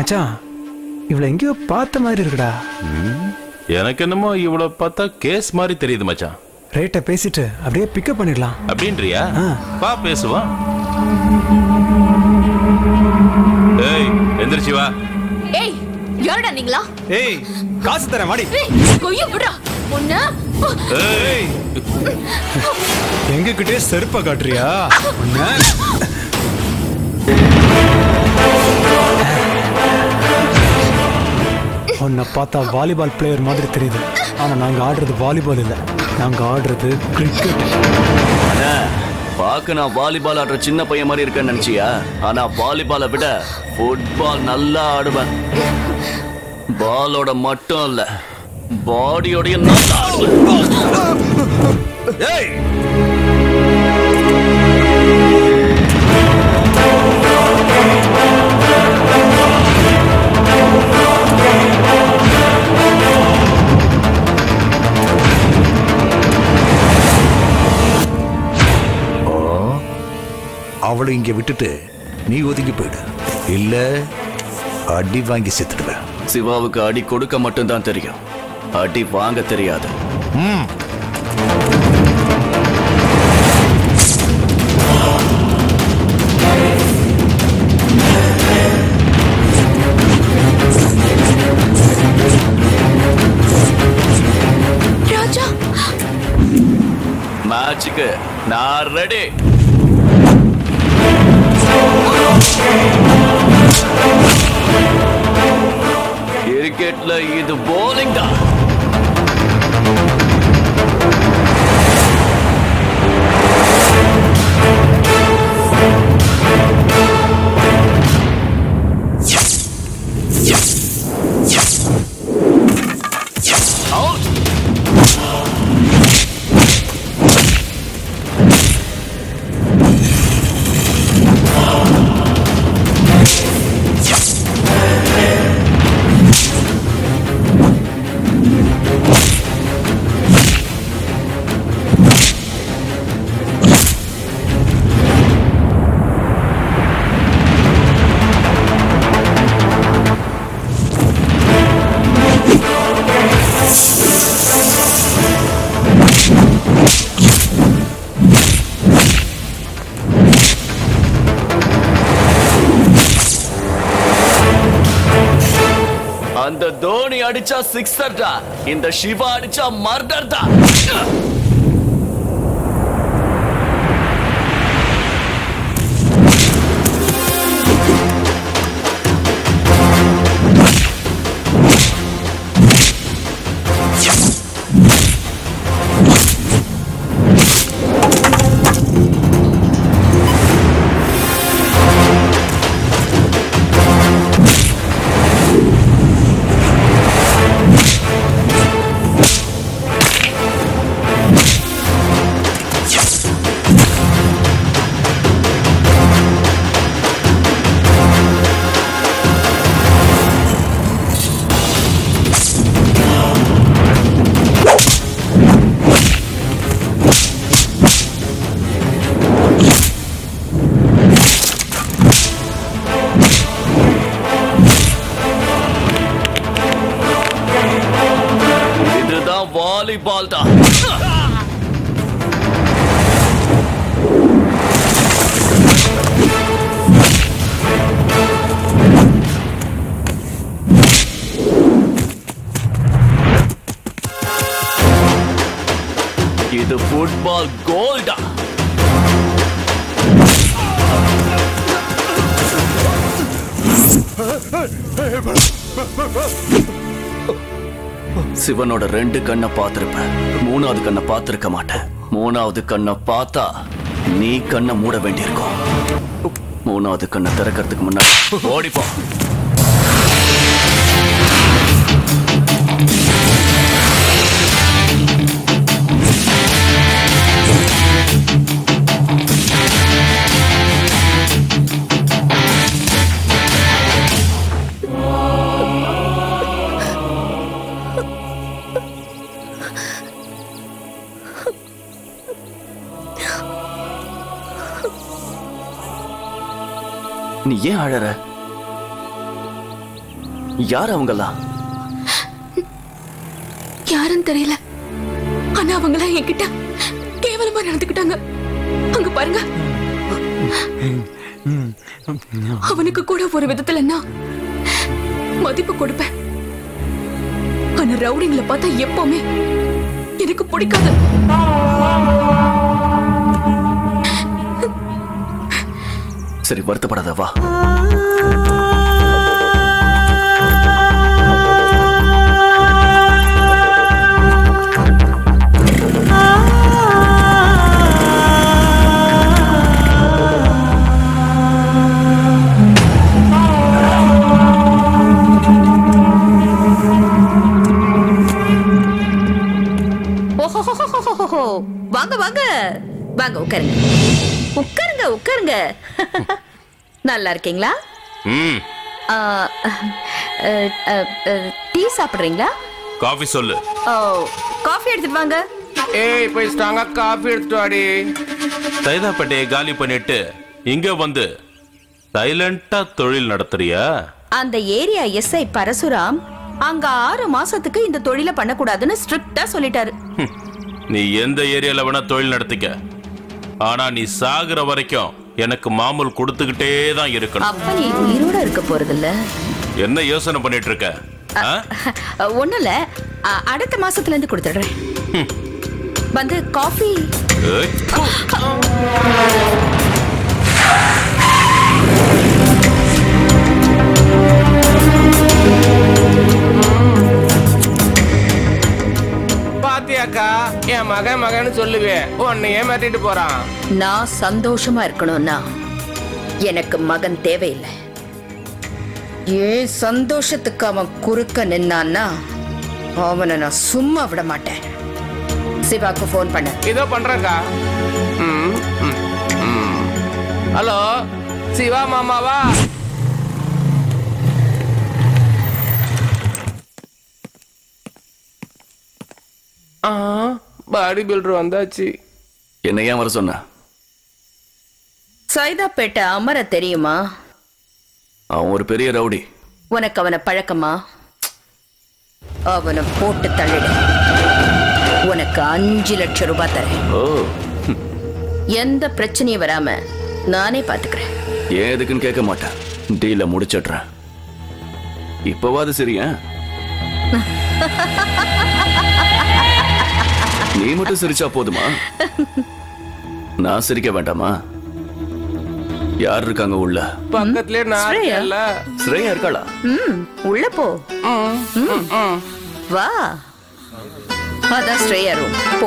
மச்சான் இவளை எங்கேயோ பார்த்த மாதிரி இருக்குடா எனக்கு என்னமோ இவ்வளவு பார்த்தா கேஸ் மாதிரி தெரியுது மச்சான் ரேட்டை பேசிட்டு அப்படியே பிக்கப் பண்ணிடலாம் அப்படின்றியா வா பேசுவோம் ஏய் எந்திரிச்சு வா ஏய் யாரடா நீங்களா ஏய் காசு தரேன் மாடி ஏய் கொய்ய விடுறா ஒண்ணு ஏய் எங்க கிட்டே செருப்ப காட்டுறியா உன்னை? உன்னை பார்த்தா வாலிபால் பிளேயர் மாதிரி தெரியுது ஆனா நாங்க ஆடுறது வாலிபால் இல்ல நாங்க ஆடுறது கிரிக்கெட் அண்ணா, பார்க்க நான் வாலிபால் ஆடுற சின்ன பையன் மாதிரி இருக்கேன்னு நினைச்சியா ஆனா வாலிபாலை விட ஃபுட்பால் நல்லா ஆடுவேன் பாலோட மட்டும் இல்ல பாடியோடைய நல்லா ஆடுவேன் ஏய் அவளை இங்க விட்டுட்டு நீ ஒதுங்கி போயிடு இல்ல அடி வாங்கி செத்துடுவேன் சிவாவுக்கு அடி கொடுக்க மட்டும்தான் தெரியும் அடி வாங்க தெரியாது ம் ராஜா மேட்சுக்கு நான் ரெடி கிரிக்கெட்ல இது போலிங் தான் Out. அந்த தோனி அடிச்சா சிக்ஸர் தான் இந்த சிவா அடிச்சா மர்டர் தான் இதுதான் வாலிபால் தான் இது ஃபுட்பால் கோல்டா சிவனோட ரெண்டு கண்ணை பார்த்திருப்ப மூணாவது கண்ணை பார்த்திருக்க மாட்டேன் மூணாவது கண்ணை பார்த்தா நீ கண்ணை மூட வேண்டியிருக்கும் மூணாவது கண்ணை திறக்கிறதுக்கு முன்னாடி ஓடிப்போ நீ ஏன் அழற யார் அவங்கெல்லாம் யாருன்னு தெரியல ஆனா அவங்கள என்கிட்ட கேவலமா நடந்துக்கிட்டாங்க அங்க பாருங்க அவனுக்கு கூட ஒரு விதத்துல நான் மதிப்பு கொடுப்பேன் ஆனா ரவுடிங்களை பார்த்தா எப்பவுமே எனக்கு பிடிக்காது சரி வருத்தப்படாத வா ஓஹோஹோஹோஹோஹோ. வாங்க வாங்க வாங்க உட்காருங்க உட்காருங்க உட்காருங்க நல்லா இருக்கீங்களா ம் ஆ, அ, அ, அ, டீ சாப்பிடுறீங்களா காஃபி சொல்லு ஓ காஃபி எடுத்துட்டு வாங்க ஏய் போய் ஸ்ட்ராங்கா காஃபி எடுத்துட்டு வாடி சைதாப்பேட்டையை காலி பண்ணிட்டு இங்க வந்து சைலண்டா தொழில் நடத்துறியா அந்த ஏரியா எஸ்ஐ பரசுராம் அங்க ஆறு மாசத்துக்கு இந்த தொழில பண்ணக்கூடாதுன்னு ஸ்ட்ரிக்டா சொல்லிட்டாரு நீ எந்த ஏரியால வேணா தொழில் நடத்திக்க ஆனா நீ சாகுற வரைக்கும் எனக்கு மாமூல் கொடுத்துக்கிட்டே தான் இருக்கணும் அப்ப நீ உயிரோட இருக்க போறதில்ல என்ன யோசனை பண்ணிட்டு இருக்க ஆ? ஒண்ணும் இல்ல அ, அடுத்த மாசத்துல இருந்து கொடுத்துடுறேன் வந்து காஃபி ஏய், பாத்தியாக்கா என் மகன் மகன்னு சொல்லுவேன் உன்னை ஏமாத்திட்டு போறான் நான் சந்தோஷமா இருக்கணும்னா எனக்கு மகன் தேவையில்லை ஏன் சந்தோஷத்துக்கு அவன் குறுக்க நின்னான்னா அவனை நான் சும்மா விட மாட்டேன் சிவாக்கு ஃபோன் பண்ண இதோ பண்றேன்க்கா ம், ம், ம். ஹலோ சிவா மாமாவா ஆ பாடி பில்டர் வந்தாச்சு என்ன ஏன் வர சொன்ன சைதாப்பேட்டை அமர தெரியுமா அவன் ஒரு பெரிய ரவுடி உனக்கு அவனை பழக்கமா அவனை போட்டு தள்ளிடு உனக்கு அஞ்சு லட்சம் ரூபாய் தரேன் ஓ எந்த பிரச்சனையும் வராம நானே பாத்துக்கிறேன் ஏன் எதுக்குன்னு கேட்க மாட்டேன் டீல முடிச்சிடுறேன் இப்பவாது சரியா நீ மட்டும் சிரிச்சா போதுமா நான் சிரிக்க வேண்டாமா யார் இருக்காங்க உள்ள பக்கத்துலயே நான் ஸ்ரேயா? இருக்கேன்ல. ஸ்ரேயா இருக்காளா ம் உள்ள போ ம். வா அதான் ஸ்ரேயா ரூம் போ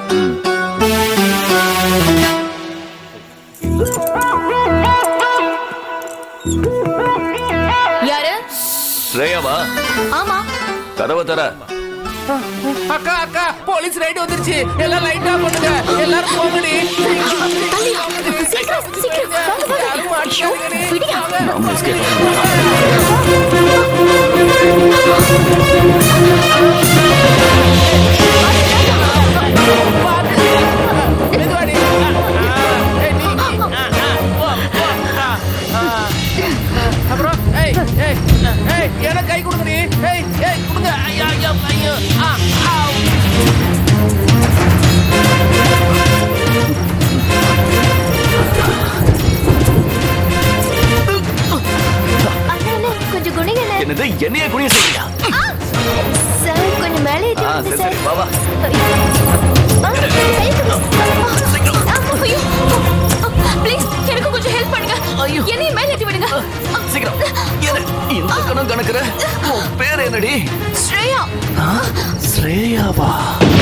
யாரு ஸ்ரேயாவா ஆமா கதவை தர அக்கா அக்கா போலீஸ் ரைட் வந்துருச்சு எல்லாம் லைட்டா பண்ணுங்க எல்லாரும் போங்கடி சீக்கிரம் சீக்கிரம் வாங்க வாங்க ஐயோ, விடியா நாம escape அப்புறம் ஏய் ஏய் ஏய் எனக்கு கை கொடுங்கடி ஏய் ஏய் கொடுங்க ஐயா ஐயா ஐயோ ஆ ஆ அண்ணா கொஞ்சம் குனிங்க என்னது என்னைய குனிய சொல்றியா சார் கொஞ்சம் மேலே ஏத்தி ஆ விடுங்க சரி சார் சரி வா வா ப்ளீஸ் எனக்கு கொஞ்சம் ஹெல்ப் பண்ணுங்க என்னையும் மேல ஏத்தி விடுங்க சீக்கிரம் என்ன இந்த கணம் கணக்குற உன் பேர் என்னடி ஸ்ரேயா ஆ, ஸ்ரேயாவா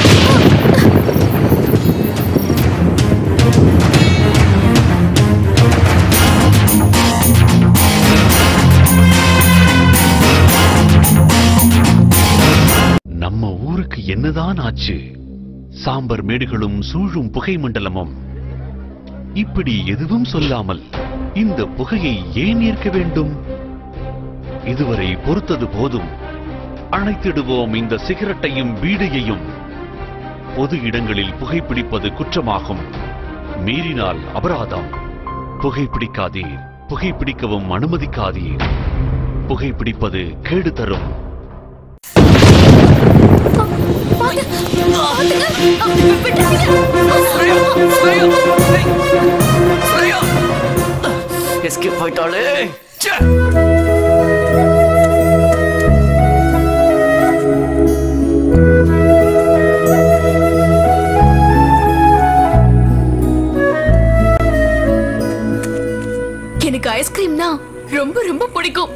நம்ம ஊருக்கு என்னதான் ஆச்சு சாம்பர் மேடுகளும் சூழும் புகை மண்டலமும் இப்படி எதுவும் சொல்லாமல் இந்த புகையை ஏன் ஏற்க வேண்டும் இதுவரை பொறுத்தது போதும் அணைத்திடுவோம் இந்த சிகரெட்டையும் பீடியையும் பொது இடங்களில் புகைப்பிடிப்பது குற்றமாகும் மீறினால் அபராதம் புகைப்பிடிக்காதீர் புகைப்பிடிக்கவும் அனுமதிக்காதீர் புகைப்பிடிப்பது கேடு தரும் எஸ்கேப் ஆயிட்டாளே ச்சே! எனக்கு ஐஸ்கிரீம்னா ரொம்ப ரொம்ப பிடிக்கும்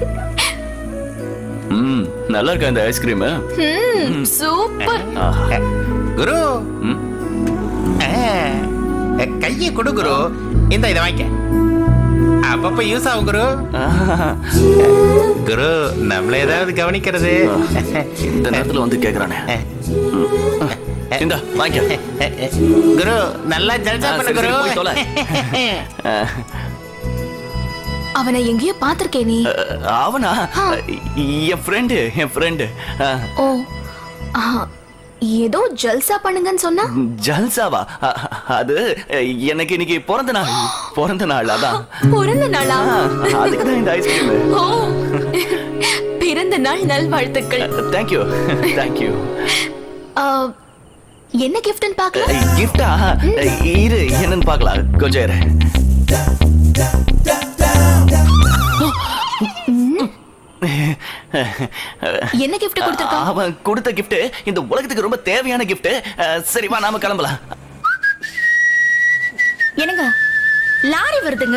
ம் நல்லா இருக்கா இந்த ஐஸ்கிரீம் ம், சூப்பர் குரு கையை கொடு குரு இந்த இதை வாங்கிக்க அப்பப்ப யூஸ் ஆகும் குரு குரு நம்மள ஏதாவது கவனிக்கிறது இந்த நேரத்துல வந்து கேக்குறானே இந்த வாங்கிக்க குரு நல்லா ஜல்சா ஆ, பண்ணு சரி, குரு சரி, போய் தொலை. அஹ், அவனை எங்கேயோ பாத்திருக்கே நீ அவனா என் ஃப்ரெண்டு என் ஃப்ரெண்டு ஓ ஆ, ஏதோ ஜல்சா பண்ணுங்கன்னு சொன்னா ஜல்சாவா அ- அது எனக்கு இன்னைக்கு பிறந்த நாள் பிறந்த நாள் அதான் பிறந்த நாளா அதுக்கு தான் இந்த ஐஸ்கிரீம் ஓ பிறந்த நாள் நல்வாழ்த்துக்கள் தேங்க்யூ தேங்க்யூ ஆ, என்ன கிஃப்ட்னு பார்க்கலாம் கிஃப்டா இரு என்னன்னு பார்க்கலாம் கொஞ்சம் இரு என்ன gift கொடுத்திருக்கான்? அவன் கொடுத்த gift இந்த உலகத்துக்கு ரொம்ப தேவையான gift சரி வா நாம கிளம்பலாம் என்னங்க லாரி வருதுங்க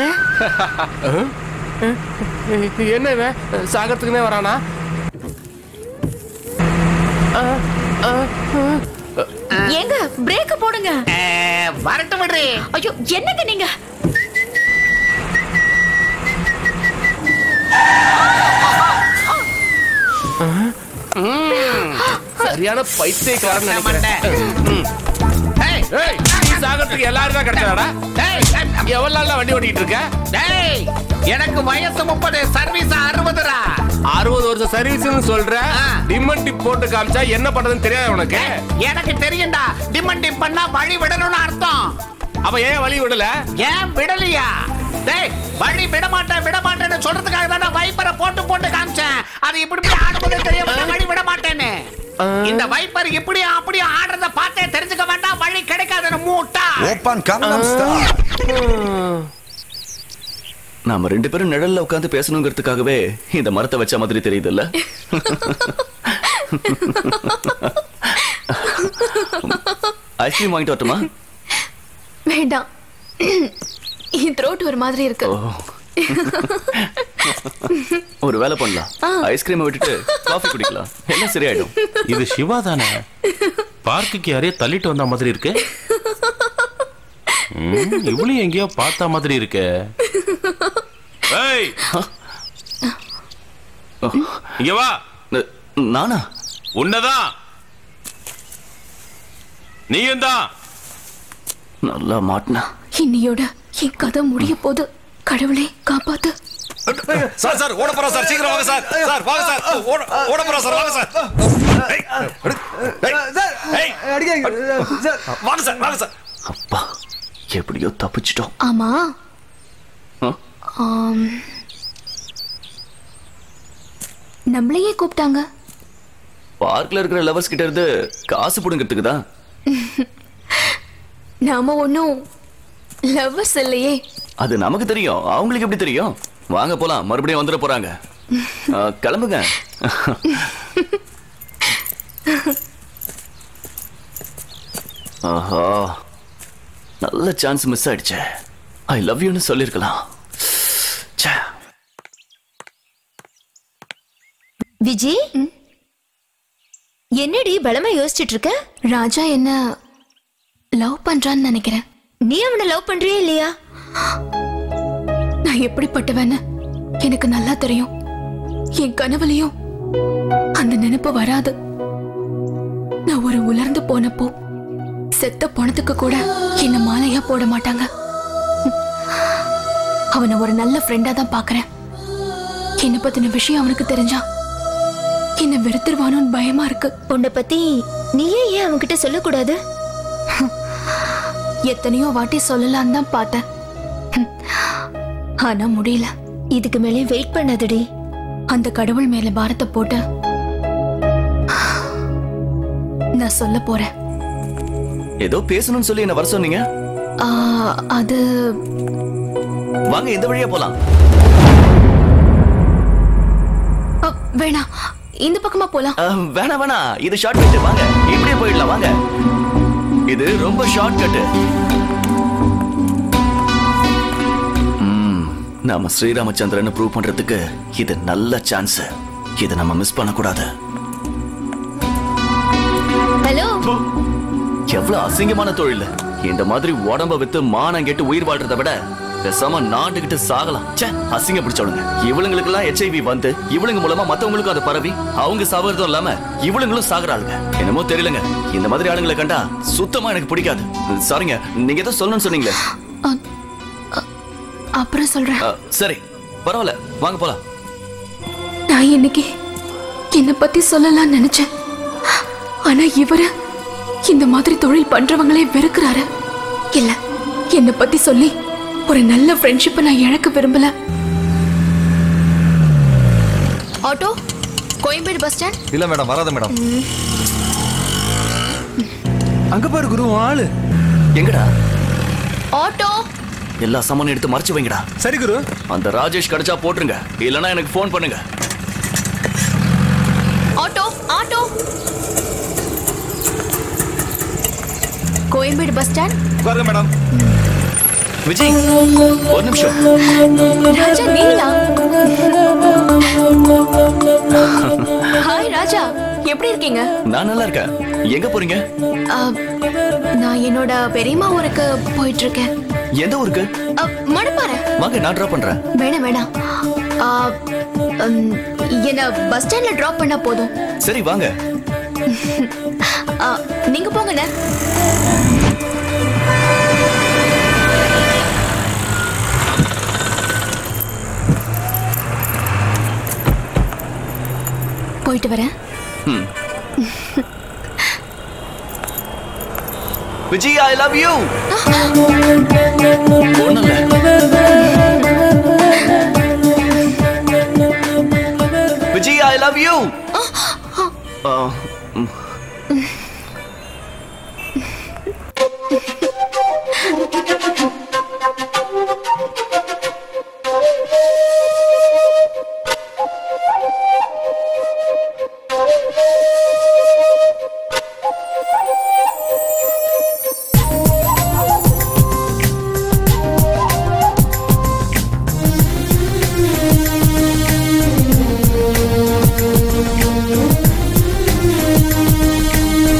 என்ன இவன் சாகரத்துக்குனே வரானா ஏங்க பிரேக் போடுங்க வரட்டும் விடுறே ஐயோ என்னங்க நீங்க சரியான பைத்தியக்காரன் நினைக்கிறேன் ம். ஏய், நீ சாகரத்துக்கு எல்லாரும் தான் கிடைச்சாடா எவ்வளவு நாளா வண்டி ஓட்டிட்டு இருக்க டேய் எனக்கு வயசு முப்பது சர்வீஸ் அறுபதுரா அறுபது வருஷம் சர்வீஸ்னு சொல்ற டிம்மன் டிப் போட்டு காமிச்சா என்ன பண்றதுன்னு தெரியாது உனக்கு எனக்கு தெரியும்டா டிமன் டிப் பண்ணா வழி விடணும்னு அர்த்தம் அப்ப ஏன் வழி விடல ஏன் விடலையா டேய் வழி விட மாட்டேன் விட மாட்டேன்னு சொல்றதுக்காக தான் வைப்பரை போட்டு போட்டு காமிச்சேன் அது இப்படி இப்படி ஆடும்போது தெரிய வந்தா வழி விட மாட்டேன்னு இந்த வைப்பர் இப்படி அப்படி ஆடுறத பார்த்தே தெரிஞ்சுக்க வேண்டாம் வழி கிடைக்காதுன்னு மூட்டா 오빤 강남스타일 நாம ரெண்டு பேரும் நிழல்ல உட்கார்ந்து பேசணுங்கிறதுக்காகவே இந்த மரத்தை வச்ச மாதிரி தெரியுதுல்ல ஐஸ்கிரீம் வாங்கிட்டு வரட்டுமா வேண்டாம் என் த்ரோட் ஒரு மாதிரி இருக்கு ஒரு வேலை பண்ணலாம் ஐஸ்கிரீமை விட்டுட்டு காஃபி குடிக்கலாம் எல்லாம் சரியாயிடும் இது சிவா தானே பார்க்குக்கு யாரையோ தள்ளிட்டு வந்த மாதிரி இருக்கு ம், இவளையும் எங்கேயோ பார்த்த மாதிரி இருக்கு ஏய் இங்க வா நானா உன்னதான் நீயும் தான் நல்லா மாட்டினா இன்னையோட என் கதை முடிய போது கடவுளே காப்பாத்து சார் சார் ஓட போறோம் சார் சீக்கிரம் வாங்க சார் சார் வாங்க சார் ஓட ஓட போறோம் சார் வாங்க சார் ஏய், ஏய், ஏய், வாங்க சார் வாங்க சார் அப்பா எப்படியோ தப்பிச்சிட்டோம் ஆமா ஆ? ஆம். நம்மளையே கூப்பிட்டாங்க பார்க்ல இருக்கிற லவர்ஸ் கிட்ட இருந்து காசு புடுங்கிறதுக்கு தான் நாம ஒன்னும் லவ்வர்ஸ் இல்லையே அது நமக்கு தெரியும் அவங்களுக்கு எப்படி தெரியும் வாங்க போலாம் மறுபடியும் வந்துட போறாங்க ஆ, கிளம்புங்க ஆஹா நல்ல சான்ஸ் மிஸ் ஆயிடுச்சே ஐ லவ் யூன்னு சொல்லிருக்கலாம் ச்சே. விஜி என்னடி பலமா யோசிச்சுட்டு இருக்க ராஜா என்ன லவ் பண்றான்னு நினைக்கிறேன் நீ அவனை லவ் பண்றியா இல்லையா நான் எப்படிப்பட்டவன்னு எனக்கு நல்லா தெரியும் என் கனவுலயும் அந்த நினைப்பு வராது நான் ஒரு உலர்ந்து போனப்போ செத்த பணத்துக்கு கூட என்ன மாலையா போட மாட்டாங்க அவனை ஒரு நல்ல ஃப்ரெண்டா தான் பாக்குறேன் என்ன பத்தின விஷயம் அவனுக்கு தெரிஞ்சா என்ன வெறுத்துருவானோன்னு பயமா இருக்கு உன்னை பத்தி நீயே ஏன் அவன்கிட்ட சொல்லக்கூடாது எத்தனையோ வாட்டி சொல்லலான்னு தான் பார்த்தேன் ஆனா முடியல இதுக்கு மேலே வெயிட் பண்ணாதடி அந்த கடவுள் மேல பாரத்தை போட்டு நான் சொல்ல போறேன் ஏதோ பேசணும்னு சொல்லி என்ன வர சொன்னீங்க ஆ, அது வாங்க இந்த வழியா போலாம் அ, வேணாம் இந்த பக்கமா போலாம் அஹ், வேணாம் வேணாம் இது ஷார்ட் கட் வாங்க இப்படியே போயிடலாம் வாங்க இது ரொம்ப ஷார்ட் கட் நாம ஸ்ரீராமச்சந்திரன் ப்ரூவ் பண்றதுக்கு இது நல்ல சான்ஸ் இதை நம்ம மிஸ் பண்ணக்கூடாது ஹலோ எவ்வளவு அசிங்கமான தொழில் இந்த மாதிரி உடம்ப வித்து மானம் கெட்டு உயிர் வாழ்றதை விட பேசாம நாண்டுகிட்டு சாகலாம் ச்சே அசிங்க பிடிச்சவனுங்க இவளுங்களுக்கு எல்லாம் ஹெச்ஐவி வந்து இவளுங்க மூலமா மத்தவங்களுக்கும் அது பரவி அவங்க சாவறதும் இல்லாம இவளுங்களும் சாகுறாளுங்க என்னமோ தெரியலங்க இந்த மாதிரி ஆளுங்களை கண்டா சுத்தமா எனக்கு பிடிக்காது சாரிங்க நீங்க ஏதோ சொல்லணும்னு சொன்னீங்களே அப்புறம் சொல்றேன் அஹ், சரி பரவாயில்ல வாங்க போலாம் நான் இன்னைக்கு என்னை பத்தி சொல்லலாம்னு நினைச்சேன் ஆனா இவரு இந்த மாதிரி தொழில் பண்றவங்களே வெறுக்கிறாரு இல்ல என்னை பத்தி சொல்லி ஒரு நல்ல ஃப்ரெண்ட்ஷிப்பை நான் இழக்க விரும்பல ஆட்டோ கோயம்பேடு பஸ் ஸ்டாண்ட் இல்ல மேடம் வராத மேடம் அங்க பாரு குரு உன் ஆளு எங்கடா ஆட்டோ எல்லா சாமானும் எடுத்து மறைச்சு வைங்கடா சரி குரு அந்த ராஜேஷ் கிடைச்சா போட்டுருங்க இல்லனா எனக்கு ஃபோன் பண்ணுங்க auto auto Koyambedu bus stand உட்காருங்க மேடம் விஜய் ஒரு நிமிஷம் ராஜா நீங்களா ஹாய் ராஜா எப்படி இருக்கீங்க நான் நல்லா இருக்கேன் எங்க போறீங்க ஆ, நான் என்னோட பெரியம்மா ஊருக்கு போயிட்டு இருக்கேன் எந்த ஊருக்கு ஆ, மணப்பாறை வாங்க நான் டிராப் பண்றேன் வேணாம் வேணாம் ஆ, ம், என்ன பஸ் ஸ்டாண்ட்ல டிராப் பண்ணா போதும் சரி வாங்க ஆ, நீங்க போங்கண்ணே போயிட்டு வரேன் ம். Vijay I love you Vijay I love you Thank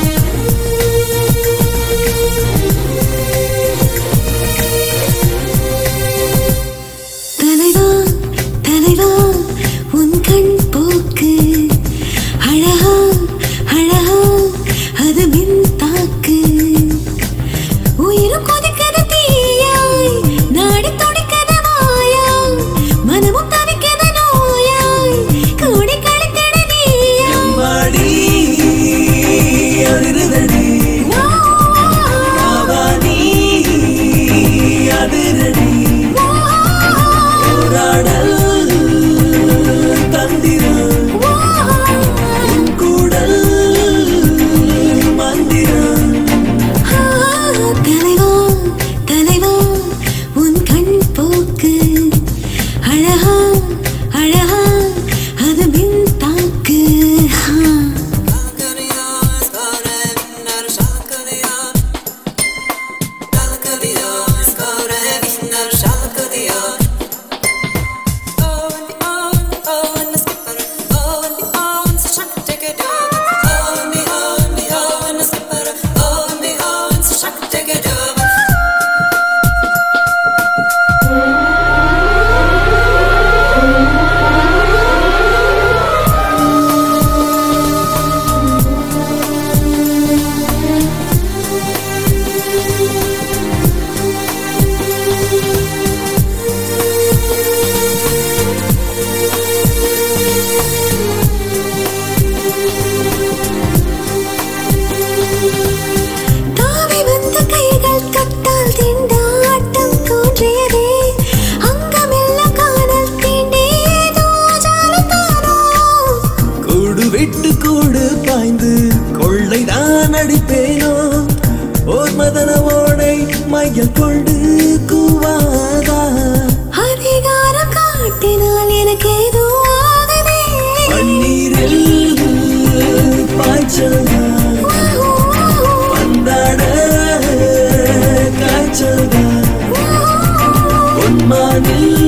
காய்ச்சல்தான் வந்தாட காய்ச்சல்தான் உன்மானில்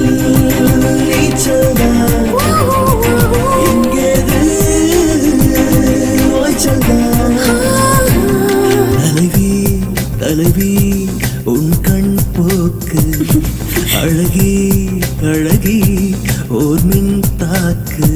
நீச்சல்தான் இங்கேது ஓய்ச்சல்தான் தலைவி தலைவி உன் கண் போக்கு அழகி அழகி ஓர் மின் தாக்கு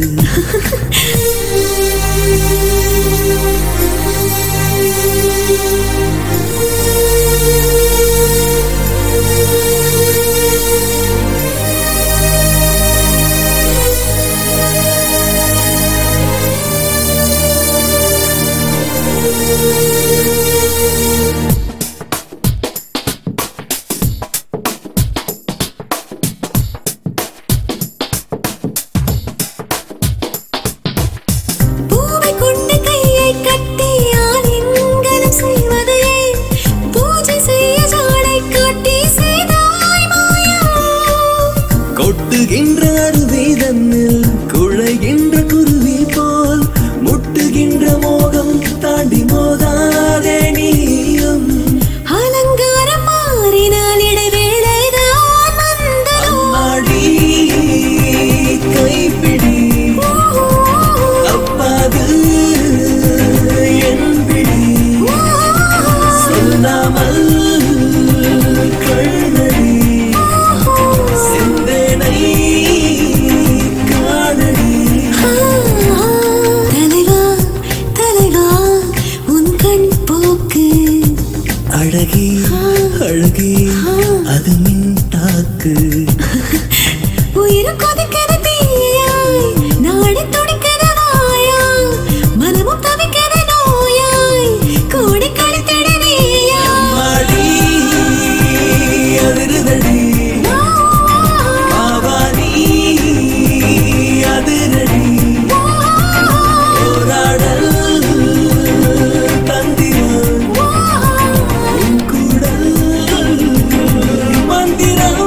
பூவை கொண்டு கையை கட்டி ஆலிங்கனம் செய்வதே பூஜை செய்ய ஜாடை காட்டி செய்தாய் மாயம் கொட்டுகின்ற அருவி தன்னில் குழைகின்ற குருவி போல் முட்டுகின்ற மோகம் தாண்டி மோதாதே நீயும் அலங்காரம் மாறினால் இடைவேளைதான் வந்ததோ ஆடி கைப்பிடி தப்பாது என் பிடி சொல்லாமல் கண்ணடி சிந்தனை காணடி தலைவா தலைவா உன் கண் போக்கு அழகி அழகி அது மின் தாக்கு உயிர் கொதிக்கிறது தீயாய் நாடி துடிக்கிறது வாயாய் மனமும் தவிக்கிறது நோயாய் கூடி கழித்திட நீயாய் மாடி அதிருதடி பாவானி அதிரடி போராடல் தந்திரம் உன் குடல் மந்திரம்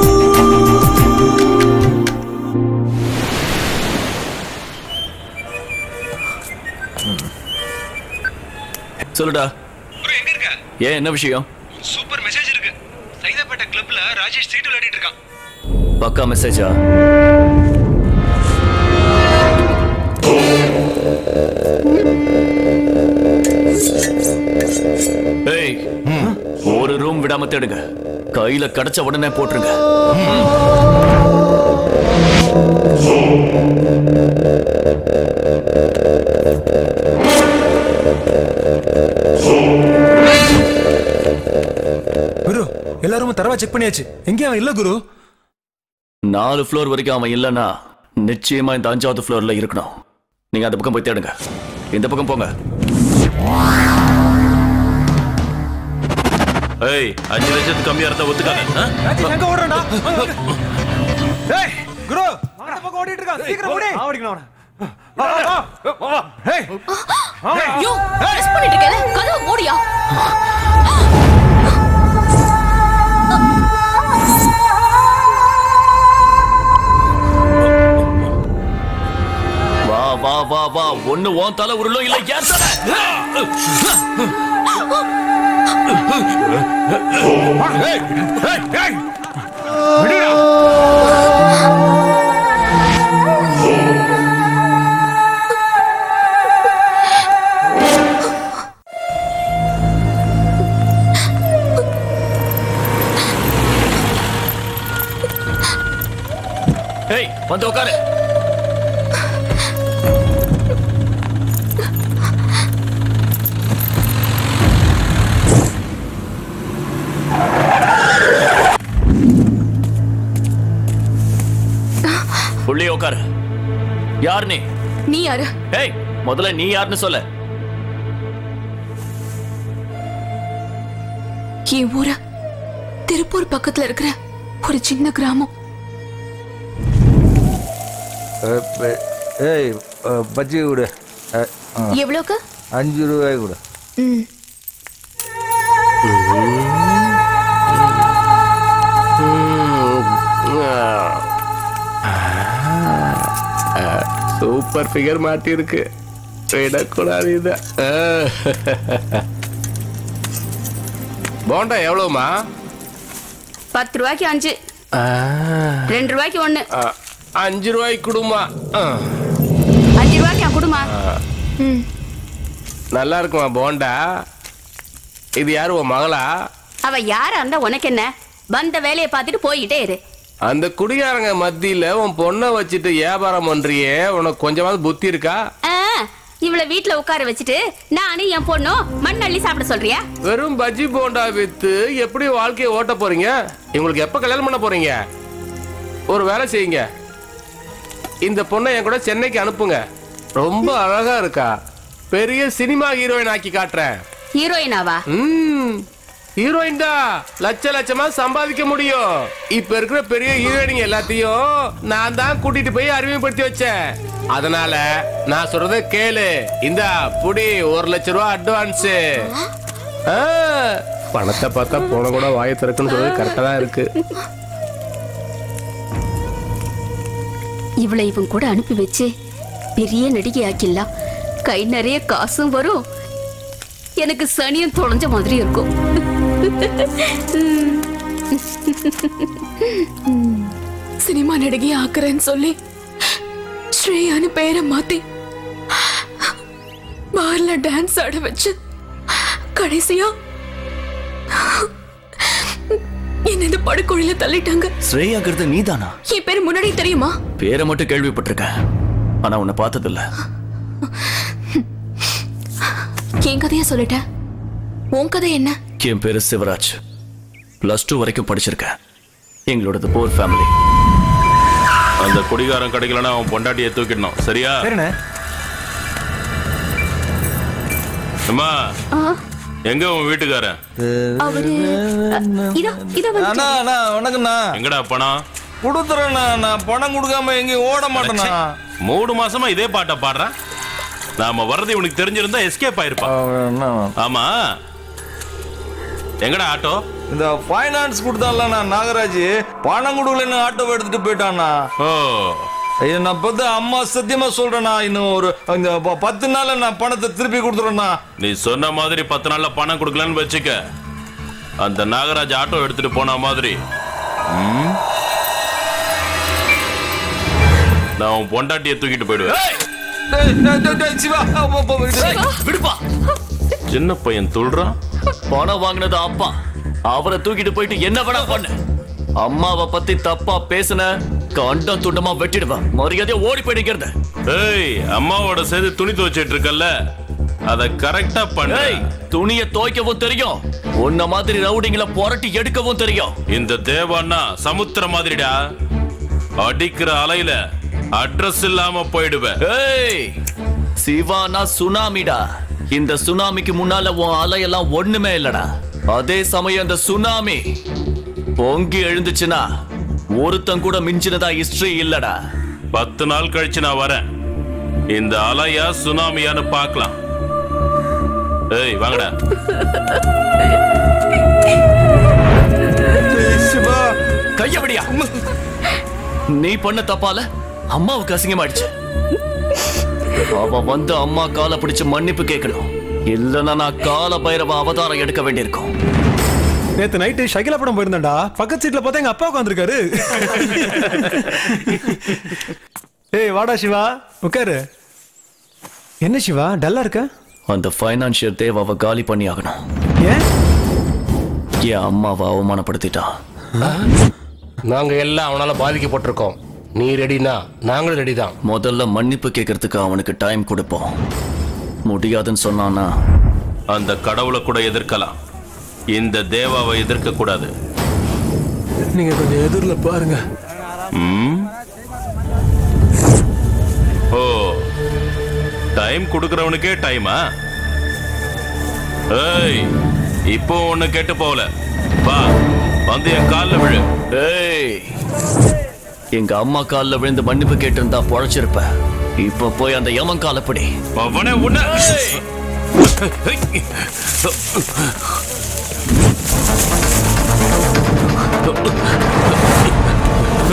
சொல்லுடா ஏன் என்ன விஷயம் சூப்பர் மெசேஜ் இருக்கு சைதாப்பேட்டை கிளப்ல ராஜேஷ் சீட்டு விளையாடிட்டு இருக்கான் பக்கா மெசேஜா ஏய் ஒரு ரூம் விடாம தேடுங்க கையில கிடைச்ச உடனே போட்டுருங்க குரு எல்லாரும் தரவா செக் பண்ணியாச்சு எங்கேயும் அவன் இல்ல குரு நாலு ஃப்ளோர் வரைக்கும் அவன் இல்லைன்னா நிச்சயமா இந்த அஞ்சாவது ஃப்ளோர்ல இருக்கணும் நீங்க அந்த பக்கம் போய் தேடுங்க இந்த பக்கம் போங்க ஏய் அஞ்சு லட்சத்துக்கு கம்மியா இருந்தா ஒத்துக்காங்க ஆ? ராஜேஷ் எங்க ஓடுறா ஏய் குரு அந்த பக்கம் ஓடிட்டு இருக்கான் சீக்கிரம் ஓடி ஓடிக்கலாம் வா வா வா வா ஏய் ஐயோ ட்ரெஸ் பண்ணிட்டு இருக்கல கதவு மூடியா வா வா வா வா ஒண்ணு உன் தலை உருளும் இல்ல ஏன் தலை ஏய் ஏய் ஏய் ஏய் வந்து உட்காரு உள்ளே உட்காரு யார் நீ நீ யாரு ஏய் முதல்ல நீ யாருன்னு சொல்ல என் ஊரு திருப்பூர் பக்கத்துல இருக்கிற ஒரு சின்ன கிராமம் ஏய் அஹ், பஜ்ஜி கொடு அஹ், ஆ. எவ்வளோக்கு அஞ்சு ரூபாய் கொடு ம் சூப்பர் ஃபிகர் மாட்டி இருக்கு விடக்கூடாது இத ஆ. போண்டா எவ்வளவுமா பத்து ரூபாய்க்கு அஞ்சு ஆ. ரெண்டு ரூபாய்க்கு ஒண்ணு ஆ, அஞ்சு ரூபாய்க்கு கொடுமா ஆ. அஞ்சு ரூபாய்க்கு என் குடுமா ஆ. நல்லா இருக்குமா போண்டா இது யாரு உன் மகளா அவ யாரா இருந்தா உனக்கு என்ன வந்த வேலையை பார்த்துட்டு போய்கிட்டே இரு அந்த குடிகாரங்க மத்தியில உன் பொண்ணை வச்சுட்டு வியாபாரம் பண்றியே உனக்கு கொஞ்சமாவது புத்தி இருக்கா ஆ, இவளை வீட்ல உட்கார வச்சுட்டு நானும் என் பொண்ணும் மண் அள்ளி சாப்பிட சொல்றியா வெறும் பஜ்ஜி போண்டா வித்து எப்படி வாழ்க்கையை ஓட்ட போறீங்க இவங்களுக்கு எப்ப கல்யாணம் பண்ண போறீங்க ஒரு வேலை செய்யுங்க இந்த பொண்ணை என் கூட சென்னைக்கு அனுப்புங்க ரொம்ப அழகா இருக்கா பெரிய சினிமா ஹீரோயின் ஆக்கி காட்டுறேன் ஹீரோயினாவா ம் ஹீரோயின் தான் லட்ச லட்சமா சம்பாதிக்க முடியும் இப்ப இருக்கிற பெரிய ஹீரோயினிங்க எல்லாத்தையும் நான் தான் கூட்டிட்டு போய் அறிமுகப்படுத்தி வச்சேன் அதனால நான் சொல்றத கேளு இந்தா புடி ஒரு லட்ச ரூபா அட்வான்ஸ் பணத்தை பார்த்தா போன கூட வாயை திறக்குன்னு சொல்றது கரெக்டா தான் இருக்கு இவளை இவன் கூட அனுப்பி வச்சு பெரிய நடிகை ஆக்கிடலாம் கை நிறைய காசும் வரும் எனக்கு சனியும் தொலைஞ்ச மாதிரி இருக்கும் சினிமா நடிகை ஆக்குறேன்னு சொல்லி ஸ்ரேயான்னு பேரை மாத்தி பார்ல டான்ஸ் ஆட வச்சு கடைசியா என்ன இந்த படுகொழில தள்ளிட்டாங்க ஸ்ரேயாங்கிறது நீதானா என் பேர் முன்னாடி தெரியுமா பேரை மட்டும் கேள்விப்பட்டிருக்கேன் ஆனா உன்னை பார்த்ததில்ல என் கதைய சொல்லிட்டேன் உன் கதை என்ன என் பேரு சிவராஜ் பிளஸ் டூ வரைக்கும் படிச்சிருக்கேன் எங்களோடது போர் ஃபேமிலி அந்த குடிகாரன் கிடைக்கலன்னா அவன் பொண்டாட்டியை தூக்கிடணும் சரியா சரிண்ணே அம்மா எங்க உன் வீட்டுக்காரன் அவரு இதோ இதோ அண்ணா அண்ணா வணக்கம்ண்ணா எங்கடா பணம் கொடுத்துறேண்ணா நான் பணம் கொடுக்காம எங்கேயும் ஓட மாட்டேண்ணா மூணு மாசமா இதே பாட்டை பாடுறான் நாம வர்றது இவனுக்கு தெரிஞ்சிருந்தா எஸ்கேப் ஆயிருப்பான் ஆமா எங்கடா ஆட்டோ இந்த ஃபைனான்ஸ் கொடுத்தான்ல நாகராஜ் பணம் கொடுக்கலன்னு ஆட்டோ எடுத்துட்டு போயிட்டான்னா ஓ ஐயா நான் பார்த்து அம்மா சத்தியமா சொல்றேண்ணா இன்னும் ஒரு இந்த ப- பத்து நாள்ல நான் பணத்தை திருப்பி கொடுத்துறேண்ணா நீ சொன்ன மாதிரி பத்து நாள்ல பணம் கொடுக்கலன்னு வச்சுக்க அந்த நாகராஜ் ஆட்டோ எடுத்துட்டு போன மாதிரி ம், நான் உன் பொண்டாட்டியை தூக்கிட்டு போயிடுவேன் விடுப்பா சின்ன பையன் துள்றான் பணம் வாங்கினது அப்பா அவரை தூக்கிட்டு போயிட்டு என்ன வேணா பண்ணு அம்மாவை பத்தி தப்பா பேசுன கண்டம் துண்டமா வெட்டிடுவேன் மரியாதையா ஓடி போயிடுங்கிறது ஏய் அம்மாவோட சேர்ந்து துணி துவைச்சிட்டு இருக்கல்ல அத கரெக்டா பண்ணு ஏய் துணிய துவைக்கவும் தெரியும் உன்ன மாதிரி ரவுடிங்கள புரட்டி எடுக்கவும் தெரியும் இந்த தேவான்னா சமுத்திரம் மாதிரிடா அடிக்கிற அலையில அட்ரஸ் இல்லாம போயிடுவேன் ஏய் சிவானா சுனாமிடா இந்த சுனாமிக்கு முன்னால உன் அலையெல்லாம் ஒண்ணுமே இல்லடா அதே சமயம் இந்த சுனாமி பொங்கி எழுந்துச்சுன்னா ஒருத்தன் கூட மிஞ்சினதா ஹிஸ்டரி இல்லடா பத்து நாள் கழிச்சு நான் வரேன் இந்த அலையா சுனாமியான்னு பார்க்கலாம் ஏய் வாங்கடா சிவா கையபடியா நீ பண்ண தப்பால அம்மாவுக்கு அசிங்கமாயிடுச்சு அவ வந்து அம்மா காலை பிடிச்சு மன்னிப்பு கேட்கணும் இல்லைன்னா நான் கால பைரவ அவதாரம் எடுக்க வேண்டியிருக்கும் நேத்து நைட்டு ஷகிலா படம் போயிருந்தேன்டா பக்கத்து சீட்ல பார்த்தா எங்க அப்பா உட்காந்துருக்காரு ஏய் வாடா சிவா உட்காரு என்ன சிவா டல்லா இருக்க அந்த ஃபைனான்சியல் தேவாவை காலி பண்ணி ஆகணும் ஏன் என் அம்மாவை அவமானப்படுத்திட்டான் நாங்க எல்லாம் அவனால பாதிக்கப்பட்டிருக்கோம் நீ ரெடினா நாங்களும் ரெடி தான் முதல்ல மன்னிப்பு கேட்கறதுக்கு அவனுக்கு டைம் கொடுப்போம் முடியாதுன்னு சொன்னானா அந்த கடவுளை கூட எதிர்க்கலாம் இந்த தேவாவை எதிர்க்க கூடாது நீங்க கொஞ்சம் எதிரில் பாருங்க ம்? ஓ டைம் கொடுக்கறவனுக்கே டைமா ஏய் இப்போ ஒண்ணு கேட்டு போகல வா வந்து என் கால்ல விழு ஏய் எங்க அம்மா கால்ல விழுந்து மன்னிப்பு கேட்டிருந்தா பொழைச்சிருப்ப இப்ப போய் அந்த யமன் காலப்படி அவனை உன்ன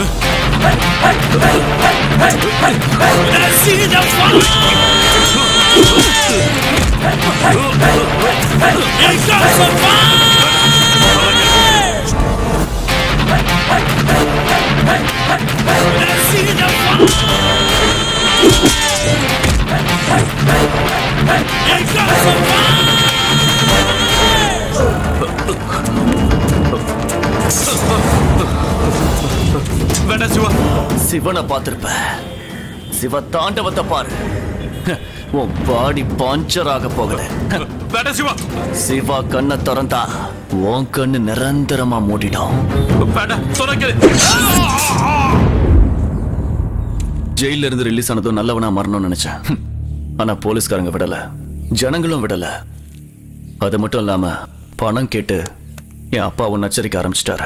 See the fire! வேண்டாம் சிவா சிவனை பார்த்திருப்ப சிவ தாண்டவத்தை பாரு உன் பாடி பஞ்சர் ஆக போகல வேண்டாம் சிவா சிவா கண்ணை திறந்தா உன் கண்ணு நிரந்தரமா மூடிடும் வேண்டாம் சொன்னது ஜெயில இருந்து ரிலீஸ் ஆனதும் நல்லவனா மரணம்னு நினைச்சேன் ஹம். ஆனா போலீஸ்காரங்க விடல ஜனங்களும் விடல அது மட்டும் இல்லாம பணம் கேட்டு என் அப்பா உன்னை எச்சரிக்க ஆரம்பிச்சிட்டாரு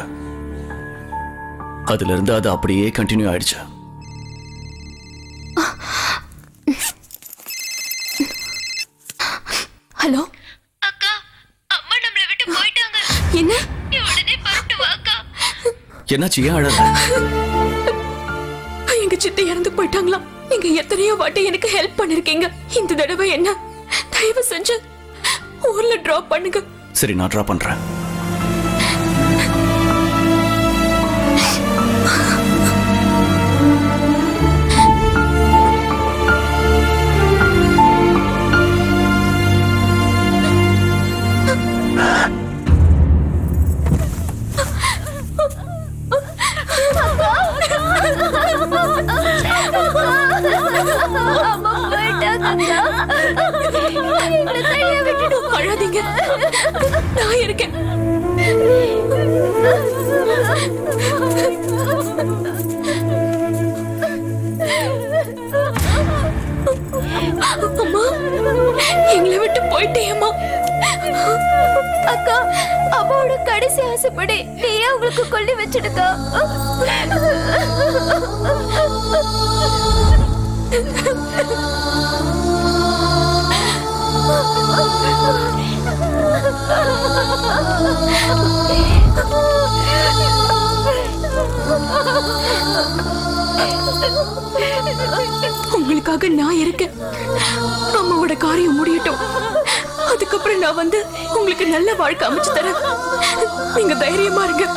அதுல இருந்து அது அப்படியே கண்டினியூ ஆயிடுச்சு ஹலோ அக்கா அம்மா நம்மள விட்டு போயிட்டாங்க என்ன நீ உடனே புறப்பட்டு வா அக்கா என்னாச்சு ஏன் அழற எங்க சித்தி இறந்து போயிட்டாங்களா நீங்க எத்தனையோ வாட்டி எனக்கு ஹெல்ப் பண்ணிருக்கீங்க இந்த தடவை என்ன தயவு செஞ்சு ஊர்ல டிராப் பண்ணுங்க சரி நான் ட்ரா பண்றேன் அம்மா போயிட்டாங்க எங்களை தனியா விட்டுட்டு அழாதீங்க நான் இருக்கேன் அம்மா எங்களை விட்டு போயிட்டேம்மா அக்கா அம்மாவோட கடைசி ஆசைப்படி நீயே அவங்களுக்கு கொல்லி வச்சிடுக்கா உங்களுக்காக நான் இருக்கேன் அம்மாவோட காரியம் முடியட்டும் அதுக்கப்புறம் நான் வந்து உங்களுக்கு நல்ல வாழ்க்கை அமைச்சு தரேன் நீங்க தைரியமா இருங்க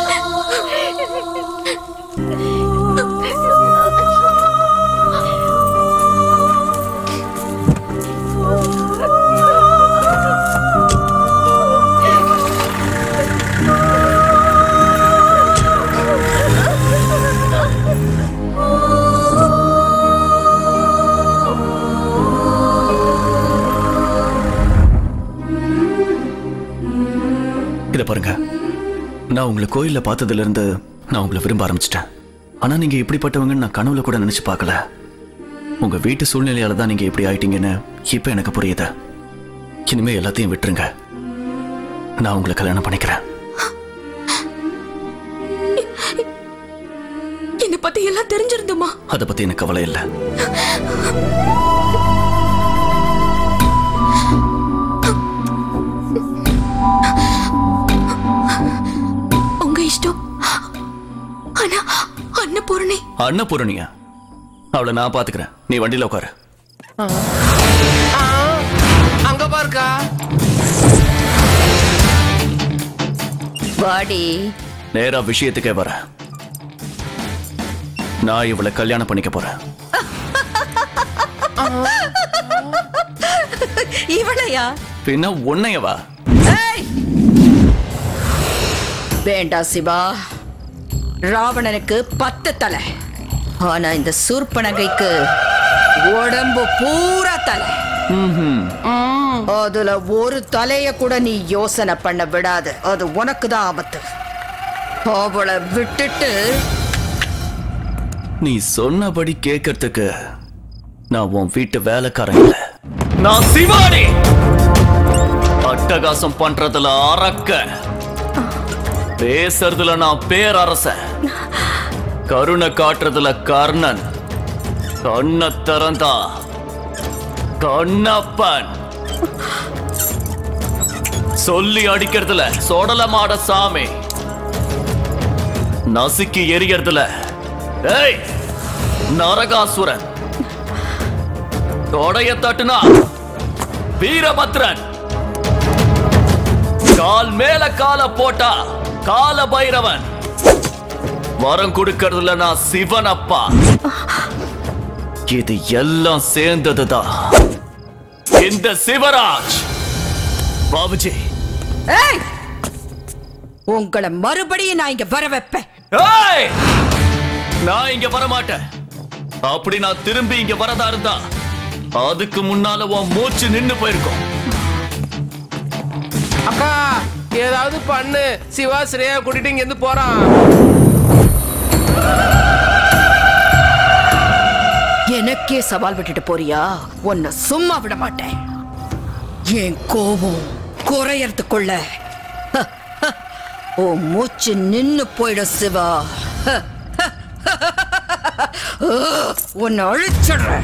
இத பாருங்க நான் உங்களை கோயில்ல பார்த்ததுல இருந்து நான் உங்களை விரும்ப ஆரம்பிச்சிட்டேன் ஆனா நீங்க இப்படிப்பட்டவங்கன்னு நான் கனவுல கூட நினைச்சு பார்க்கல உங்க வீட்டு சூழ்நிலையால தான் நீங்க இப்படி ஆயிட்டீங்கன்னு இப்ப எனக்கு புரியுது இனிமே எல்லாத்தையும் விட்டுருங்க நான் உங்களை கல்யாணம் பண்ணிக்கிறேன் என்னை பத்தி எல்லாம் தெரிஞ்சிருந்துமா அதை பத்தி எனக்கு கவலை இல்லை உங்க இஷ்டம் ஆனா அன்னபூரணி அன்னபூரணியா அவளை நான் பாத்துக்கிறேன் நீ வண்டியில உட்காரு அங்க பாருக்கா வாடி நேரா விஷயத்துக்கே வரேன் நான் இவளை கல்யாணம் பண்ணிக்க போறேன் இவளையா பின்ன உன்னையவா ஏய்! வேண்டாம் சிவா ராவணனுக்கு பத்து தலை ஆனா இந்த சூர்பனகைக்கு உடம்பு பூரா தலை அதுல ஒரு தலைய கூட நீ யோசனை பண்ண விடாது அது உனக்கு தான் ஆபத்து அவளை விட்டுட்டு நீ சொன்னபடி கேட்கறதுக்கு நான் உன் வீட்டு வேலைக்காரன் இல்ல நான் சிவாடி அட்டகாசம் பண்றதுல அரக்க பேசுறதுல நான் பேரரசன் கருணை காட்டுறதுல கர்ணன் கண்ண திறந்தா கண்ணப்பன் சொல்லி அடிக்கிறதுல சொடலமாட சாமி நசுக்கி எரியறதுல ஏய் நரகாசுரன் தொடைய தட்டுனா வீரபத்ரன் கால் மேல கால போட்டா கால பைரவன் வரம் கொடுக்கறதுல நான் சிவன் அப்பா இது எல்லாம் சேர்ந்ததுதான் இந்த சிவராஜ் பாபுஜி ஏய் உங்களை மறுபடியும் நான் இங்க வர வைப்பேன் ஏய்! நான் இங்க வர மாட்டேன் அப்படி நான் திரும்பி இங்க வரதா இருந்தா அதுக்கு முன்னால உன் மூச்சு நின்னு போயிருக்கும் அக்கா ஏதாவது பண்ணு சிவா ஸ்ரேயா கூட்டிட்டு இங்க இருந்து போறான் எனக்கே சவால் விட்டுட்டு போறியா உன்னை சும்மா விட மாட்டேன் என் கோபம் குறையறதுக்குள்ள ஹ, ஹ, உன் மூச்சு நின்னு போயிடும் சிவா ஹ, ஹ, ஹ, உன்னை அழிச்சிடுறேன்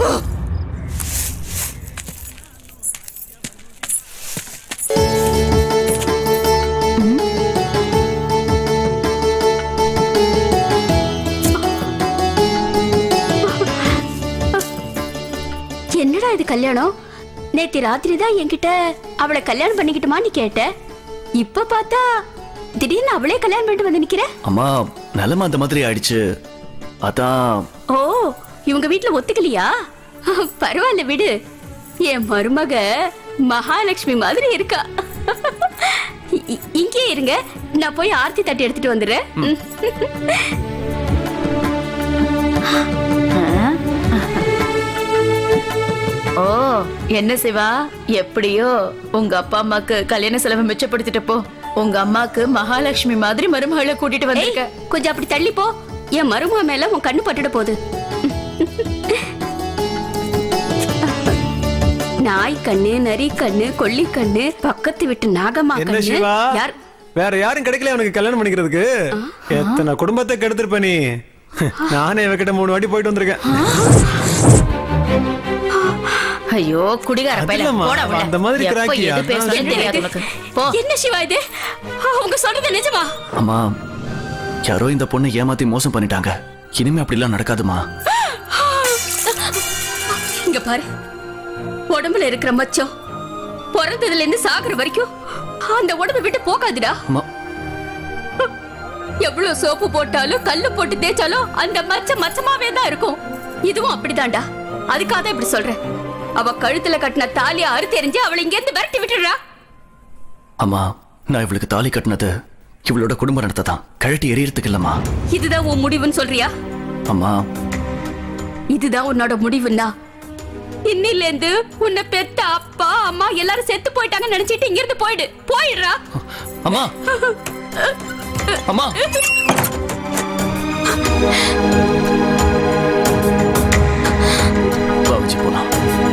என்னடா இது கல்யாணம் நேத்து ராத்திரி தான் என்கிட்ட அவளை கல்யாணம் பண்ணிக்கிட்டுமான்னு கேட்ட இப்ப பார்த்தா திடீர்னு அவளே கல்யாணம் பண்ணிட்டு வந்து நிக்கிற அம்மா நிலைமை அந்த மாதிரி ஆயிடுச்சு அதான் ஓ இவங்க வீட்ல ஒத்துக்கலையா பரவாயில்ல விடு என் மருமக மகாலட்சுமி மாதிரி இருக்கா இ- இ- இங்கே இருங்க நான் போய் ஆர்த்தி தட்டி எடுத்துட்டு வந்துடுறேன் ஓ என்ன சிவா எப்படியோ உங்க அப்பா அம்மாக்கு கல்யாண செலவை மிச்சப்படுத்திட்டு போ உங்க அம்மாக்கு மகாலட்சுமி மாதிரி மருமகளை கூட்டிட்டு வந்திருக்க ஏய், கொஞ்சம் அப்படி தள்ளி போ என் மருமக மேல உன் கண்ணு பட்டுட போகுது நாய் கண்ணு நரி கண்ணு கொல்லி கண்ணு பக்கத்து விட்டு நாகம்மா என்ன கண்ணு சிவா யார் வேற யாரும் கிடைக்கல அவனுக்கு கல்யாணம் பண்ணிக்கிறதுக்கு எத்தனை குடும்பத்தை கெடுத்திருப்ப நீ நானே இவகிட்ட மூணு வாட்டி போயிட்டு வந்திருக்கேன் ஐயோ குடிகார பையல அதில்லம்மா, போடா உள்ள. அந்த மாதிரி எப்ப கிராக்கி, எது அதான் பேசுறதுன்னு சொல்றேன். தெரியாது உனக்கு போ என்ன சிவா இது அவங்க சொன்னது நிஜமா அம்மா யாரோ இந்த பொண்ணை ஏமாத்தி மோசம் பண்ணிட்டாங்க இனிமே அப்படிலாம் நடக்காதுமா இங்க பாரு உடம்புல இருக்கிற மச்சம் பிறந்ததுல இருந்து சாகுற வரைக்கும் அந்த உடம்பை விட்டு போகாதுடா அம்மா எவ்வளவு சோப்பு போட்டாலும் கல்லு போட்டு தேய்ச்சாலும் அந்த மச்சம் மச்சமாவே தான் இருக்கும் இதுவும் அப்படிதான்டா அதுக்காக தான் இப்படி சொல்றேன் அவ கழுத்துல கட்டின தாலியை அறுத்து எறிஞ்சு அவளை இங்க இருந்து விரட்டி விட்டுடுறா அம்மா நான் இவளுக்கு தாலி கட்டினது இவளோட குடும்ப நடத்த தான் கழட்டி எரியறதுக்கு இல்லம்மா இதுதான் உன் முடிவுன்னு சொல்றியா அம்மா இதுதான் உன்னோட முடிவுன்னா இன்னில இருந்து உன்னை பெத்த அப்பா அம்மா எல்லாரும் செத்து போயிட்டாங்கன்னு நினைச்சிட்டு இங்க இருந்து போயிடு போயிடுறா அம்மா அம்மா பாபுஜி போலாம்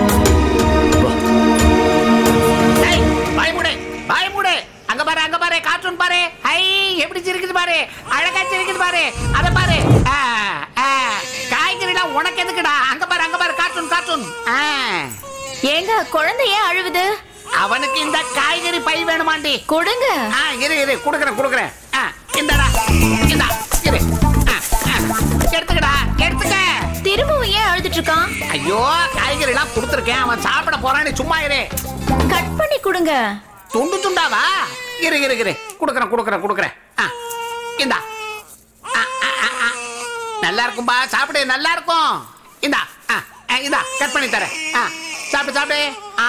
ஏய், வாய் மூடு வாய் மூடு அங்க பாரு அங்க பாரு கார்ட்டூன் பாரு ஹை எப்படி சிரிக்குது பாரு அழகா சிரிக்குது பாரு அத பாரு ஆ, ஆ, காய்கறிலாம் உனக்கு எதுக்குடா அங்க பாரு அங்க பாரு கார்ட்டூன் கார்ட்டூன் ஆ. ஏங்க குழந்தை ஏன் அழுவுது அவனுக்கு இந்த காய்கறி பை வேணுமாண்டி கொடுங்க ஆ இரு இரு குடுக்குறேன் குடுக்குறேன் ஆ இந்தடா இந்தா இரு ஆ, ஆ. எடுத்துக்கடா எடுத்துக்க திரும்பவும் ஏன் அழுதுட்டு இருக்கான் ஐயோ காய்கறி எல்லாம் கொடுத்துருக்கேன் அவன் சாப்பிட போறான்னு சும்மா இரு கட் பண்ணி கொடுங்க துண்டு துண்டாவா இரு இரு இரு குடுக்குறேன் குடுக்குறேன் குடுக்குறேன் ஆ, இந்தா ஆ, ஆ, ஆ, ஆ. நல்லா இருக்கும்பா சாப்பிடு நல்லா இருக்கும் இந்தா ஆ, ஆ, இந்தா கட் பண்ணி தரேன் ஆ, சாப்பிடு சாப்பிடு ஆ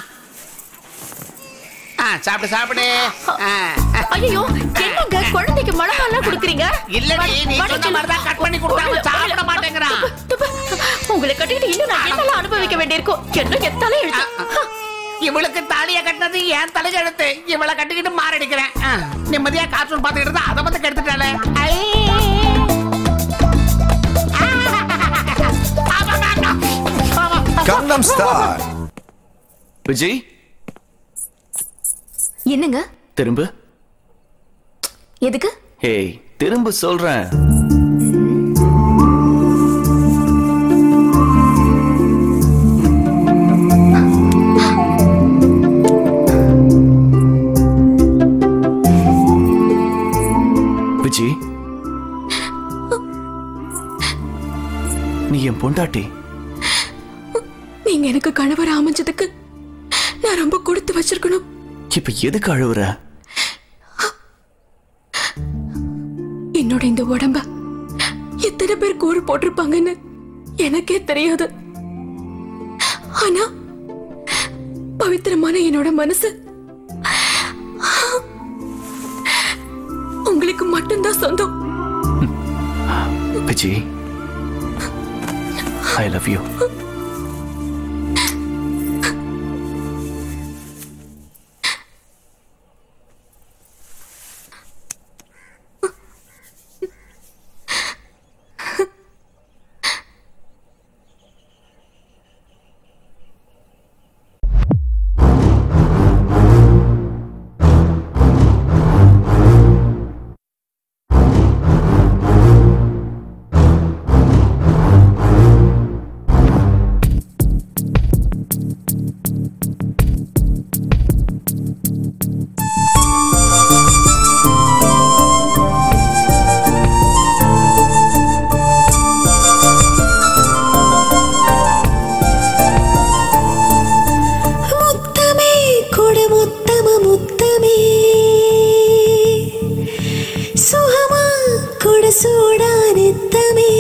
ஆ, சாப்பிடு சாப்பிடு ஆ, ஆ. ஐயோ என்னங்க குழந்தைக்கு மிளகாலாம் கொடுக்குறீங்க இல்லடி நீ சொன்ன மாதிரி தான் கட் பண்ணி கொடுத்தா அவன் சாப்பிட மாட்டேங்கிறான் உங்களை கட்டிக்கிட்டு இன்னும் நான் என்னெல்லாம் அனுபவிக்க வேண்டியிருக்கும் என்ன எத்தாலே எழுத்து இவளுக்கு தாலிய கட்டினது என் தலையெழுத்து இவளை கட்டிக்கிட்டு மாரடிக்கிறேன் ஆ, நிம்மதியா கார்ட்டூன் பார்த்துக்கிட்டு இருந்தா அதை வந்து கெடுத்துட்டாளே ஐ. Gangnam Style. விஜய் என்னங்க திரும்ப எதுக்கு ஏய் திரும்ப சொல்றேன் விஜி நீ என் பொண்டாட்டி நீங்க நீங்க எனக்கு கணவர் அமைஞ்சதுக்கு நான் ரொம்ப கொடுத்து வச்சிருக்கணும் இப்ப எதுக்கு அழுவுற என்னோட இந்த உடம்ப எத்தனை பேர் கூறு போட்டிருப்பாங்கன்னு எனக்கே தெரியாது ஆனா பவித்திரமான என்னோட மனசு உங்களுக்கு மட்டும்தான் சொந்தம் பிச்சி ஐ லவ் யூ முத்தமே கொடு முத்தம முத்தமே சுகமா கொடு சூடானத்தமே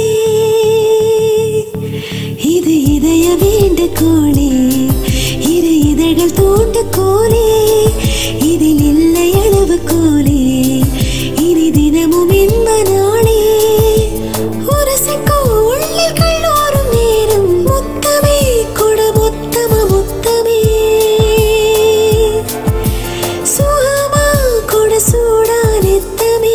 இது இதய வேண்டு கோளே இரு இதழ்கள் தோண்டு கோலே இதில் இல்லை அளவு கோலே இனி தினமும் இன்ப நாளே உரசிக்கோ உள்ளில் கல்லோரும் நேரம் முத்தமே கொடு முத்தம முத்தமே சுகமா கொடு சூடானத்தமே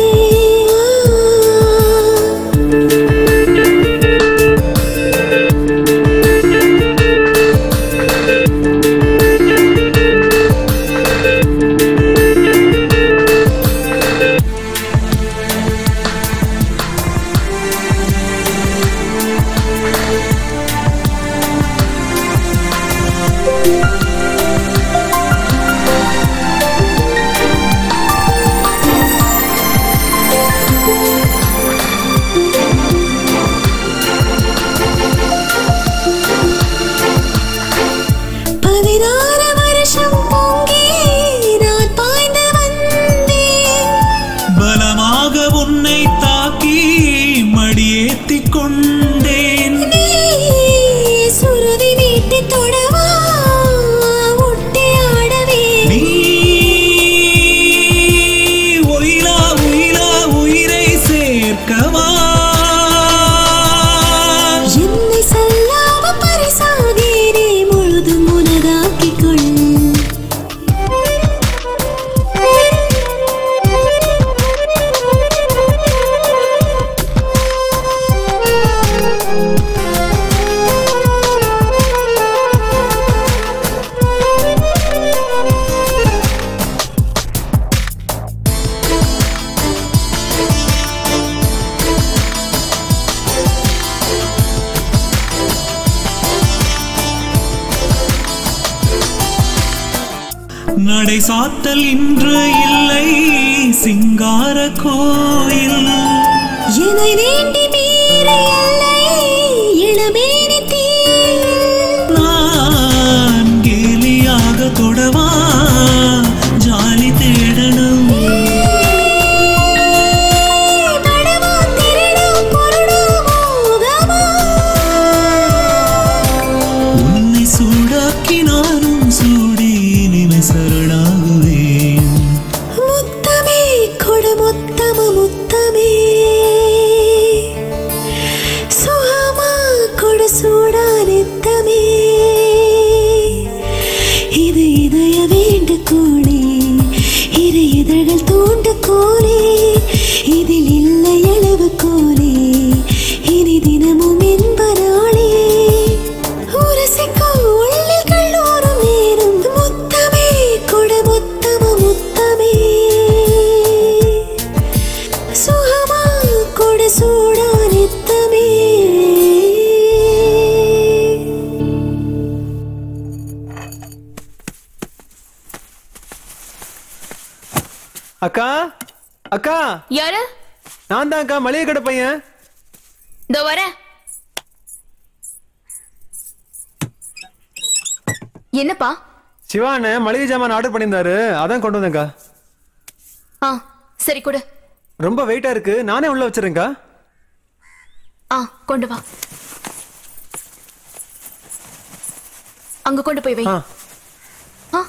பதினாறு வருஷம் பொங்கி நான் பாய்ந்து வந்தேன் பலமாக உன்னை தாக்கி மடியேத்திக் கொண்டேன் நீ சுருதி நீட்டி தொடவா ஒட்டி ஆடவே நீ ஒயிலா ஒயிலா உயிரை சேர்க்கவா என்னை சொல்லாம பரிசாகிறே முழுதும் உனதாக்கிக் கொள் நடை சாத்தல் இன்று இல்லை சிங்கார கோயில் என்னை வேண்டி மீற எல்லை இளமேனி தீ நான் கேலியாக தொடவா ஜாலி தேடணும் படவா திருடா பொருடா மோகமா உன்னை சூடாக்கி நானும் சூடி இனிமை சரணாகுவேன் முத்தமே கொடு முத்தம முத்தமே சுகமா கொடு சூடானத்தமே இது இதய வேண்டு கோளே இரு இதழ்கள் தோண்டு கோலே இதில் இல்லை அளவு கோலே இனி தினமும் என்ப நாளே உரசிக்கோ உள்ளில் கல்லோரும் நேரம் முத்தமே கொடு முத்தம முத்தமே சுகமா கொடு சூடானத்தமே அக்கா அக்கா யாரு நான் தான் அக்கா மளிகை கடை பையன் இதோ வரேன் என்னப்பா சிவான்னு மளிகை ஜாமான் ஆர்டர் பண்ணியிருந்தாரு அதான் கொண்டு வந்தேங்க்கா ஆ சரி கொடு ரொம்ப வெயிட்டா இருக்கு நானே உள்ள வச்சிருக்கேன்க்கா ஆ கொண்டு வா அங்க கொண்டு போய் வை ஆ. ஆ.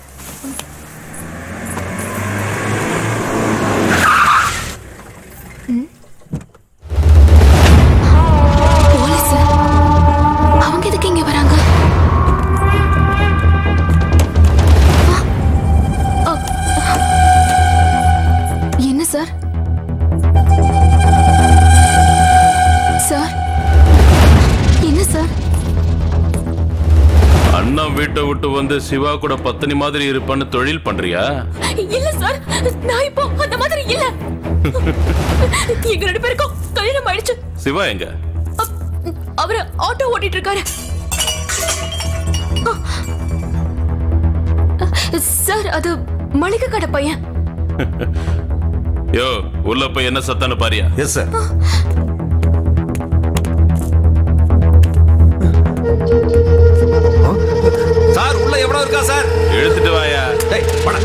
ம். போலீஸ் அவங்க எதுக்கு இங்க வராங்க ஆ. ஆ. என்ன சார் சார் என்ன சார் அண்ணா வீட்டை விட்டு வந்து சிவா கூட பத்தினி மாதிரி இருப்பேன்னு தொழில் பண்றியா இல்ல சார் நான் இப்போ அந்த மாதிரி இல்ல எங்க ரெண்டு பேருக்கும் கல்யாணம் ஆயிடுச்சு சிவா எங்க அவரு ஆட்டோ ஓட்டிட்டு இருக்காரு சார் அது மளிகை கடை பையன் யோ உள்ள போய் என்ன சத்தான்னு பாரியா எஸ் சார் சார் உள்ள எவ்வளவு இருக்கா சார் எழுத்துட்டு வாயா டேய் வாடா.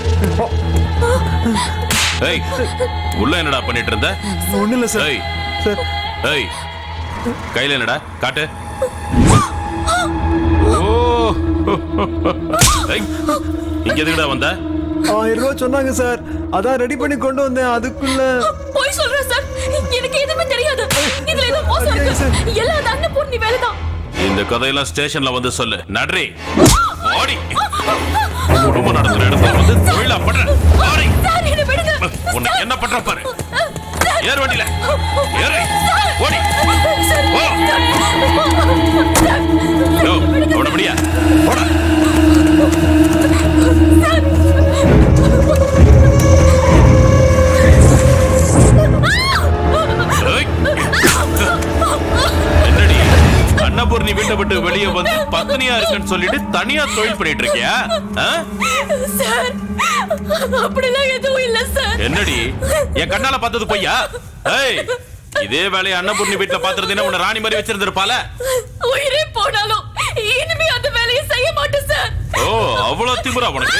ஏய் உள்ள என்னடா பண்ணிட்டு இருந்த ஒண்ணு இல்ல சார் ஏய் சார் ஏய் கையில என்னடா காட்டு ஓ ஏய் இங்க எதுக்குடா வந்த ஆயிரம் ரூபாய் சொன்னாங்க சார் அதான் ரெடி பண்ணி கொண்டு வந்தேன் அதுக்குள்ள போய் சொல்றேன் சார் எனக்கு எதுவுமே தெரியாது இதுல ஏதோ மோசம் இருக்கு எல்லாம் அந்த அன்னபூர்ணி வேலைதான் இந்த கதையெல்லாம் ஸ்டேஷன்ல வந்து சொல்லு நன்றி ஓடி குடும்பம் நடத்துற இடத்துல வந்து தொழிலா பண்ற ஓடி சார் என்ன விடுங்க உன்னை என்ன பண்ற பாரு ஏறு வண்டியில ஏறு ஓடி ஓ யோ அவன முடியா ஓட ஏய். என்னடி அன்னபூர்ணி வீட்டை விட்டு வெளியே வந்து பத்னியா இருக்குன்னு சொல்லிட்டு தனியா தொழில் பண்ணிட்டு இருக்கியா ஆ? சார் அப்படிலாம் எதுவும் இல்ல சார் என்னடி என் கண்ணால பார்த்தது பொய்யா ஏய் இதே வேலையை அன்னபூர்ணி வீட்டுல பாத்துறதுன்னா உன்னை ராணி மாதிரி வச்சிருந்திருப்பால உயிரே போனாலும் இனிமே அந்த வேலையை செய்ய மாட்டேன் சார் ஓ அவ்வளவு திமிரா உனக்கு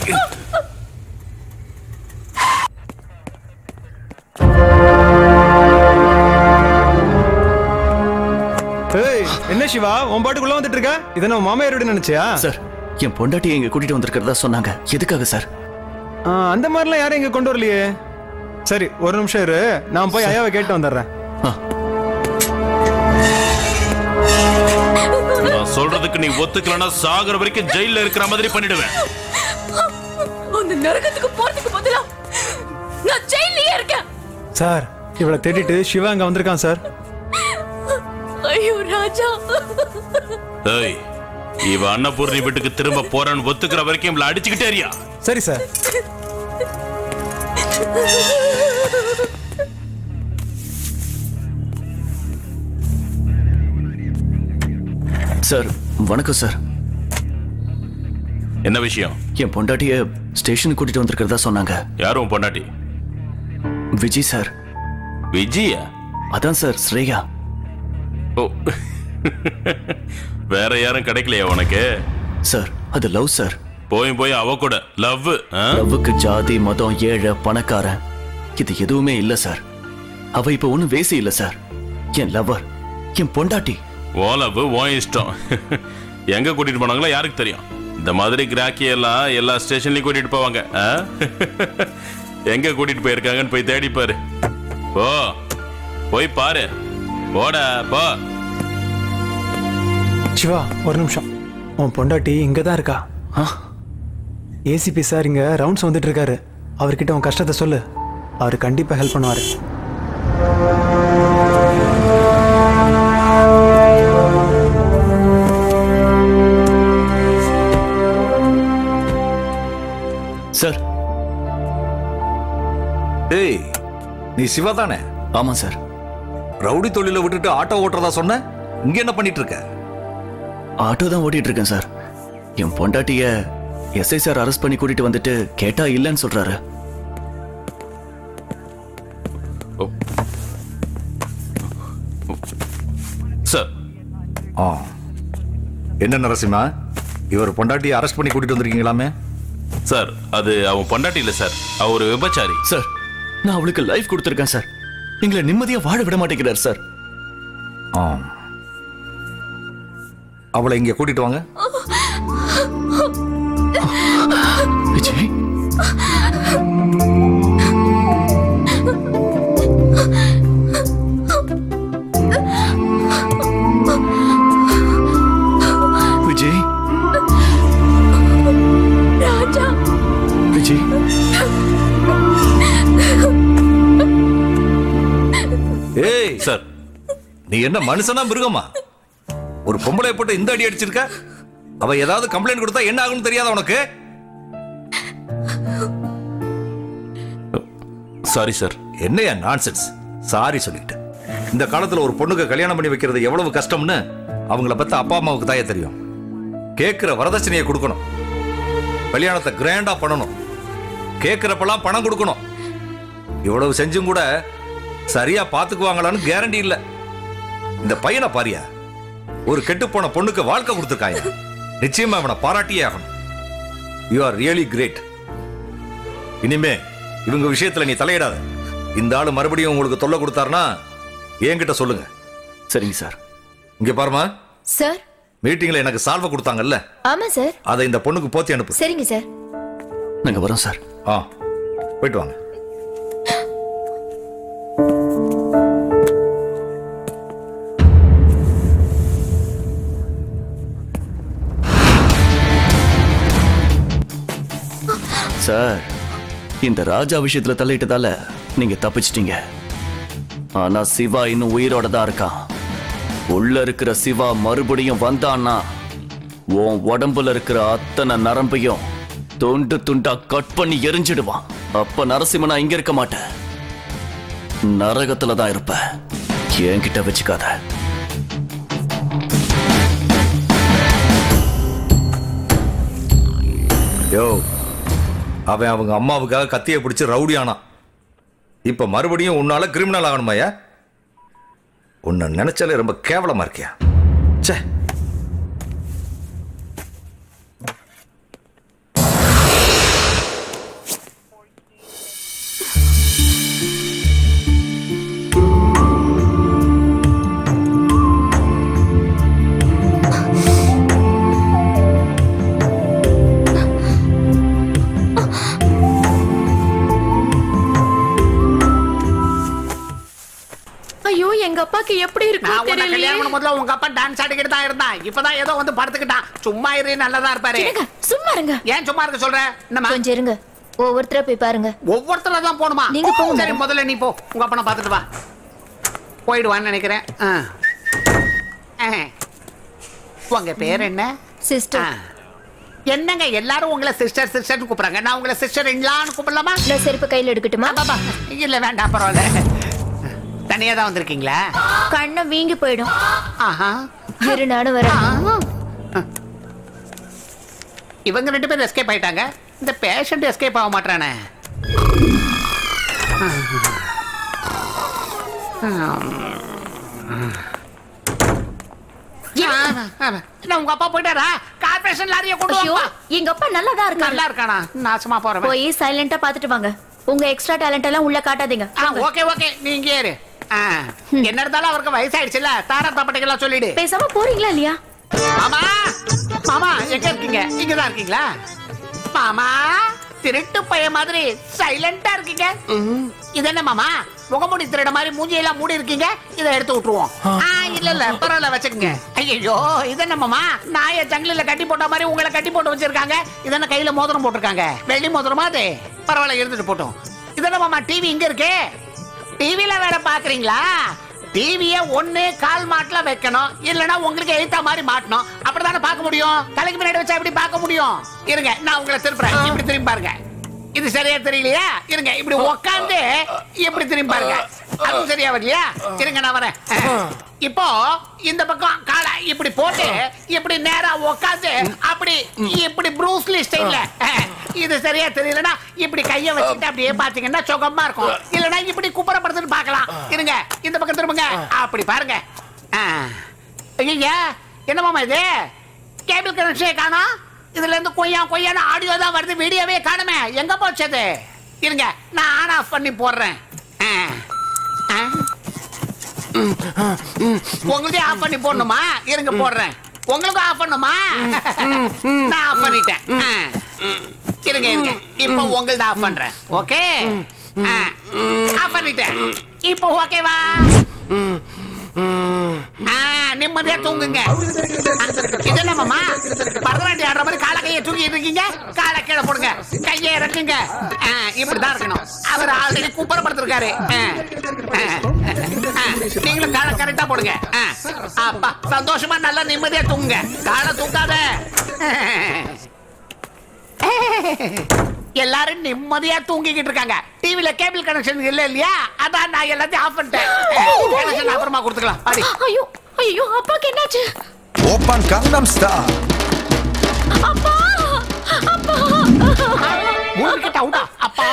ஏய் என்ன சிவா உன் பாட்டுக்குள்ள வந்துட்டு இருக்க இதை நம்ம மாமையார் வீடு நினைச்சியா சார் என் பொண்டாட்டி எங்க கூட்டிட்டு வந்திருக்கிறதா சொன்னாங்க எதுக்காக சார் ஆ, அந்த மாதிரிலாம் யாரும் இங்க கொண்டு வரலையே சரி ஒரு நிமிஷம் இரு நான் போய் ஐயாவை கேட்டு வந்துடுறேன் நான் சொல்றதுக்கு நீ ஒத்துக்கலன்னா சாகுற வரைக்கும் ஜெயில இருக்கிற மாதிரி பண்ணிடுவேன் அந்த நரகத்துக்கு போறதுக்கு பதிலா நான் ஜெயிலே இருக்கேன் சார் இவளை தேடிட்டு சிவா அங்க வந்திருக்கான் சார் ஐயோ ராஜா ஏய் இவ அன்னபூர்ணி வீட்டுக்கு திரும்ப போறேன்னு ஒத்துக்கிற வரைக்கும் இவளை அடிச்சுக்கிட்டே இருயா சரி சார் சார் வணக்கம் சார் என்ன விஷயம் என் பொண்டாட்டிய ஸ்டேஷனுக்கு கூட்டிட்டு வந்திருக்கிறதா சொன்னாங்க யாரும் பொண்டாட்டி விஜய் சார் விஜயா அதான் சார் ஸ்ரேயா ஓ வேற யாரும் கிடைக்கலையா உனக்கு சார் அது லவ் சார் போய் போய் அவ கூட லவ் லவ்வுக்கு ஜாதி மதம் ஏழை பணக்காரன் இது எதுவுமே இல்ல சார் அவ இப்ப ஒண்ணும் வேசி இல்ல சார் என் லவர் என் பொண்டாட்டி ஓ லவ் ஓ இஷ்டம் எங்க கூட்டிட்டு போனாங்களோ யாருக்கு தெரியும் இந்த மாதிரி கிராக்கி எல்லாம் எல்லா ஸ்டேஷன்லயும் கூட்டிட்டு போவாங்க ஆ? எங்க கூட்டிட்டு போயிருக்காங்கன்னு போய் தேடி பாரு போ போய் பாரு போடா போ சிவா ஒரு நிமிஷம் உன் பொண்டாட்டி இங்க தான் இருக்கா ஏசிபி சார் இங்க ரவுண்ட்ஸ் வந்துட்டு இருக்காரு அவர்கிட்ட உன் கஷ்டத்தை சொல்லு அவர் கண்டிப்பா ஹெல்ப் பண்ணுவாரு சார் ஏய் நீ சிவா தானே ஆமா சார் ரவுடி தொழில விட்டுட்டு ஆட்டோ ஓட்டுறதா சொன்ன இங்க என்ன பண்ணிட்டு இருக்க ஆட்டோ தான் ஓட்டிட்டு இருக்கேன் சார் என் பொண்டாட்டிய எஸ்ஐ சார் அரெஸ்ட் பண்ணி கூட்டிட்டு வந்துட்டு கேட்டா இல்லைன்னு சொல்றாரு சார் ஆ என்ன நரசிம்மா இவர் பொண்டாட்டியை அரெஸ்ட் பண்ணி கூட்டிட்டு வந்திருக்கீங்களாமே சார் அது அவன் பொண்டாட்டி இல்ல சார் அவ ஒரு விபச்சாரி சார் நான் அவளுக்கு லைஃப் கொடுத்துருக்கேன் சார் எங்களை நிம்மதியா வாழ விட மாட்டேங்கிறார் சார் ஆ அவளை இங்க கூட்டிட்டு வாங்க விஜய் விஜய் ராஜா விஜய் ஏய் சார் நீ என்ன மனுஷனா மிருகமா ஒரு பொம்பளை போட்டு இந்த அடி அடிச்சிருக்க அவ ஏதாவது கம்ப்ளைண்ட் கொடுத்தா என்ன ஆகும்னு தெரியாதா உனக்கு சாரி சார் என்னையா நான்சென்ஸ் சாரி சொல்லிட்டேன் இந்த காலத்துல ஒரு பொண்ணுக்கு கல்யாணம் பண்ணி வைக்கிறது எவ்வளவு கஷ்டம்னு அவங்கள பத்தி அப்பா அம்மாவுக்கு தாயே தெரியும் கேட்கிற வரதட்சணையை கொடுக்கணும் கல்யாணத்தை கிராண்டா பண்ணணும் கேட்கிறப்பெல்லாம் பணம் கொடுக்கணும் இவ்வளவு செஞ்சும் கூட சரியா பாத்துக்குவாங்களான்னு கேரண்டி இல்ல இந்த பையனை பாரியா ஒரு கெட்டு போன பொண்ணுக்கு வாழ்க்கை கொடுத்துருக்காங்க நிச்சயமா அவனை பாராட்டியே ஆகணும் யூ ஆர் ரியலி கிரேட் இனிமே இவங்க விஷயத்துல நீ தலையிடாத இந்த ஆளு மறுபடியும் உங்களுக்கு தொல்லை கொடுத்தாருன்னா என்கிட்ட சொல்லுங்க சரிங்க சார் இங்க பாருமா சார் மீட்டிங்ல எனக்கு சால்வை கொடுத்தாங்கல்ல ஆமா சார் அதை இந்த பொண்ணுக்கு போத்தி அனுப்பு சரிங்க சார் நாங்க வரோம் சார் ஆ போயிட்டு வாங்க சார் இந்த ராஜா விஷயத்துல தள்ளிட்டதால நீங்க தப்பிச்சிட்டீங்க ஆனா சிவா இன்னும் உயிரோட தான் இருக்கான் உள்ள இருக்கிற சிவா மறுபடியும் வந்தான்னா உன் உடம்புல இருக்கிற அத்தனை நரம்பையும் துண்டு துண்டா கட் பண்ணி எரிஞ்சிடுவான் அப்ப நரசிம்மனா இங்க இருக்க மாட்டேன் நரகத்துல தான் இருப்ப என்கிட்ட வச்சுக்காத யோ அவன் அவங்க அம்மாவுக்காக கத்தியை பிடிச்சு ரவுடியானான் இப்ப மறுபடியும் உன்னால கிரிமினல் ஆகணுமாயா உன்னை நினைச்சாலே ரொம்ப கேவலமா இருக்கியா ச்சே ஐயோ எங்க அப்பாக்கு எப்படி நான் இருக்கும் உன்னை தெரியலையே கல்யாணம் பண்ணும் முதல்ல உங்க அப்பா டான்ஸ் ஆடிக்கிட்டு தான் இருந்தான் இப்பதான் ஏதோ வந்து படுத்துக்கிட்டான் சும்மா இரு நல்லதா இருப்பாரு சும்மா இருங்க ஏன் சும்மா இருக்க சொல்ற என்னம்மா கொஞ்சம் இருங்க ஒவ்வொருத்தரா போய் பாருங்க ஒவ்வொருத்தர தான் போணுமா நீங்க போங்க சரி மேடம். முதல்ல நீ போ உங்க அப்பனை பார்த்துட்டு வா போயிடுவான்னு நினைக்கிறேன் ஆ. ஆ. உங்க பேர் என்ன சிஸ்டர் என்னங்க எல்லாரும் உங்களை சிஸ்டர் சிஸ்டர்னு கூப்பிடுறாங்க நான் உங்களை சிஸ்டர் இன்லான்னு கூப்பிடலாமா நான் செருப்பு கையில எடுக்கட்டுமா பாபா இல்ல வேண்டாம் பரவாயில்ல தனியா தான் வந்திருக்கீங்களா கண்ணை வீங்கி போயிடும் ஆஹா இரு நானும் வரேன் இவங்க ரெண்டு பேரும் எஸ்கேப் ஆயிட்டாங்க இந்த பேஷண்ட் எஸ்கேப் ஆக மாட்டானே என்ன உங்க அப்பா போயிட்டாரா கார்பரேஷன் லாரியை கொண்டு ஐயோ, வா எங்க அப்பா நல்லா தான் இருக்காரு நல்லா இருக்கானா நாசமா போறவன் போய் சைலண்டா பாத்துட்டு வாங்க உங்க எக்ஸ்ட்ரா டேலண்ட் எல்லாம் உள்ள காட்டாதீங்க ஓகே ஓகே நீங்க ஏறு ஆ, என்ன இருந்தாலும் அவருக்கு வயசாயிடுச்சுல தாரா தப்பட்டைகள்லாம் சொல்லிடு பேசாம போறீங்களா இல்லையா மாமா மாமா எங்க இருக்கீங்க இங்கதான் இருக்கீங்களா மாமா திருட்டு பைய மாதிரி சைலண்டா இருக்கீங்க இது என்ன மாமா முகமூடி திருட மாதிரி மூஞ்சியெல்லாம் மூடி இருக்கீங்க இதை எடுத்து விட்டுருவோம் ஆ, இல்ல இல்ல பரவாயில்ல வச்சுக்கோங்க ஐயோ இது என்ன மாமா நாய ஜங்கில கட்டி போட்ட மாதிரி உங்களை கட்டி போட்டு வச்சிருக்காங்க இது என்ன கையில மோதிரம் போட்டிருக்காங்க வெள்ளி மோதிரமா அது பரவாயில்ல இருந்துட்டு போட்டோம் இது என்ன மாமா டிவி இங்க இருக்கு டிவில வேற பாக்குறீங்களா டிவிய ஒண்ணு கால் மாட்டுல வைக்கணும் இல்லனா உங்களுக்கு எழுத்த மாதிரி மாட்டணும் அப்படிதானே பார்க்க முடியும் தலைக்கு முன்னாடி வச்சா எப்படி பார்க்க முடியும் இருங்க நான் உங்களை திருப்புறேன் இப்படி திரும்பி பாருங்க இது சரியா தெரியலையா இருங்க இப்படி உக்காந்து இப்படி திரும்பி பாருங்க அது சரியா வரலையா இருங்க நான் வரேன் இப்போ இந்த பக்கம் காலை இப்படி போட்டு இப்படி நேரா உக்காந்து அப்படி இப்படி ப்ரூஸ்லி ஸ்டைல்ல இது சரியா தெரியலனா இப்படி கைய வச்சுட்டு அப்படியே பாத்தீங்கன்னா சுகமா இருக்கும் இல்லனா இப்படி குப்புறப்படுத்துன்னு பார்க்கலாம் இருங்க இந்த பக்கம் திரும்புங்க அப்படி பாருங்க ஆ. ஐயையா என்ன மாமா இது கேபிள் கனெக்ஷனே காணோம் இதுல இருந்து கொய்யா கொய்யான ஆடியோ தான் வருது வீடியோவே காணுமே எங்க போச்சது இருங்க நான் ஆன் ஆஃப் பண்ணி போடுறேன் ஆ. ஆ. ம், ம். உங்களுதே ஆஃப் பண்ணி போடணுமா இருங்க போடுறேன் உங்களுக்கும் ஆஃப் பண்ணுமா நான் ஆஃப் பண்ணிட்டேன் ஆ. இருங்க இருங்க இப்போ உங்களுது ஆஃப் பண்றேன் ஓகே ஆஃப் பண்ணிட்டேன் இப்போ ஓகேவா ஆ, நிம்மதியா தூங்குங்க இது என்னமாமா பரதநாட்டியம் ஆடுற மாதிரி கால கையை தூக்கிட்டு இருக்கீங்க காலை கீழே போடுங்க கையை இறக்குங்க ஆ, இப்படிதான் இருக்கணும் அவர் ஆல்ரெடி குப்பரப்படுத்திருக்காரு ஆ, ஆ, ஆ, நீங்களும் காலை கரெக்டா போடுங்க ஆ, அப்பா சந்தோஷமா நல்லா நிம்மதியா தூங்குங்க காலை தூக்காத எல்லாரும் நிம்மதியா தூங்கிக்கிட்டு இருக்காங்க டிவில கேபிள் கனெக்ஷன் இல்ல இல்லையா அதான் நான் எல்லாத்தையும் ஆஃப் பண்ணிட்டேன் கனெக்ஷன் அப்புறமா கொடுத்துக்கலாம் அடி ஐயோ ஐயோ அப்பாக்கு என்னாச்சு Oppan Gangnam Style. அப்பா அப்பா மூணுக்கிட்ட அவுடா அப்பா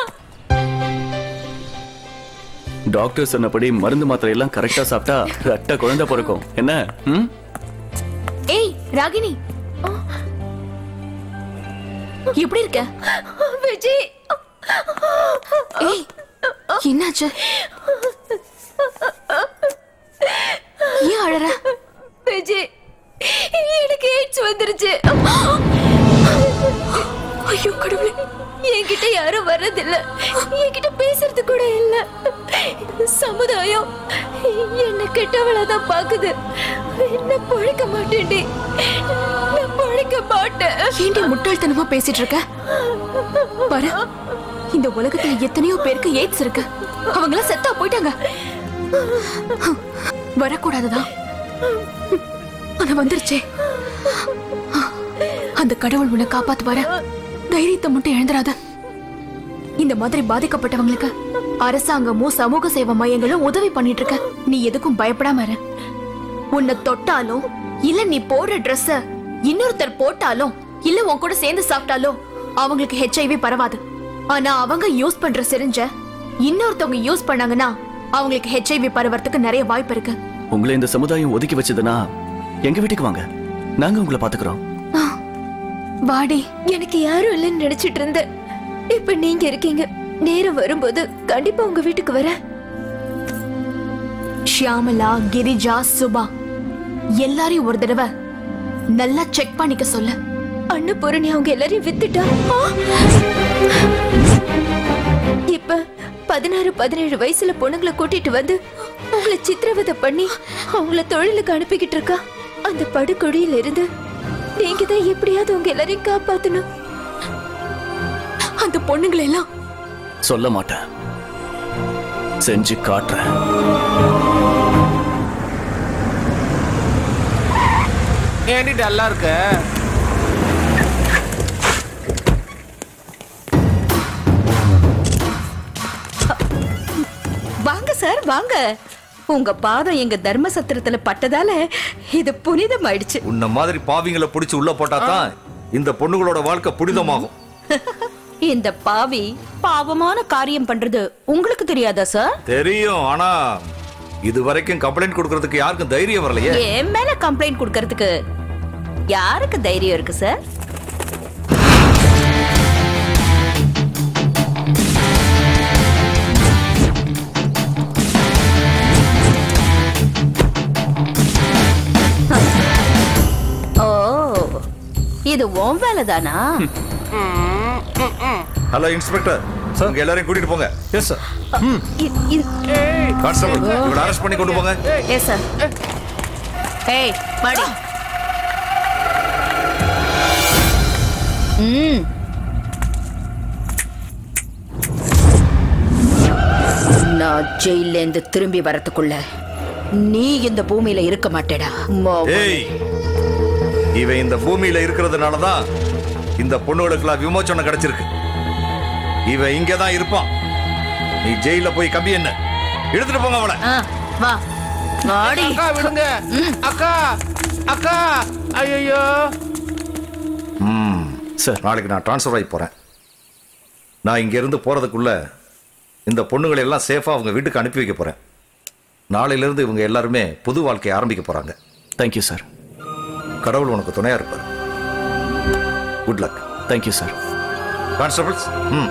டாக்டர் சொன்னபடி மருந்து மாத்திரை எல்லாம் கரெக்டா சாப்பிட்டா ரெட்ட குழந்தை பிறக்கும் என்ன ம் ஏய் ராகினி எப்படி இருக்க விஜய் ஏய் என்னாச்சு ஏன் அழற விஜய் எனக்கு எய்ட்ஸ் வந்துருச்சு ஐயோ கடவுளே என்கிட்ட யாரும் வர்றதில்ல என்கிட்ட பேசுறது கூட இல்ல சமுதாயம் என்ன கெட்டவளா தான் பாக்குது நான் பழைக்க மாட்டேன்டி நான் பழைக்க மாட்டேன் ஏண்டி முட்டாள்தனமா பேசிட்டு இருக்க பாரு இந்த உலகத்துல எத்தனையோ பேருக்கு எய்ட்ஸ் இருக்கு அவங்களாம் செத்தா போயிட்டாங்க வரக்கூடாதுதான் ஆனா வந்துருச்சே அந்த கடவுள் உன்னை காப்பாத்துவார தைரியத்தை மட்டும் இழந்துராத இந்த மாதிரி பாதிக்கப்பட்டவங்களுக்கு அரசாங்கமும் சமூக சேவை மையங்களும் உதவி பண்ணிட்டு இருக்க நீ எதுக்கும் பயப்படாம இரு உன்னை தொட்டாலும் இல்ல நீ போடுற ட்ரெஸ்ஸ இன்னொருத்தர் போட்டாலும் இல்ல உன் கூட சேர்ந்து சாப்பிட்டாலும் அவங்களுக்கு ஹெச்ஐவி பரவாது ஆனா அவங்க யூஸ் பண்ற சிரிஞ்ச இன்னொருத்தவங்க யூஸ் பண்ணாங்கன்னா அவங்களுக்கு ஹெச்ஐவி பரவறதுக்கு நிறைய வாய்ப்பு இருக்கு உங்களை இந்த சமுதாயம் ஒதுக்கி வச்சதுன்னா எங்க வீட்டுக்கு வாங்க நாங்க உங்களை பாத்துக்கிறோம் வாடி எனக்கு யாரும் இல்லைன்னு நினைச்சிட்டு இருந்தேன் இப்ப நீங்க இருக்கீங்க நேரம் வரும்போது கண்டிப்பா உங்க வீட்டுக்கு வரேன் ஷியாமலா கிரிஜா சுபா எல்லாரையும் ஒரு தடவை நல்லா செக் பண்ணிக்க சொல்லு அன்னபூரணி அவங்க எல்லாரையும் வித்துட்டா ஆ! இப்ப பதினாறு பதினேழு வயசுல பொண்ணுங்களை கூட்டிட்டு வந்து உங்களை சித்திரவதை பண்ணி அவங்கள தொழிலுக்கு அனுப்பிக்கிட்டு இருக்கா அந்த படுகொடியில இருந்து நீங்க தான் எப்படியாவது உங்க எல்லாரையும் காப்பாத்தணும் அந்த பொண்ணுங்களை எல்லாம் சொல்ல மாட்டேன் செஞ்சு காட்டுறேன் ஏண்டி டல்லா இருக்க வாங்க சார் வாங்க உங்க பாதம் எங்க தர்ம சத்திரத்துல பட்டதால இது புனிதம் ஆயிடுச்சு உன்ன மாதிரி பாவிங்களை பிடிச்சு உள்ள போட்டா தான் இந்த பொண்ணுகளோட வாழ்க்கை புனிதமாகும் இந்த பாவி பாவமான காரியம் பண்றது உங்களுக்கு தெரியாதா சார் தெரியும் ஆனா இது வரைக்கும் கம்ப்ளைண்ட் கொடுக்கறதுக்கு யாருக்கும் தைரியம் வரலையே என் மேல கம்ப்ளைண்ட் கொடுக்கறதுக்கு யாருக்கு தைரியம் இருக்கு சார் ஓ இது உன் வேலை தானா ஹலோ இன்ஸ்பெக்டர் உங்க எல்லாரையும் கூட்டிட்டு போங்க எஸ் சார் கான்ஸ்டபிள் இவங்களை அரெஸ்ட் பண்ணி கொண்டு போங்க எஸ் சார் ஏய் மாடி ம் நான் ஜெயில இருந்து திரும்பி வரதுக்குள்ள நீ இந்த பூமியில இருக்க மாட்டேடா மோகன். ஏய் இவன் இந்த பூமியில இருக்கிறதுனால தான் இந்த பொண்ணுகளுக்கெல்லாம் விமோச்சனம் கிடைச்சிருக்கு இவன் இங்க தான் இருப்பான் நீ ஜெயில போய் கம்பி என்ன எடுத்துட்டு போங்க அவளை ஆ, வா வாடி அக்கா விடுங்க அக்கா அக்கா ஐயோ ம் சார் நாளைக்கு நான் ட்ரான்ஸ்ஃபர் ஆகி போறேன் நான் இங்க இருந்து போறதுக்குள்ள இந்த பொண்ணுங்களை எல்லாம் சேஃபா அவங்க வீட்டுக்கு அனுப்பி வைக்க போறேன் நாளையில இருந்து இவங்க எல்லாருமே புது வாழ்க்கையை ஆரம்பிக்க போறாங்க தேங்க்யூ சார் கடவுள் உனக்கு துணையா இருப்பார் good luck thank you sir constables ம்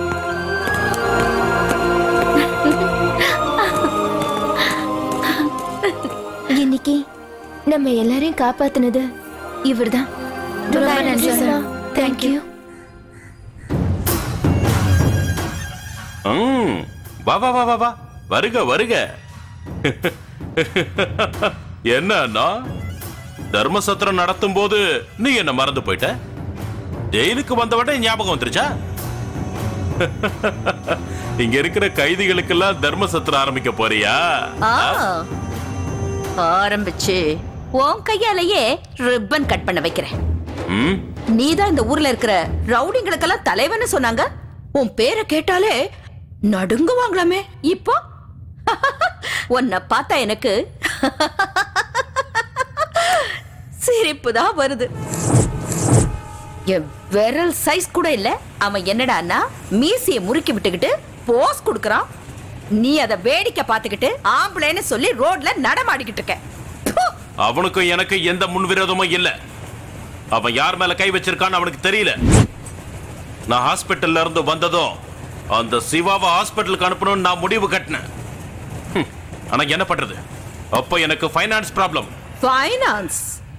இன்னைக்கு நம்ம எல்லாரையும் காப்பாத்துனது இவர்தான் ரொம்ப நன்றி சார் தேங்க்யூ ம், வா வா வா வா வா வருக வருக என்ன அண்ணா தர்மசத்திரம் நடத்தும் போது நீ என்ன மறந்து போயிட்ட ஜெயிலுக்கு வந்தவட்ட ஞாபகம் வந்துருச்சா இங்க இருக்கிற கைதிகளுக்கெல்லாம் தர்மசத்திரம் ஆரம்பிக்க போறியா ஆ ஆரம்பிச்சு உன் கையாலேயே ரிப்பன் கட் பண்ண வைக்கிறேன் ம் நீதான் இந்த ஊர்ல இருக்கிற ரவுடிங்களுக்கெல்லாம் தலைவன்னு சொன்னாங்க உன் பேரை கேட்டாலே நடுங்குவாங்களாமே இப்போ உன்னை பார்த்தா எனக்கு சிரிப்பு தான் வருது என் விரல் சைஸ் கூட இல்ல அவன் என்னடான்னா மீசிய முறுக்கி விட்டுக்கிட்டு போஸ் கொடுக்கறான் நீ அதை வேடிக்கை பார்த்துக்கிட்டு ஆம்பளைன்னு சொல்லி ரோட்ல நடமாடிக்கிட்டு இருக்க அவனுக்கும் எனக்கு எந்த முன்விரோதமும் இல்ல அவன் யார் மேல கை வச்சிருக்கான்னு அவனுக்கு தெரியல நான் ஹாஸ்பிட்டல்ல இருந்து வந்ததும் அந்த சிவாவை ஹாஸ்பிட்டலுக்கு அனுப்பணும்னு நான் முடிவு கட்டினேன் ஹம், ஆனா என்ன பண்றது அப்போ எனக்கு ஃபைனான்ஸ் ப்ராப்ளம் ஃபைனான்ஸ்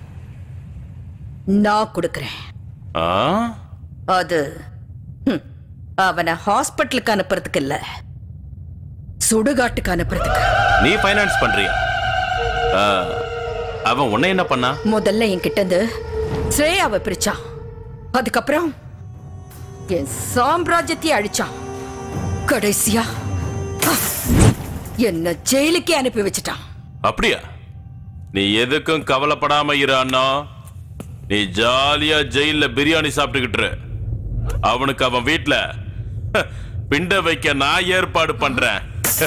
நான் கொடுக்கறேன் அது ஹம், அவனை ஹாஸ்பிட்டலுக்கு அனுப்புறதுக்கு இல்ல சுடுகாட்டுக்கு அனுப்புறதுக்கு நீ ஃபைனான்ஸ் பண்றியா ஆ, அவன் உன்னை என்ன பண்ணா முதல்ல என்கிட்ட இருந்து ஸ்ரேயாவை பிரிச்சான் அதுக்கப்புறம் என் சாம்ராஜ்யத்தை அழிச்சான் கடைசியா அஹ், என்ன ஜெயிலுக்கே அனுப்பி வச்சிட்டான் அப்படியா நீ எதுக்கும் கவலைப்படாம இரு அண்ணா நீ ஜாலியா ஜெயில்ல பிரியாணி சாப்பிட்டுக்கிட்டு இரு. அவனுக்கு அவன் வீட்ல ஹ, பிண்ட வைக்க நான் ஏற்பாடு பண்றேன்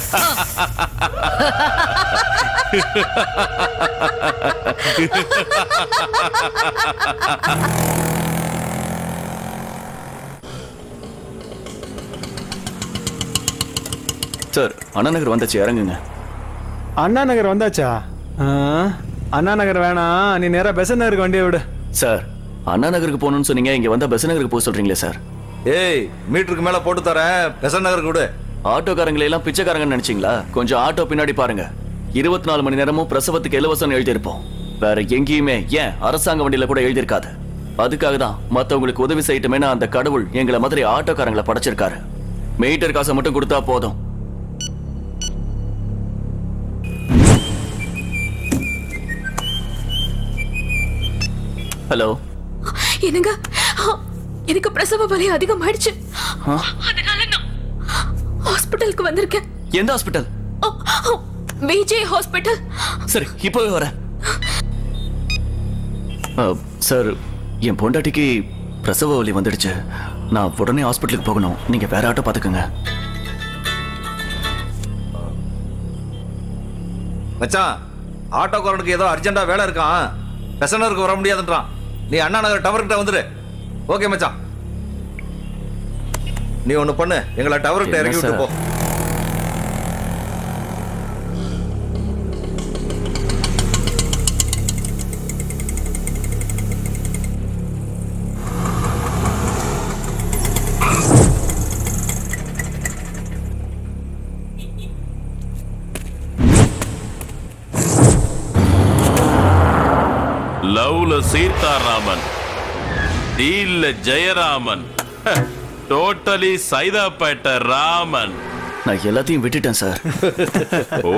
சார் அண்ணா நகர் வந்துச்சு இறங்குங்க அண்ணா நகர் வந்தாச்சா ஆ, அண்ணா நகர் வேணாம் நீ நேரா பெசன் நகருக்கு வண்டியை விடு சார் அண்ணா நகருக்கு போகணும்னு சொன்னீங்க இங்க வந்தா பெச நகருக்கு போக சொல்றீங்களே சார் ஏய் மீட்டருக்கு மேல போட்டு தரேன் பெசன் நகருக்கு விடு ஆட்டோக்காரங்களை எல்லாம் பிச்சைக்காரங்கன்னு நினைச்சீங்களா கொஞ்சம் ஆட்டோ பின்னாடி பாருங்க இருபத்தி நாலு மணி நேரமும் பிரசவத்துக்கு இலவசம் எழுதியிருப்போம் வேற எங்கேயுமே ஏன் அரசாங்க வண்டியில கூட எழுதியிருக்காது அதுக்காக தான் மத்தவங்களுக்கு உதவி செய்யட்டுமேனு அந்த கடவுள் எங்களை மாதிரி ஆட்டோக்காரங்களை படைச்சிருக்காரு மீட்டர் காசை மட்டும் கொடுத்தா போதும் ஹலோ என்னங்க எனக்கு பிரசவ வலி அதிகமாயிடுச்சு அதனால நான் ஹாஸ்பிட்டலுக்கு வந்திருக்கேன் எந்த ஹாஸ்பிட்டல் விஜய் ஹாஸ்பிட்டல் சரி இப்போவே வரேன் அஹ், சார் என் பொண்டாட்டிக்கு பிரசவ வலி வந்துடுச்சு நான் உடனே ஹாஸ்பிட்டலுக்கு போகணும் நீங்க வேற ஆட்டோ பாத்துக்கோங்க மச்சான் ஆட்டோக்காரனுக்கு ஏதோ அர்ஜென்ட்டா வேலை இருக்கான் பெசனருக்கு வர முடியாதுன்றான் நீ அண்ணா நகர் டவர்கிட்ட வந்துரு ஓகே மச்சான் நீ ஒண்ணு பண்ணு எங்களை டவர்கிட்ட என்ன இறக்கி விட்டு சார்? போ லவ்ல சீதாராமன் டீல்ல ஜெயராமன் டோட்டலி சைதாப்பேட்டை ராமன் நான் எல்லாத்தையும் விட்டுட்டேன் சார் ஓ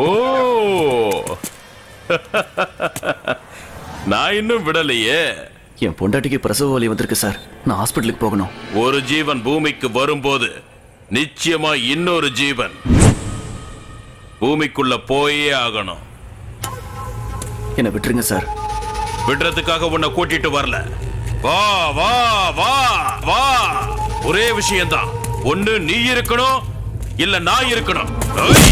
நான் இன்னும் விடலையே என் பொண்டாட்டிக்கு பிரசவ வலி வந்திருக்கு சார் நான் ஹாஸ்பிட்டலுக்கு போகணும் ஒரு ஜீவன் பூமிக்கு வரும்போது நிச்சயமா இன்னொரு ஜீவன் பூமிக்குள்ள போயே ஆகணும் என்னை விட்டுருங்க சார் விடுறதுக்காக உன்னை கூட்டிட்டு வரல வா வா வா வா ஒரே விஷயம்தான் ஒண்ணு நீ இருக்கணும் இல்ல நான் இருக்கணும் ஐய்!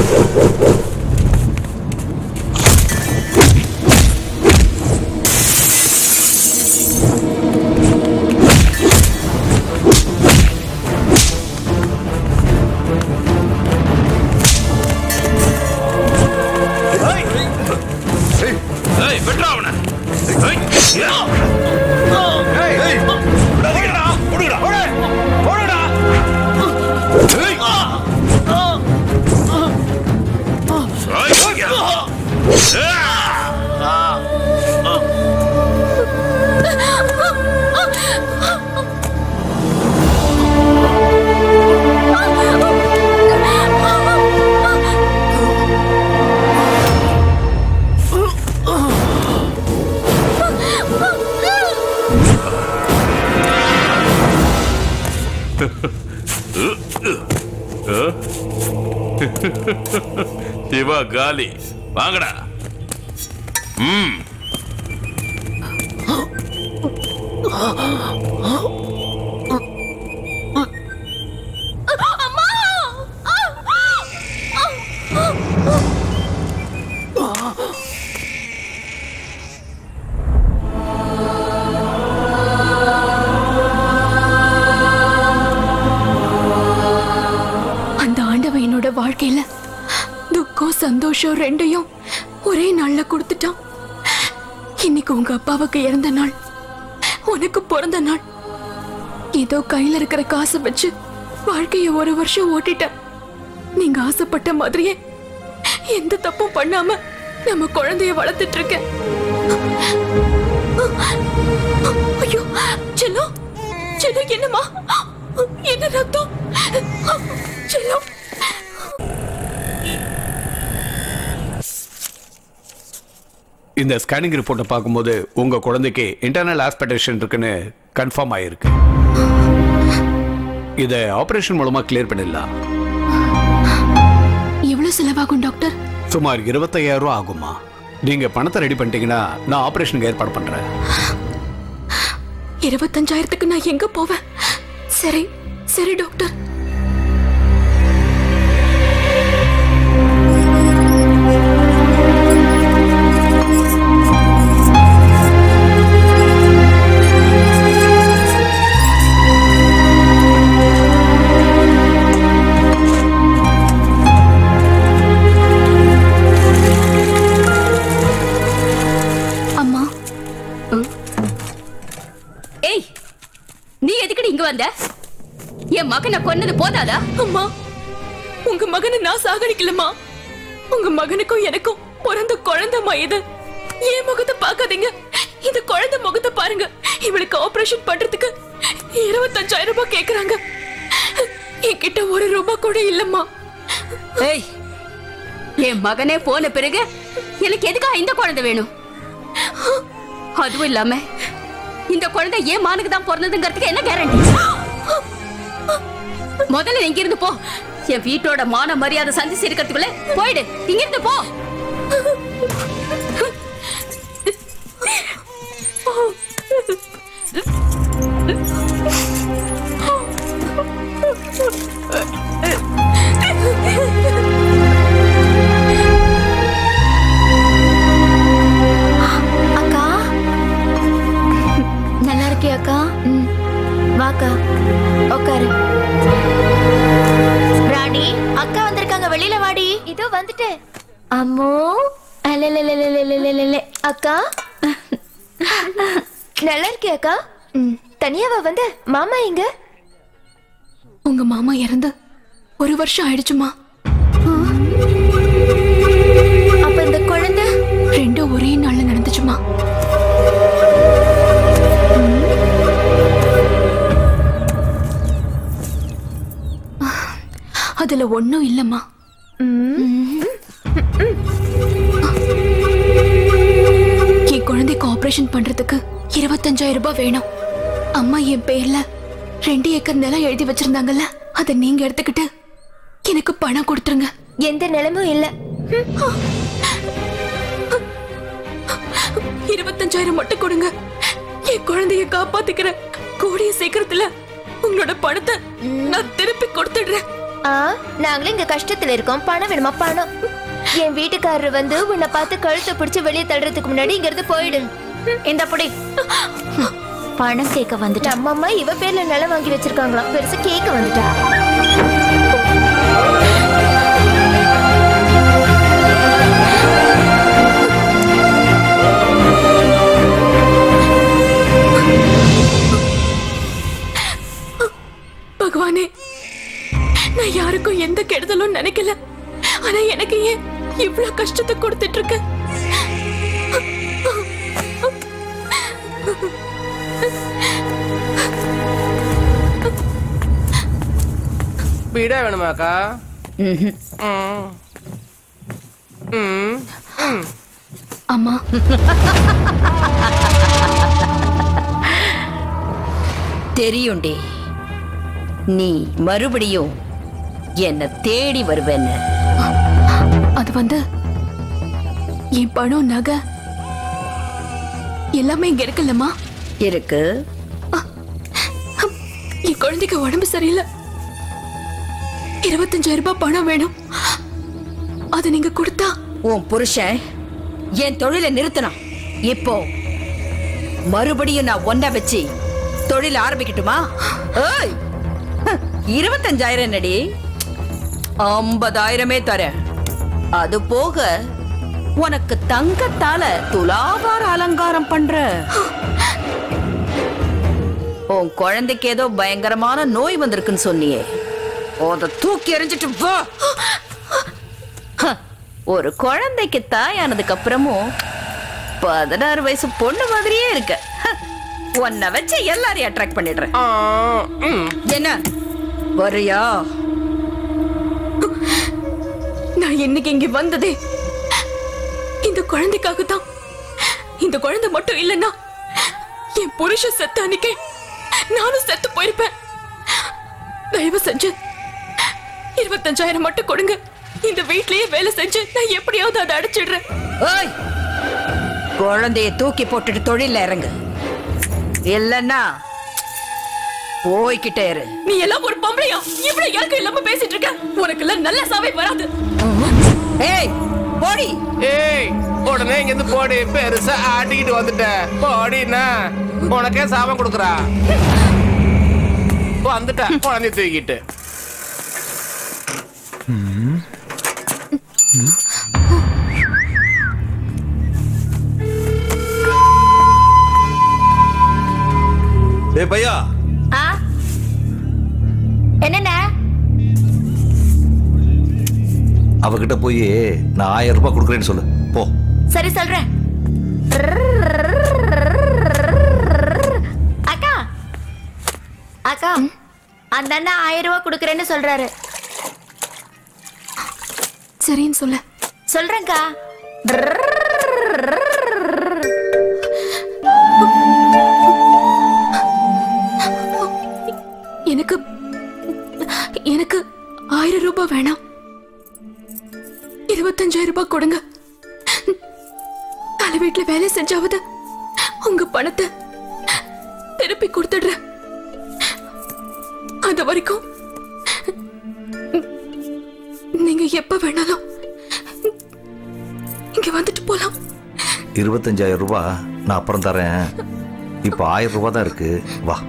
ஏய் வெட்றா அவனை ஏய் ஏய் விடாதீங்கடா ஓடுடா ஓடு ஓடுடா ஏய் சிவா காலி வாங்கடா ம் அந்த ஆண்டவன் என்னோட வாழ்க்கையில துக்கம் சந்தோஷம் ரெண்டையும் ஒரே நாள்ல கொடுத்துட்டான் இன்னைக்கு உங்க அப்பாவுக்கு இறந்த நாள் உனக்கு பிறந்த நாள் ஏதோ கையில இருக்கிற காசை வச்சு வாழ்க்கைய ஒரு வருஷம் ஓட்டிட்டேன் நீங்க ஆசைப்பட்ட மாதிரியே எந்த தப்பும் பண்ணாம நம்ம குழந்தைய வளர்த்துட்டு இருக்கேன் ஐயோ செல்லம் செல்லம் என்னம்மா என்ன ரத்தம் செல்லம் இந்த ஸ்கேனிங் ரிப்போர்ட்டை பார்க்கும்போது உங்க குழந்தைக்கு இன்டர்னல் ஆஸ்பெக்டேஷன் இருக்குன்னு கன்ஃபார்ம் ஆயிருக்கு இதை ஆபரேஷன் மூலமா கிளியர் பண்ணிடலாம் எவ்வளவு செலவாகும் டாக்டர் சுமார் இருபத்தையாயிரம் ரூபா ஆகுமா நீங்க பணத்தை ரெடி பண்ணிட்டீங்கன்னா நான் ஆபரேஷனுக்கு ஏற்பாடு பண்றேன் இருபத்தஞ்சாயிரத்துக்கு நான் எங்க போவேன் சரி சரி டாக்டர் அம்மா ஏய் நீ எதுக்குடி இங்க வந்த என் மகனை கொன்னது போதாதா அம்மா உங்க மகனை நான் சாகடிக்கலம்மா உங்க மகனுக்கும் எனக்கும் பிறந்த குழந்தைமா இது என் முகத்தை பார்க்காதீங்க இந்த குழந்தை முகத்தை பாருங்க இவளுக்கு ஆபரேஷன் பண்றதுக்கு இருபத்தஞ்சாயிரம் ரூபாய் கேக்குறாங்க என்கிட்ட ஒரு ரூபாய் கூட இல்லம்மா ஏய் என் மகனே போன பிறகு எனக்கு எதுக்கா இந்த குழந்தை வேணும் அதுவும் இல்லாம இந்த குழந்தை ஏன் மானுக்கு தான் பிறந்ததுங்கிறதுக்கு என்ன கேரண்டி முதல்ல இங்க இருந்து போ என் வீட்டோட மான மரியாதை சந்திச்சு இருக்கிறதுக்குள்ள போயிடு இங்க இருந்து போ அக்கா நல்லா இருக்கியா அக்கா ம் வாக்கா உட்காரு ராணி அக்கா வந்திருக்காங்க வெளியில வாடி இதோ வந்துட்டேன் அம்மோ அல்லலலலலலலலல. அக்கா நல்லா இருக்கியா அக்கா ம் தனியாவா வந்த மாமா எங்க உங்க மாமா இறந்து ஒரு வருஷம் ஆயிடுச்சுமா அப்ப இந்த குழந்தை ரெண்டும் ஒரே நாள்ல நடந்துச்சுமா அதுல ஒண்ணும் இல்லம்மா என் குழந்தைக்கு ஆபரேஷன் பண்றதுக்கு இருபத்தஞ்சாயிரம் ரூபாய் வேணும் அம்மா என் பேர்ல ரெண்டு ஏக்கர் நிலம் எழுதி வச்சிருந்தாங்கல்ல அதை நீங்க எடுத்துக்கிட்டு எனக்கு பணம் கொடுத்துருங்க எந்த நிலமும் இல்ல இருபத்தஞ்சாயிரம் மட்டும் கொடுங்க என் குழந்தைய காப்பாத்திக்கிறேன் கூடிய சீக்கிரத்துல உங்களோட பணத்தை நான் திருப்பி கொடுத்துடுறேன் கொடுத்துறேன் ஆ நாங்களும் இங்க கஷ்டத்துல இருக்கோம் பணம் வேணுமா பணம் என் வீட்டுக்காரர் வந்து உன்னை பார்த்து கழுத்தை பிடிச்சு வெளியே தள்ளுறதுக்கு முன்னாடி இங்க இருந்து போயிடு இந்த புடி பணம் கேட்க வந்துட்டா நம்ம அம்மா இவ பேர்ல நிலம் வாங்கி வச்சிருக்காங்களாம் பெருசா கேட்க வந்துட்டா பகவானே நான் யாருக்கும் எந்த கெடுதலும் நினைக்கல ஆனா எனக்கு ஏன் இவ்வளவு கஷ்டத்தை கொடுத்துட்டு இருக்க பீடா வேணுமாக்கா ம். ம். ம். அம்மா தெரியும்டி நீ மறுபடியும் என்ன தேடி வருவேன்னு அது வந்து என் பணம் நகை எல்லாமே இங்க இருக்குல்லம்மா இருக்கு என் குழந்தைக்கு உடம்பு சரியில்லை இருபத்தஞ்சாயிரம் ரூபாய் பணம் வேணும் அதை நீங்க கொடுத்தா உன் புருஷன் என் தொழிலை நிறுத்தணும் இப்போ மறுபடியும் நான் ஒன்ன வச்சு தொழில் ஆரம்பிக்கட்டுமா ஏய் ஹ், இருபத்தஞ்சாயிரம் நடி ஐம்பதாயிரமே தரேன் அது போக உனக்கு தங்கத்தால துலாபார அலங்காரம் பண்ற உன் குழந்தைக்கு ஏதோ பயங்கரமான நோய் வந்திருக்குன்னு சொன்னியே அத தூக்கி எறிஞ்சிட்டு வா ஹ, ஒரு குழந்தைக்கு தாயானதுக்கு அப்புறமும் பதினாறு வயசு பொண்ணு மாதிரியே இருக்க ஹ, உன்னை வச்சு எல்லாரையும் அட்ராக்ட் பண்ணிடுறேன் என்ன வரியா நான் இன்னைக்கு இங்க வந்ததே இந்த குழந்தைக்காக தான் இந்த குழந்தை மட்டும் இல்லைன்னா என் புருஷன் செத்த அன்னைக்கே நானும் செத்து போயிருப்பேன் தயவு செஞ்சு இருபத்தஞ்சாயிரம் மட்டும் கொடுங்க இந்த வீட்லயே வேலை செஞ்சு நான் எப்படியாவது அதை அடைச்சிடுறேன் ஏய் குழந்தைய தூக்கி போட்டுட்டு தொழில இறங்கு இல்லன்னா போய்கிட்டே இரு நீ எல்லாம் ஒரு பொம்பளையா இவ்வளவு இறக்கம் இல்லாம பேசிட்டு இருக்க உனக்கு எல்லாம் நல்ல சாவே வராது ஏய் போடி ஏய் உடனே இங்க இருந்து போடி பெருசா ஆட்டிக்கிட்டு வந்துட்ட போடினா உனக்கே சாபம் கொடுக்குறா வந்துட்ட குழந்தை தூக்கிட்டு ஏய் பையா ஆ என்னண்ணா அவகிட்ட போய் நான் ஆயிரம் ரூபாய் கொடுக்குறேன்னு சொல்லு போ சரி சொல்றேன் அக்கா அக்கா அந்த அண்ணா ஆயிரம் ரூபாய் கொடுக்குறேன்னு சொல்றாரு சரின்னு சொல்ல சொல்றேன்க்கா எனக்கு எனக்கு ஆயிரம் ரூபாய் வேணாம் இருபத்தஞ்சாயிரம் ரூபாய் கொடுங்க தலை வீட்டுல வேலை செஞ்சாவது உங்க பணத்தை திருப்பி கொடுத்துடுறேன் அது வரைக்கும் நீங்க எப்ப வேணாலும் இங்க வந்துட்டு போலாம் இருபத்தஞ்சாயிரம் ரூபாய் நான் அப்புறம் தரேன் இப்போ ஆயிரம் ரூபாய் தான் இருக்கு வா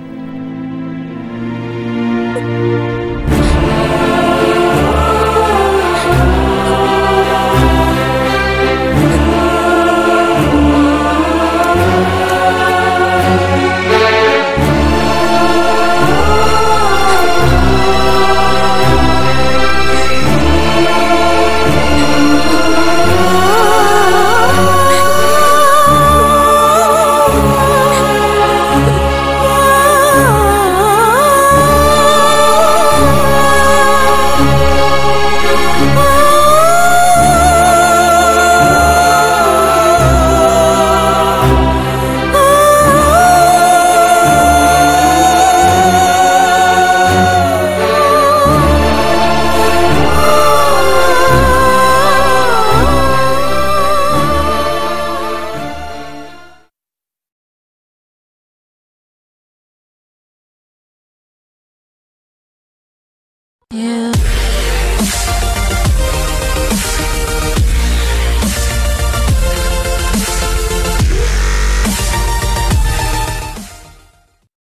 ஆ Yeah.